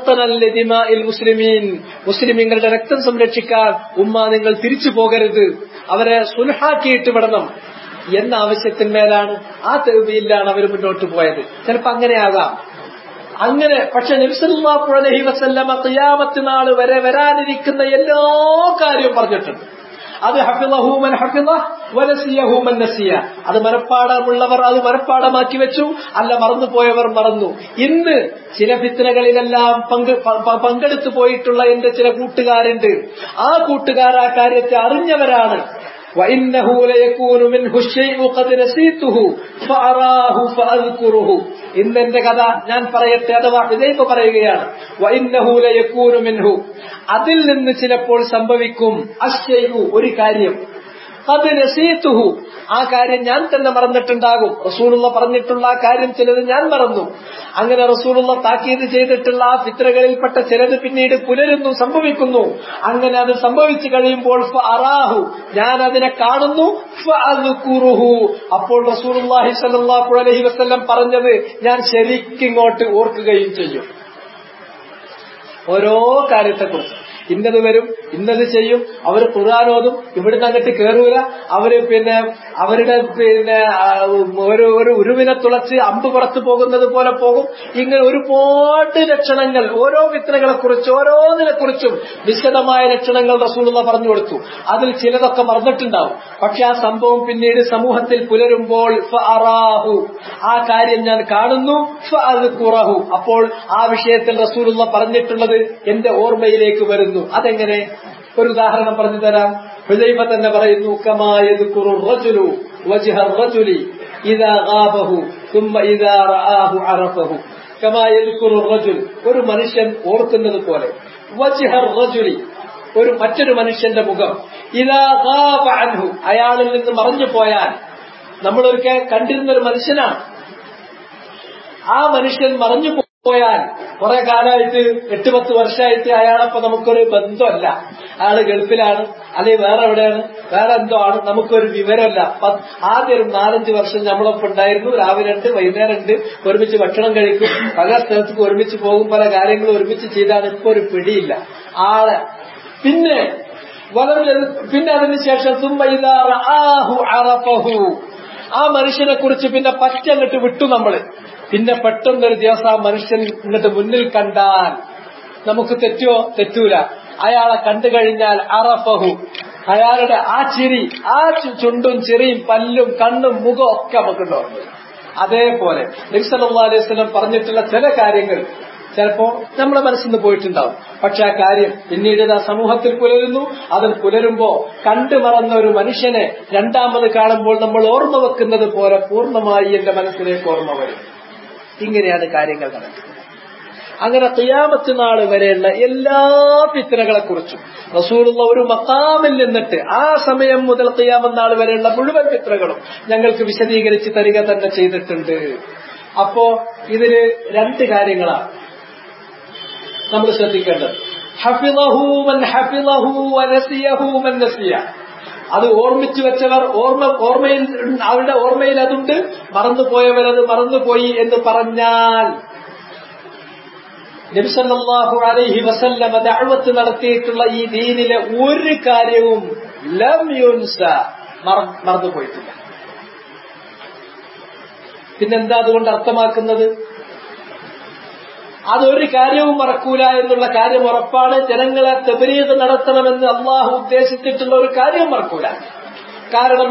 മുസ്ലിമീൻ മുസ്ലിമീങ്ങളുടെ രക്തം സംരക്ഷിക്കാൻ ഉമ്മ നിങ്ങൾ തിരിച്ചു പോകരുത് അവരെ സുൽഹാക്കിയിട്ട് വിടണം എന്ന ആവശ്യത്തിന്മേലാണ് ആ തെരുവിയിലാണ് അവർ മുന്നോട്ട് പോയത് ചിലപ്പോ അങ്ങനെയാകാം അങ്ങനെ പക്ഷെ നബിസല്ലാഹു അലഹി വസല്ലമ ഖിയാമത്ത് നാൾ വരെ വരാനിരിക്കുന്ന എല്ലാ കാര്യവും പറഞ്ഞിട്ടുണ്ട് അത് ഹഫിളഹൂമൻ ഹഫിള വനസിയഹൂമൻ നസിയ അത് മനഃപ്പാടമുള്ളവർ അത് മനഃപ്പാടമാക്കി വെച്ചു അല്ല മറന്നുപോയവർ മറന്നു ഇന്ന് ചില ഫിത്തനകളിലെല്ലാം പങ്ക് പങ്കെടുത്തു പോയിട്ടുള്ള എന്റെ ചില കൂട്ടുകാരുണ്ട് ആ കൂട്ടുകാർ ആ കാര്യത്തെ അറിഞ്ഞവരാണ് وإنه ليكون منه الشيء قد نسيته فأراه فأذكره ഇന്ന് എന്റെ കഥ ഞാൻ പറയട്ടെ അഥവാ ഹുദൈബ പറയുകയാണ് വഇന്നഹു ലയകൂനു മിൻഹു അതിൽ നിന്ന് ചിലപ്പോൾ സംഭവിക്കും അശ്ശൈഹു ഒരു കാര്യം അത് നസീത്തുഹു ആ കാര്യം ഞാൻ തന്നെ മറന്നിട്ടുണ്ടാകും റസൂലുള്ള പറഞ്ഞിട്ടുള്ള ആ കാര്യം ചിലത് ഞാൻ മറന്നു അങ്ങനെ റസൂലുള്ള താക്കീത് ചെയ്തിട്ടുള്ള ആ ഫിത്രകളിൽപ്പെട്ട ചിലത് പിന്നീട് പുലരുന്നു സംഭവിക്കുന്നു അങ്ങനെ അത് സംഭവിച്ചു കഴിയുമ്പോൾ അറാഹു ഞാൻ അതിനെ കാണുന്നു അപ്പോൾ റസൂലുള്ളാഹി സ്വല്ലല്ലാഹു അലൈഹി വസല്ലം പറഞ്ഞത് ഞാൻ ശരിക്കിങ്ങോട്ട് ഓർക്കുകയും ചെയ്യും ഓരോ കാര്യത്തെക്കുറിച്ച് ഇന്നത് വരും ഇന്നത് ചെയ്യും അവർ ഖുർആാനോതും ഇവിടുന്ന് അങ്ങോട്ട് കയറൂല അവര് പിന്നെ അവരുടെ പിന്നെ ഒരു ഒരു ഉരുവിനെ തുളച്ച് അമ്പ് പുറത്തു പോകുന്നത് പോലെ പോകും ഇങ്ങനെ ഒരുപാട് ലക്ഷണങ്ങൾ ഓരോ വിത്തനകളെ കുറിച്ച് ഓരോന്നിനെ കുറിച്ചും വിശദമായ ലക്ഷണങ്ങൾ റസൂലുള്ള പറഞ്ഞു കൊടുത്തു അതിൽ ചിലതൊക്കെ മറന്നിട്ടുണ്ടാവും പക്ഷെ ആ സംഭവം പിന്നീട് സമൂഹത്തിൽ പുലരുമ്പോൾ അറാഹു ആ കാര്യം ഞാൻ കാണുന്നു കുറഹു അപ്പോൾ ആ വിഷയത്തിൽ റസൂലുള്ള പറഞ്ഞിട്ടുള്ളത് എന്റെ ഓർമ്മയിലേക്ക് വരുന്നു അതെങ്ങനെ ഒരു ഉദാഹരണം പറഞ്ഞു തരാം ഹുദൈഫ തന്നെ പറയുന്നു ഒരു മനുഷ്യൻ ഓർക്കുന്നത് പോലെ ഒരു മറ്റൊരു മനുഷ്യന്റെ മുഖം ഇതാ അൻഹു അയാളിൽ നിന്ന് മറഞ്ഞു പോയാൽ നമ്മളൊരിക്കൽ കണ്ടിരുന്ന ഒരു മനുഷ്യനാണ് ആ മനുഷ്യൻ മറഞ്ഞു പോയാൽ കുറെ കാലമായിട്ട് എട്ട് പത്ത് വർഷമായിട്ട് അയാളപ്പോ നമുക്കൊരു ബന്ധമല്ല അയാള് ഗൾഫിലാണ് അല്ലെങ്കിൽ വേറെ എവിടെയാണ് വേറെ എന്തോ ആണ് നമുക്കൊരു വിവരമല്ല ആദ്യം ഒരു നാലഞ്ച് വർഷം നമ്മളൊപ്പം ഉണ്ടായിരുന്നു രാവിലെ ഉണ്ട് വൈകുന്നേരം ഉണ്ട് ഒരുമിച്ച് ഭക്ഷണം കഴിക്കും പല സ്ഥലത്തേക്ക് ഒരുമിച്ച് പോകും പല കാര്യങ്ങളും ഒരുമിച്ച് ചെയ്താണ് ഇപ്പൊ ഒരു പിടിയില്ല ആള് പിന്നെ വളരെ പിന്നെ അതിനുശേഷം ആ മനുഷ്യനെ കുറിച്ച് പിന്നെ പറ്റങ്ങട്ട് വിട്ടു നമ്മള് പിന്നെ പെട്ടെന്നൊരു ദിവസം ആ മനുഷ്യൻ ഇങ്ങോട്ട് മുന്നിൽ കണ്ടാൽ നമുക്ക് തെറ്റോ തെറ്റൂല അയാളെ കണ്ടു കഴിഞ്ഞാൽ അറഫഹു അയാളുടെ ആ ചിരി ആ ചുണ്ടും ചിറിയും പല്ലും കണ്ണും മുഖം ഒക്കെ നമുക്കുണ്ടോ അതേപോലെ നബ്സല്ലാ അലൈഹി സ്വലം പറഞ്ഞിട്ടുള്ള ചില കാര്യങ്ങൾ ചിലപ്പോ നമ്മുടെ മനസ്സിൽ നിന്ന് പോയിട്ടുണ്ടാവും പക്ഷെ ആ കാര്യം പിന്നീട് ആ സമൂഹത്തിൽ പുലരുന്നു അതിൽ പുലരുമ്പോ കണ്ടു മറന്ന ഒരു മനുഷ്യനെ രണ്ടാമത് കാണുമ്പോൾ നമ്മൾ ഓർമ്മ വെക്കുന്നത് പോലെ പൂർണ്ണമായി എന്റെ മനസ്സിലേക്ക് ഓർമ്മ വരും ഇങ്ങനെയാണ് കാര്യങ്ങൾ നടക്കുന്നത് അങ്ങനെ qiയാമത്ത് നാൾ വരെയുള്ള എല്ലാ ഫിത്തനകളെ കുറിച്ചും റസൂലുള്ള ഒരു മക്കാമിൽ നിന്നിട്ട് ആ സമയം മുതൽ qiയാമത്ത് നാൾ വരെയുള്ള മുഴുവൻ ഫിത്തനകളും ഞങ്ങൾക്ക് വിശദീകരിച്ച് തരിക തന്നെ ചെയ്തിട്ടുണ്ട് അപ്പോ ഇതില് രണ്ട് കാര്യങ്ങളാണ് നമ്മൾ ശ്രദ്ധിക്കേണ്ടത് ഹഫിളഹു മൻ ഹഫിളഹു വനസിയഹു മൻ നസിയ അത് ഓർമ്മിച്ചു വെച്ചവർ ഓർമ്മ ഓർമ്മയിൽ അവരുടെ ഓർമ്മയിൽ അതുണ്ട് മറന്നുപോയവരത് മറന്നുപോയി എന്ന് പറഞ്ഞാൽ നബിസല്ലാഹു അലൈഹി വസല്ലമ ദഅവത്ത് നടത്തിയിട്ടുള്ള ഈ ദീനിലെ ഒരു കാര്യവും ലം യുൻസ മറന്നുപോയിട്ടില്ല പിന്നെന്താ അതുകൊണ്ട് അർത്ഥമാക്കുന്നത് അതൊരു കാര്യവും മറക്കൂല എന്നുള്ള കാര്യം ഉറപ്പാണ് ജനങ്ങളെ തെബരീത് നടത്തണമെന്ന് അള്ളാഹു ഉദ്ദേശിച്ചിട്ടുള്ള ഒരു കാര്യവും മറക്കൂല കാരണം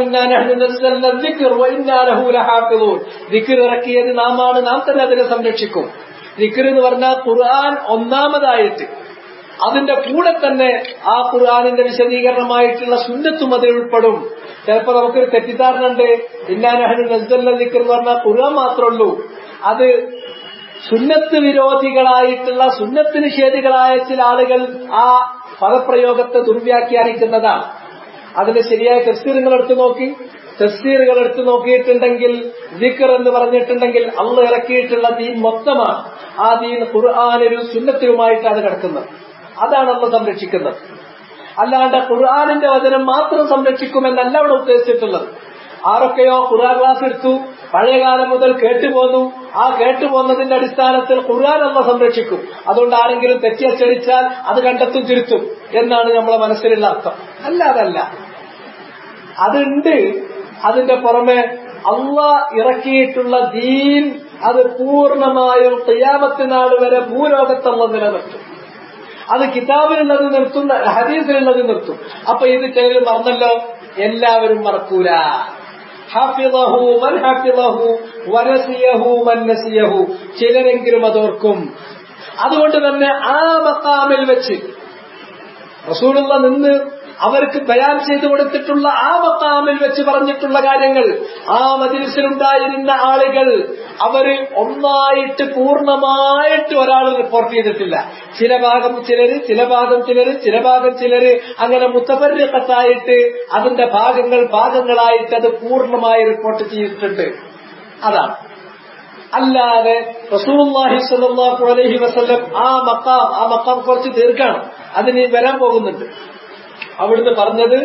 ദിക്കർ ഇറക്കിയത് നാമാണ് നാം തന്നെ അതിനെ സംരക്ഷിക്കും ദിക്കർ എന്ന് പറഞ്ഞാൽ ഖുർആൻ ഒന്നാമതായിട്ട് അതിന്റെ കൂടെ തന്നെ ആ ഖുർആാനിന്റെ വിശദീകരണമായിട്ടുള്ള സുന്നത്തും അതിൽ ഉൾപ്പെടും ചിലപ്പോ നമുക്കൊരു തെറ്റിദ്ധാരണ ഉണ്ട് ഇന്നാനഹനു നസ്ദല്ല ദിക്കർ എന്ന് പറഞ്ഞാൽ ഖുർആൻ മാത്രമേ ഉള്ളൂ അത് സുന്നത്ത് വിരോധികളായിട്ടുള്ള സുന്നത്ത് നിഷേധികളായ ചില ആളുകൾ ആ പദപ്രയോഗത്തെ ദുർവ്യാഖ്യാനിക്കുന്നതാണ് അതിന്റെ ശരിയായ തഫ്സീറുകൾ എടുത്തു നോക്കി തഫ്സീറുകൾ എടുത്തു നോക്കിയിട്ടുണ്ടെങ്കിൽ ദിക്കർ എന്ന് പറഞ്ഞിട്ടുണ്ടെങ്കിൽ അള്ള ഇറക്കിയിട്ടുള്ള ദീൻ മൊത്തമാണ് ആ ദീൻ ഖുർആാനൊരു സുന്നത്തിലുമായിട്ടാണ് കിടക്കുന്നത് അതാണ് അള്ള സംരക്ഷിക്കുന്നത് അല്ലാണ്ട് ഖുർആാനിന്റെ വചനം മാത്രം സംരക്ഷിക്കുമെന്നല്ല അവിടെ ഉദ്ദേശിച്ചിട്ടുള്ളത് ആരൊക്കെയോ ഖുർആൻ ക്ലാസ് എടുത്തു പഴയകാലം മുതൽ കേട്ടുപോന്നു ആ കേട്ടുപോന്നതിന്റെ അടിസ്ഥാനത്തിൽ ഖുർആൻ അല്ല സംരക്ഷിക്കും അതുകൊണ്ട് ആരെങ്കിലും തെറ്റിയച്ചടിച്ചാൽ അത് കണ്ടെത്തും തിരുത്തും എന്നാണ് നമ്മളെ മനസ്സിലുള്ള അർത്ഥം അല്ല അതല്ല അതുണ്ട് അതിന്റെ പുറമെ അള്ള ഇറക്കിയിട്ടുള്ള ദീൻ അത് പൂർണ്ണമായും തയ്യാമത്തിനാട് വരെ ഭൂലോകത്തുള്ള നിലനിർത്തും അത് കിതാബിലുള്ളത് നിർത്തുന്ന ഹദീസിലുള്ളത് നിർത്തും അപ്പൊ ഇത് ചിലർ മറന്നല്ലോ എല്ലാവരും മറക്കൂല ഹാഫിളഹു മൻ ഹാഫിളഹു വനസിയഹു മൻ നസിയഹു ചിലരെങ്കിലും അതോർക്കും അതുകൊണ്ട് തന്നെ ആ മക്കാമിൽ വെച്ച് റസൂലുള്ള നിന്ന് അവർക്ക് ബയാൻ ചെയ്തു കൊടുത്തിട്ടുള്ള ആ മക്കാമിൽ വെച്ച് പറഞ്ഞിട്ടുള്ള കാര്യങ്ങൾ ആ മജിലിസിലുണ്ടായിരുന്ന ആളുകൾ അവര് ഒന്നായിട്ട് പൂർണ്ണമായിട്ട് ഒരാൾ റിപ്പോർട്ട് ചെയ്തിട്ടില്ല ചില ഭാഗം ചിലര് ചില ഭാഗം ചിലര് ചില ഭാഗം ചിലര് അങ്ങനെ മുത്തപര്യത്തായിട്ട് അതിന്റെ ഭാഗങ്ങൾ ഭാഗങ്ങളായിട്ട് അത് പൂർണ്ണമായി റിപ്പോർട്ട് ചെയ്തിട്ടുണ്ട് അതാണ് അല്ലാതെ റസൂലുള്ളാഹി സ്വല്ലല്ലാഹു അലൈഹി വസല്ലം ആ മക്കാം ആ മക്കാം കുറച്ച് ദീർഘമാണ് അതിന് വരാൻ പോകുന്നുണ്ട് അവിടുന്ന് പറഞ്ഞത്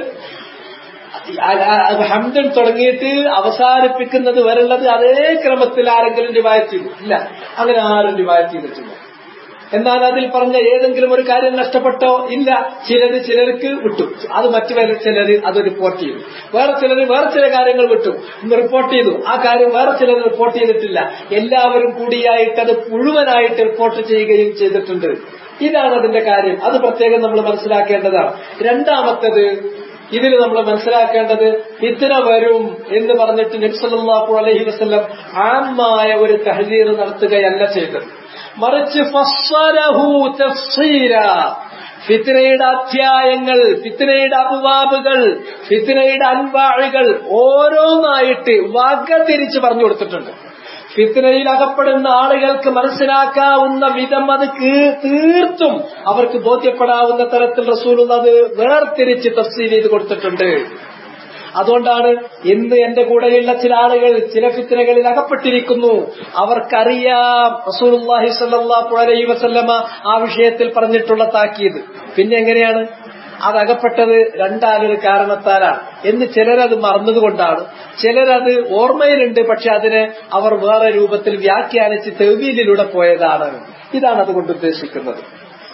ഹംദൻ തുടങ്ങിയിട്ട് അവസാനിപ്പിക്കുന്നത് വരെയുള്ളത് അതേ ക്രമത്തിൽ ആരെങ്കിലും റിവായത്ത് ചെയ്തു ഇല്ല അങ്ങനെ ആരും റിവായത്ത് ചെയ്തിട്ടില്ല എന്നാൽ അതിൽ പറഞ്ഞ ഏതെങ്കിലും ഒരു കാര്യം നഷ്ടപ്പെട്ടോ ഇല്ല ചിലത് ചിലർക്ക് വിട്ടു അത് മറ്റു വേറെ ചിലർ അത് റിപ്പോർട്ട് ചെയ്തു വേറെ ചിലർ വേറെ ചില കാര്യങ്ങൾ വിട്ടു റിപ്പോർട്ട് ചെയ്തു ആ കാര്യം വേറെ ചിലർ റിപ്പോർട്ട് ചെയ്തിട്ടില്ല എല്ലാവരും കൂടിയായിട്ട് അത് മുഴുവനായിട്ട് റിപ്പോർട്ട് ചെയ്യുകയും ചെയ്തിട്ടുണ്ട് ഇതാണ് അതിന്റെ കാര്യം അത് പ്രത്യേകം നമ്മൾ മനസ്സിലാക്കേണ്ടതാണ് രണ്ടാമത്തത് ഇതിൽ നമ്മൾ മനസ്സിലാക്കേണ്ടത് ഇത്തര വരും എന്ന് പറഞ്ഞിട്ട് നബ്സല്ലാഹു അലഹി വസ്ലം ആമായ ഒരു തഹലീർ നടത്തുകയല്ല ചെയ്തത് മറിച്ച് ഫസ്സലഹു തഫ്സീര ഫിത്തിനയുടെ അധ്യായങ്ങൾ ഫിത്തിനയുടെ അപവാബുകൾ ഫിത്തിനയുടെ അൻവാഴുകൾ ഓരോന്നായിട്ട് വക തിരിച്ച് പറഞ്ഞു കൊടുത്തിട്ടുണ്ട് ഫിത്തിനയിൽ അകപ്പെടുന്ന ആളുകൾക്ക് മനസ്സിലാക്കാവുന്ന വിധം അത് തീർത്തും അവർക്ക് ബോധ്യപ്പെടാവുന്ന തരത്തിൽ റസൂൽ അത് വേർതിരിച്ച് തഫ്സീൽ ചെയ്ത് കൊടുത്തിട്ടുണ്ട് അതുകൊണ്ടാണ് ഇന്ന് എന്റെ കൂടെയുള്ള ചില ആളുകൾ ചില ഫിത്തിനകളിൽ അകപ്പെട്ടിരിക്കുന്നു അവർക്കറിയാം റസൂലുള്ളാഹി സ്വല്ലല്ലാഹു അലൈഹി വസല്ലമ ആ വിഷയത്തിൽ പറഞ്ഞിട്ടുള്ള താക്കീത് പിന്നെ എങ്ങനെയാണ് അത് അകപ്പെട്ടത് രണ്ടാലൊരു കാരണത്താലാണ് എന്ന് ചിലരത് മറന്നതുകൊണ്ടാണ് ചിലരത് ഓർമ്മയിലുണ്ട് പക്ഷെ അതിനെ അവർ വേറെ രൂപത്തിൽ വ്യാഖ്യാനിച്ച് തെവീലിലൂടെ പോയതാണ് ഇതാണ് അതുകൊണ്ട് ഉദ്ദേശിക്കുന്നത്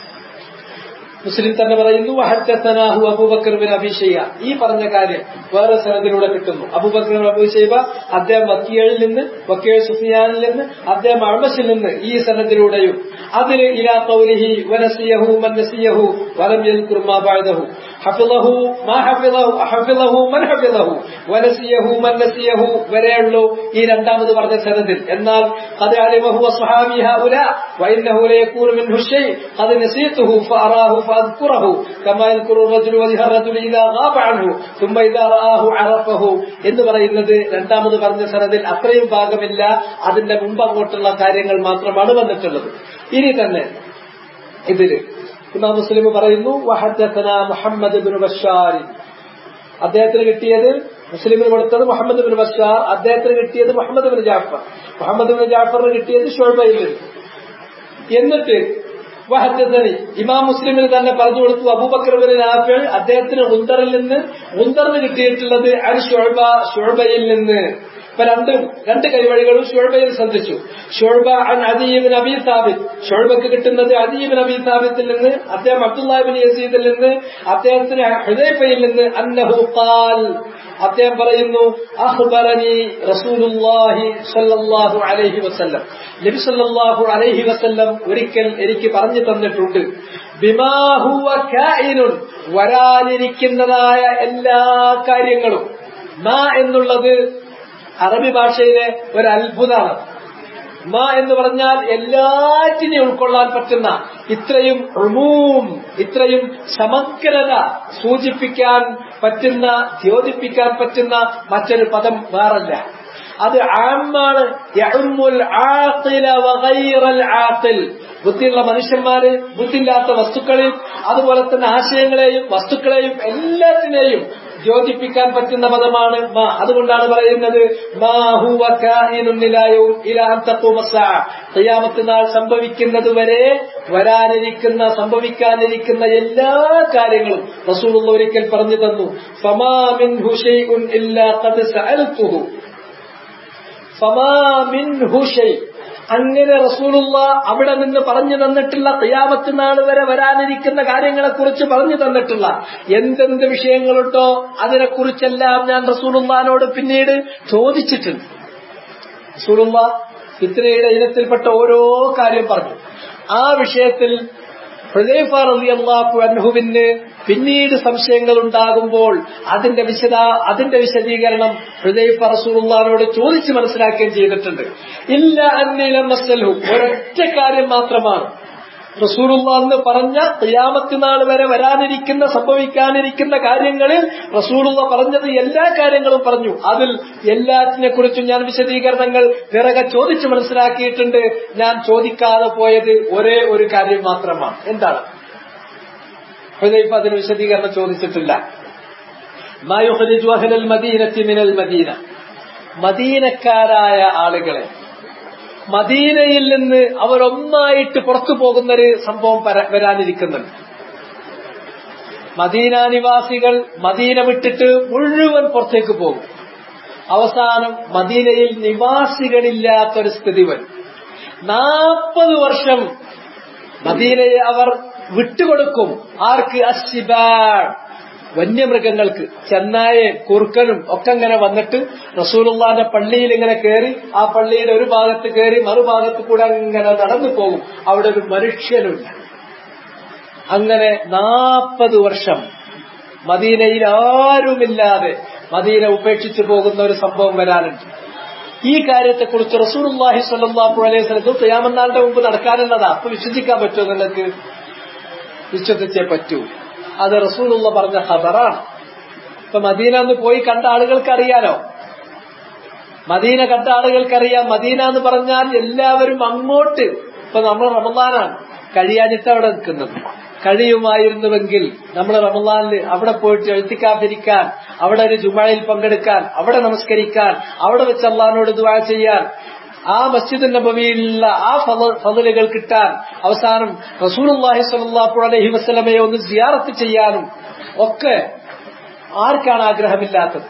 മുസ്ലിം തന്നെ പറയുന്നു ഹജ്ജത്തനാഹു അബൂബക്കർ ബിൻ അബിഷയ്യ ഈ പറഞ്ഞ കാര്യം വേറെ സനദിലൂടെ കിട്ടുന്നു അബൂബക്കർ ബിൻ അബൂഷൈബ അദ്ദേഹം വക്കീഴിൽ നിന്ന് വക്കീൽ സുഫിയാനിൽ നിന്ന് അദ്ദേഹം അഴമശിൽ നിന്ന് ഈ സനദിലൂടെയും അതിൽ ഇലാ കൗലിഹി വനസിയഹു മന്നസിയഹു വലം യദ്കുർ മാ ബഅദഹു ഹഫിളഹു മാ ഹഫിളഹു ഹഫിളഹു മൻ ഹഫിളഹു വനസിയഹു മൻ നസിയഹു വരെയുള്ളൂ ഈ രണ്ടാമത് പറഞ്ഞ സനദിൽ എന്നാൽ ഖദ് അലിമഹു വസ്ഹാബി ഹൗല വഇന്നഹു ലയകൂനു മിൻഹു ഷൈ ഖദ് നസീതുഹു ഫഅറാഹു فأذكره كما يذكر الرجل وجه الرجل إذا غاب عنه ثم إذا رآه عرفه എന്ന് പറയുന്നത് രണ്ടാമത് പറഞ്ഞ സനദിൽ അത്രയും ഭാഗമില്ല അതിന്റെ മുമ്പ് അങ്ങോട്ടുള്ള കാര്യങ്ങൾ മാത്രമാണ് വന്നിട്ടുള്ളത് ഇനി തന്നെ ഇതില് ഇമാം മുസ്ലിം പറയുന്നു വഹദ്ദസന മുഹമ്മദ് ബിൻ ബഷാർ അദ്ദേഹത്തിന് കിട്ടിയത് മുസ്ലിമിന് കൊടുത്തത് മുഹമ്മദ് ബിൻ ബഷാർ അദ്ദേഹത്തിന് കിട്ടിയത് Muhammad bin Jafar Muhammad bin ജാഫറിന് കിട്ടിയത് ഷോബയിൽ എന്നിട്ട് വഹദ്ദസനി ഇമാം മുസ്ലിമിന് തന്നെ പറഞ്ഞു കൊടുത്തു അബൂബക്കർ ബിൻ നാഫിൾ അദ്ദേഹത്തിന് ഉന്തറിൽ നിന്ന് ഉന്തറിന് കിട്ടിയിട്ടുള്ളത് അൻ ഷുഅബ ഷുഅബയിൽ നിന്ന് ഇപ്പൊ രണ്ട് രണ്ട് കൈവഴികളും ഷുഴബയിൽ സന്ധിച്ചു ഷുഴബ അൻ അദീബിൻ അബി സാബിത്ത് ഷുഴബക്ക് കിട്ടുന്നത് അദീബിൻ അബി സാബിത്തിൽ നിന്ന് അദ്ദേഹം അബ്ദുല്ലാബിൻ യസീദിൽ നിന്ന് അദ്ദേഹത്തിന് ഹുദൈഫയിൽ നിന്ന് അന്നഹു ഖാൽ അദ്ദേഹം പറയുന്നു അഖ്ബറനി റസൂലുള്ളാഹി സ്വല്ലല്ലാഹു അലൈഹി വസല്ലം നബി സല്ലല്ലാഹു അലൈഹി വസല്ലം ഒരിക്കൽ എനിക്ക് പറഞ്ഞു തന്നിട്ടുണ്ട് ബിമാ ഹുവ കായിനുൻ വരാനിരിക്കുന്നതായ എല്ലാ കാര്യങ്ങളും മാ എന്നുള്ളത് അറബി ഭാഷയിലെ ഒരു അത്ഭുതമാണ് മാ എന്ന് പറഞ്ഞാൽ എല്ലാറ്റിനെയും ഉൾക്കൊള്ളാൻ പറ്റുന്ന ഇത്രയും ഉമൂം ഇത്രയും സമഗ്രത സൂചിപ്പിക്കാൻ പറ്റുന്ന ദ്യോതിപ്പിക്കാൻ പറ്റുന്ന മറ്റൊരു പദം വേറല്ല അത് ആമാണ് യഅുമ്മുൽ ആഖില വഗൈറൽ ആഖിൽ ബുദ്ധിയുള്ള മനുഷ്യന്മാര് ബുദ്ധിയില്ലാത്ത വസ്തുക്കളെയും അതുപോലെ തന്നെ ആശയങ്ങളെയും വസ്തുക്കളെയും എല്ലാത്തിനെയും യോജിപ്പിക്കാൻ പറ്റുന്ന പദമാണ് മാ അതുകൊണ്ടാണ് പറയുന്നത് മാ ഹുവ കായിനുൻ ഇലായവും ഇലാൻ ഖിയാമത്ത് നാൾ സംഭവിക്കുന്നത് വരെ വരാനിരിക്കുന്ന സംഭവിക്കാനിരിക്കുന്ന എല്ലാ കാര്യങ്ങളും റസൂലുള്ള ഒരിക്കൽ പറഞ്ഞു തന്നു ഫമാ മിൻഹു ഷൈഉൻ ഇല്ലാ ഖദ് സഅൽതുഹു ഫമാ മിൻഹു ഷൈ അങ്ങനെ റസൂലുള്ള അവിടെ നിന്ന് പറഞ്ഞു തന്നിട്ടുള്ള ഖിയാമത്ത് നാൾ വരെ വരാനിരിക്കുന്ന കാര്യങ്ങളെ കുറിച്ച് പറഞ്ഞു തന്നിട്ടുള്ള എന്തെന്ത് വിഷയങ്ങളുണ്ടോ അതിനെക്കുറിച്ചെല്ലാം ഞാൻ റസൂലുള്ളാനോട് പിന്നീട് ചോദിച്ചിട്ടുണ്ട് റസൂലുള്ള ഫിത്നയുടെ ഇനത്തിൽപ്പെട്ട ഓരോ കാര്യം പറഞ്ഞു ആ വിഷയത്തിൽ ഹുദൈഫ റളിയല്ലാഹു അൻഹുവിന് പിന്നീട് സംശയങ്ങൾ ഉണ്ടാകുമ്പോൾ അതിന്റെ വിശദ അതിന്റെ വിശദീകരണം ഹൃദൈഫ റസൂലുള്ളാനോട് ചോദിച്ച് മനസ്സിലാക്കുകയും ചെയ്തിട്ടുണ്ട് ഇല്ല അന്നിലം മസ്സലു ഒരൊറ്റ കാര്യം മാത്രമാണ് റസൂലുള്ള എന്ന് പറഞ്ഞ ഖിയാമത്ത് നാൾ വരെ വരാനിരിക്കുന്ന സംഭവിക്കാനിരിക്കുന്ന കാര്യങ്ങളിൽ റസൂലുള്ള പറഞ്ഞത് എല്ലാ കാര്യങ്ങളും പറഞ്ഞു അതിൽ എല്ലാറ്റിനെ കുറിച്ചും ഞാൻ വിശദീകരണങ്ങൾ പിറകെ ചോദിച്ച് മനസ്സിലാക്കിയിട്ടുണ്ട് ഞാൻ ചോദിക്കാതെ പോയത് ഒരേ ഒരു കാര്യം മാത്രമാണ് എന്താണ് ഹുദൈഫ അതിന് വിശദീകരണം ചോദിച്ചിട്ടില്ല മദീനത്തിൽ മദീന മദീനക്കാരായ ആളുകളെ മദീനയിൽ നിന്ന് അവരൊന്നായിട്ട് പുറത്തു പോകുന്നൊരു സംഭവം വരാനിരിക്കുന്നുണ്ട് മദീന നിവാസികൾ മദീന വിട്ടിട്ട് മുഴുവൻ പുറത്തേക്ക് പോകും അവസാനം മദീനയിൽ നിവാസികളില്ലാത്തൊരു സ്ഥിതി വരും നാൽപ്പത് വർഷം മദീനയെ അവർ വിട്ടുകൊടുക്കും ആർക്ക് അശിബാഡ് വന്യമൃഗങ്ങൾക്ക് ചെന്നായെ കുറുക്കനും ഒക്കെ ഇങ്ങനെ വന്നിട്ട് റസൂലുള്ളാന്റെ പള്ളിയിൽ ഇങ്ങനെ കയറി ആ പള്ളിയുടെ ഒരു ഭാഗത്ത് കയറി മറുഭാഗത്ത് കൂടെ അങ്ങനെ നടന്നു പോകും അവിടെ ഒരു മനുഷ്യനുമില്ല അങ്ങനെ നാൽപ്പത് വർഷം മദീനയിൽ ആരുമില്ലാതെ മദീന ഉപേക്ഷിച്ചു പോകുന്ന ഒരു സംഭവം വരാനുണ്ട് ഈ കാര്യത്തെക്കുറിച്ച് റസൂർഹി സ്വല്ലാഹു അലൈഹി സ്വലത്ത് ചെയ്യാമെന്നാളുടെ മുമ്പ് നടക്കാനുള്ളതാ അപ്പൊ വിശ്വസിക്കാൻ പറ്റുമോ നിങ്ങൾക്ക് വിശ്വസിച്ചേ പറ്റൂ അത് റസൂലുള്ള പറഞ്ഞ ഖബറാണ് ഇപ്പൊ മദീന എന്ന് പോയി കണ്ട ആളുകൾക്ക് അറിയാലോ മദീന കണ്ട ആളുകൾക്കറിയാം മദീന എന്ന് പറഞ്ഞാൽ എല്ലാവരും അങ്ങോട്ട് ഇപ്പൊ നമ്മൾ റമദാനാണ് കഴിയാഞ്ഞിട്ട് അവിടെ നിൽക്കുന്നത് കഴിയുമായിരുന്നുവെങ്കിൽ നമ്മൾ റമദാനിൽ അവിടെ പോയിട്ട് എഴുത്തിക്കാതിരിക്കാൻ അവിടെ ഒരു ജുമഴയിൽ പങ്കെടുക്കാൻ അവിടെ നമസ്കരിക്കാൻ അവിടെ വെച്ച് അള്ളഹാനോട് ദുവാ ചെയ്യാൻ ആ മസ്ജിദ് നബവിയിലുള്ള ആ ഫതലുകൾ കിട്ടാൻ അവസാനം റസൂലുള്ളാഹി സ്വല്ലല്ലാഹു അലൈഹി വസല്ലമയെ ഒന്ന് സിയാറത്ത് ചെയ്യാനും ഒക്കെ ആർക്കാണ് ആഗ്രഹമില്ലാത്തത്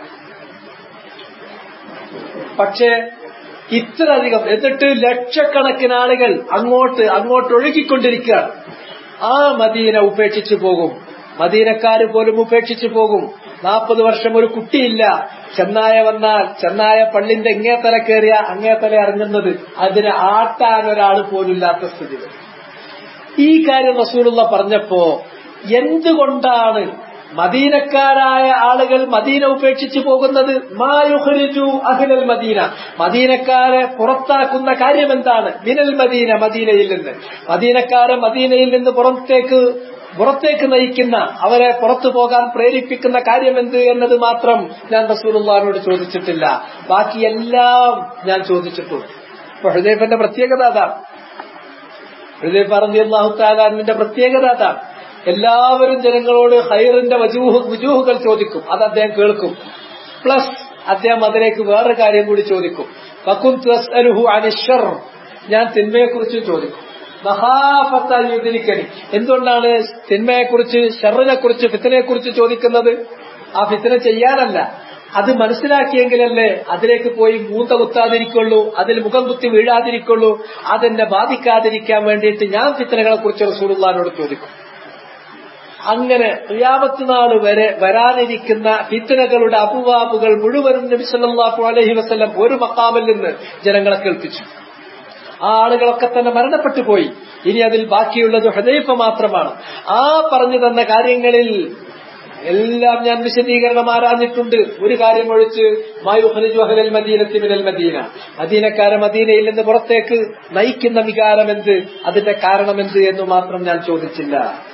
പക്ഷേ ഇത്രയധികം എന്നിട്ട് ലക്ഷക്കണക്കിന് ആളുകൾ അങ്ങോട്ട് അങ്ങോട്ട് ഒഴുകിക്കൊണ്ടിരിക്കുകയാണ് ആ മദീന ഉപേക്ഷിച്ചു പോകും മദീനക്കാര് പോലും ഉപേക്ഷിച്ചു പോകും നാൽപ്പത് വർഷം ഒരു കുട്ടിയില്ല ചെന്നായ വന്നാൽ ചെന്നായ പള്ളിന്റെ ഇങ്ങേത്തല കയറിയ അങ്ങേത്തല ഇറങ്ങുന്നത് അതിന് ആട്ടാൻ ഒരാൾ പോലില്ലാത്ത സ്ഥിതി ഈ കാര്യം റസൂലുള്ള പറഞ്ഞപ്പോ എന്തുകൊണ്ടാണ് മദീനക്കാരായ ആളുകൾ മദീന ഉപേക്ഷിച്ചു പോകുന്നത് മായുഹരിജു അഹിലൽ മദീന മദീനക്കാരെ പുറത്താക്കുന്ന കാര്യം എന്താണ് മിനൽ മദീന മദീനയിൽ നിന്ന് മദീനക്കാരെ മദീനയിൽ നിന്ന് പുറത്തേക്ക് പുറത്തേക്ക് നയിക്കുന്ന അവരെ പുറത്തു പോകാൻ പ്രേരിപ്പിക്കുന്ന കാര്യം എന്ത് എന്നത് മാത്രം ഞാൻ റസൂലുള്ളാഹിനോട് ചോദിച്ചിട്ടില്ല ബാക്കി എല്ലാം ഞാൻ ചോദിച്ചിട്ടുണ്ട് അപ്പൊ ഹൃദയഫന്റെ പ്രത്യേകത അതാണ് ഹൃദയഫ് പറഞ്ഞ അള്ളാഹു താലാന്റെ പ്രത്യേകത അതാണ് എല്ലാവരും ജനങ്ങളോട് ഹൈറിന്റെ വജൂഹ് വിജൂഹുകൾ ചോദിക്കും അത് അദ്ദേഹം കേൾക്കും പ്ലസ് അദ്ദേഹം അതിലേക്ക് വേറൊരു കാര്യം കൂടി ചോദിക്കും വക്കും തസ്അലുഹു അനിഷർ ഞാൻ തിന്മയെക്കുറിച്ചും ചോദിക്കും മഹാഫത്തായുദ്ധരിക്കണി എന്തുകൊണ്ടാണ് തിന്മയെക്കുറിച്ച് ഷറിനെ കുറിച്ച് ഫിത്തിനെ കുറിച്ച് ചോദിക്കുന്നത് ആ ഫിത്തിന ചെയ്യാനല്ല അത് മനസ്സിലാക്കിയെങ്കിലല്ലേ അതിലേക്ക് പോയി മൂത്ത കുത്താതിരിക്കുള്ളൂ അതിൽ മുഖം കുത്തി വീഴാതിരിക്കുള്ളൂ അതെന്നെ ബാധിക്കാതിരിക്കാൻ വേണ്ടിയിട്ട് ഞാൻ ഫിത്തനകളെ കുറിച്ച് റസൂലുള്ളാനോട് ചോദിക്കും അങ്ങനെ റിയാമത്ത് നാൾ വരെ വരാനിരിക്കുന്ന ഫിത്തനകളുടെ അപുവാബുകൾ മുഴുവനും നബി സല്ലല്ലാഹു അലൈഹി വസല്ലം ഒരു മക്കാമിൽ നിന്ന് ജനങ്ങളെ കേൾപ്പിച്ചു ആ ആളുകളൊക്കെ തന്നെ മരണപ്പെട്ടു പോയി ഇനി അതിൽ ബാക്കിയുള്ളത് ഹൃദയപ്പ മാത്രമാണ് ആ പറഞ്ഞു തന്ന കാര്യങ്ങളിൽ എല്ലാം ഞാൻ വിശദീകരണം ആരാഞ്ഞിട്ടുണ്ട് ഒരു കാര്യം ഒഴിച്ച് മായുഹലിജുഹലൽ മദീനത്തി മിനൽ മദീന മദീനക്കാരെ മദീനയിൽ നിന്ന് പുറത്തേക്ക് നയിക്കുന്ന വികാരം എന്ത് അതിന്റെ കാരണം എന്ത് എന്ന് മാത്രം ഞാൻ ചോദിച്ചില്ല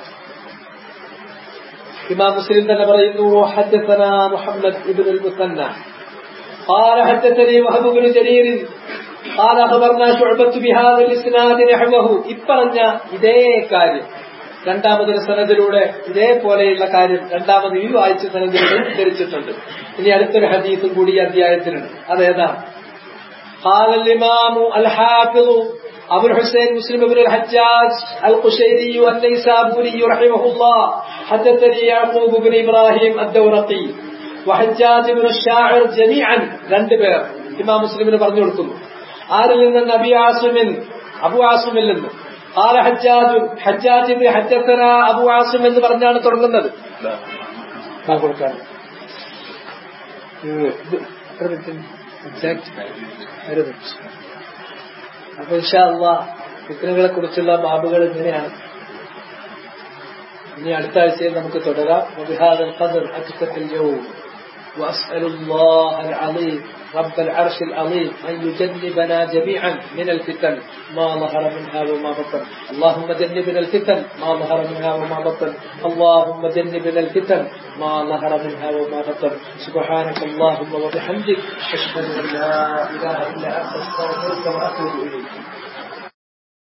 ഇമാം മുസ്ലിം തന്നെ പറയുന്നു حدثنا محمد بن المثنى قال حدثني وهب بن جرير قال خبرنا شعبة بهذا الاسناد نحوه ഇപ്പറഞ്ഞ ഇതേ കാര്യം രണ്ടാമതൊരു സനദിലൂടെ ഇതേപോലെയുള്ള കാര്യം രണ്ടാമത് ഈ വായിച്ച സനദിലൂടെ ഉദ്ധരിച്ചിട്ടുണ്ട് ഇനി അടുത്തൊരു ഹദീസും കൂടി ഈ അധ്യായത്തിനുണ്ട് അതേതാ قال الإمام الحافظ أبو الحسين مسلم بن الحجاج القشيري النيسابوري رحمه الله حدثني يعقوب بن إبراهيم الدورقي وحجاج بن الشاعر جميعا രണ്ട് പേർ ഇമാം മുസ്ലിമിന് പറഞ്ഞു കൊടുക്കുന്നു ആരിൽ നിന്ന് അബി ആസിമിൻ അബു ആസിമിൽ നിന്ന് قال حجاج حجاج بن حدثنا أبو عاصم എന്ന് പറഞ്ഞാണ് തുടങ്ങുന്നത് കൊടുക്കാൻ അപ്പൊ ഫിത്തനകളെ കുറിച്ചുള്ള ബാബുകൾ ഇങ്ങനെയാണ് ഇനി അടുത്ത ആഴ്ചയിൽ നമുക്ക് തുടരാം وبهذا القدر أكتفي اليوم وأسأل الله العظيم رب العرش العظيم أن يجنبنا جميعا من الفتن ما ظهر منها وما بطن اللهم جنبنا الفتن ما ظهر منها وما بطن اللهم جنبنا الفتن ما ظهر منها وما بطن سبحانك اللهم وبحمدك أشهد أن لا إله إلا أنت أستغفرك وأتوب إليك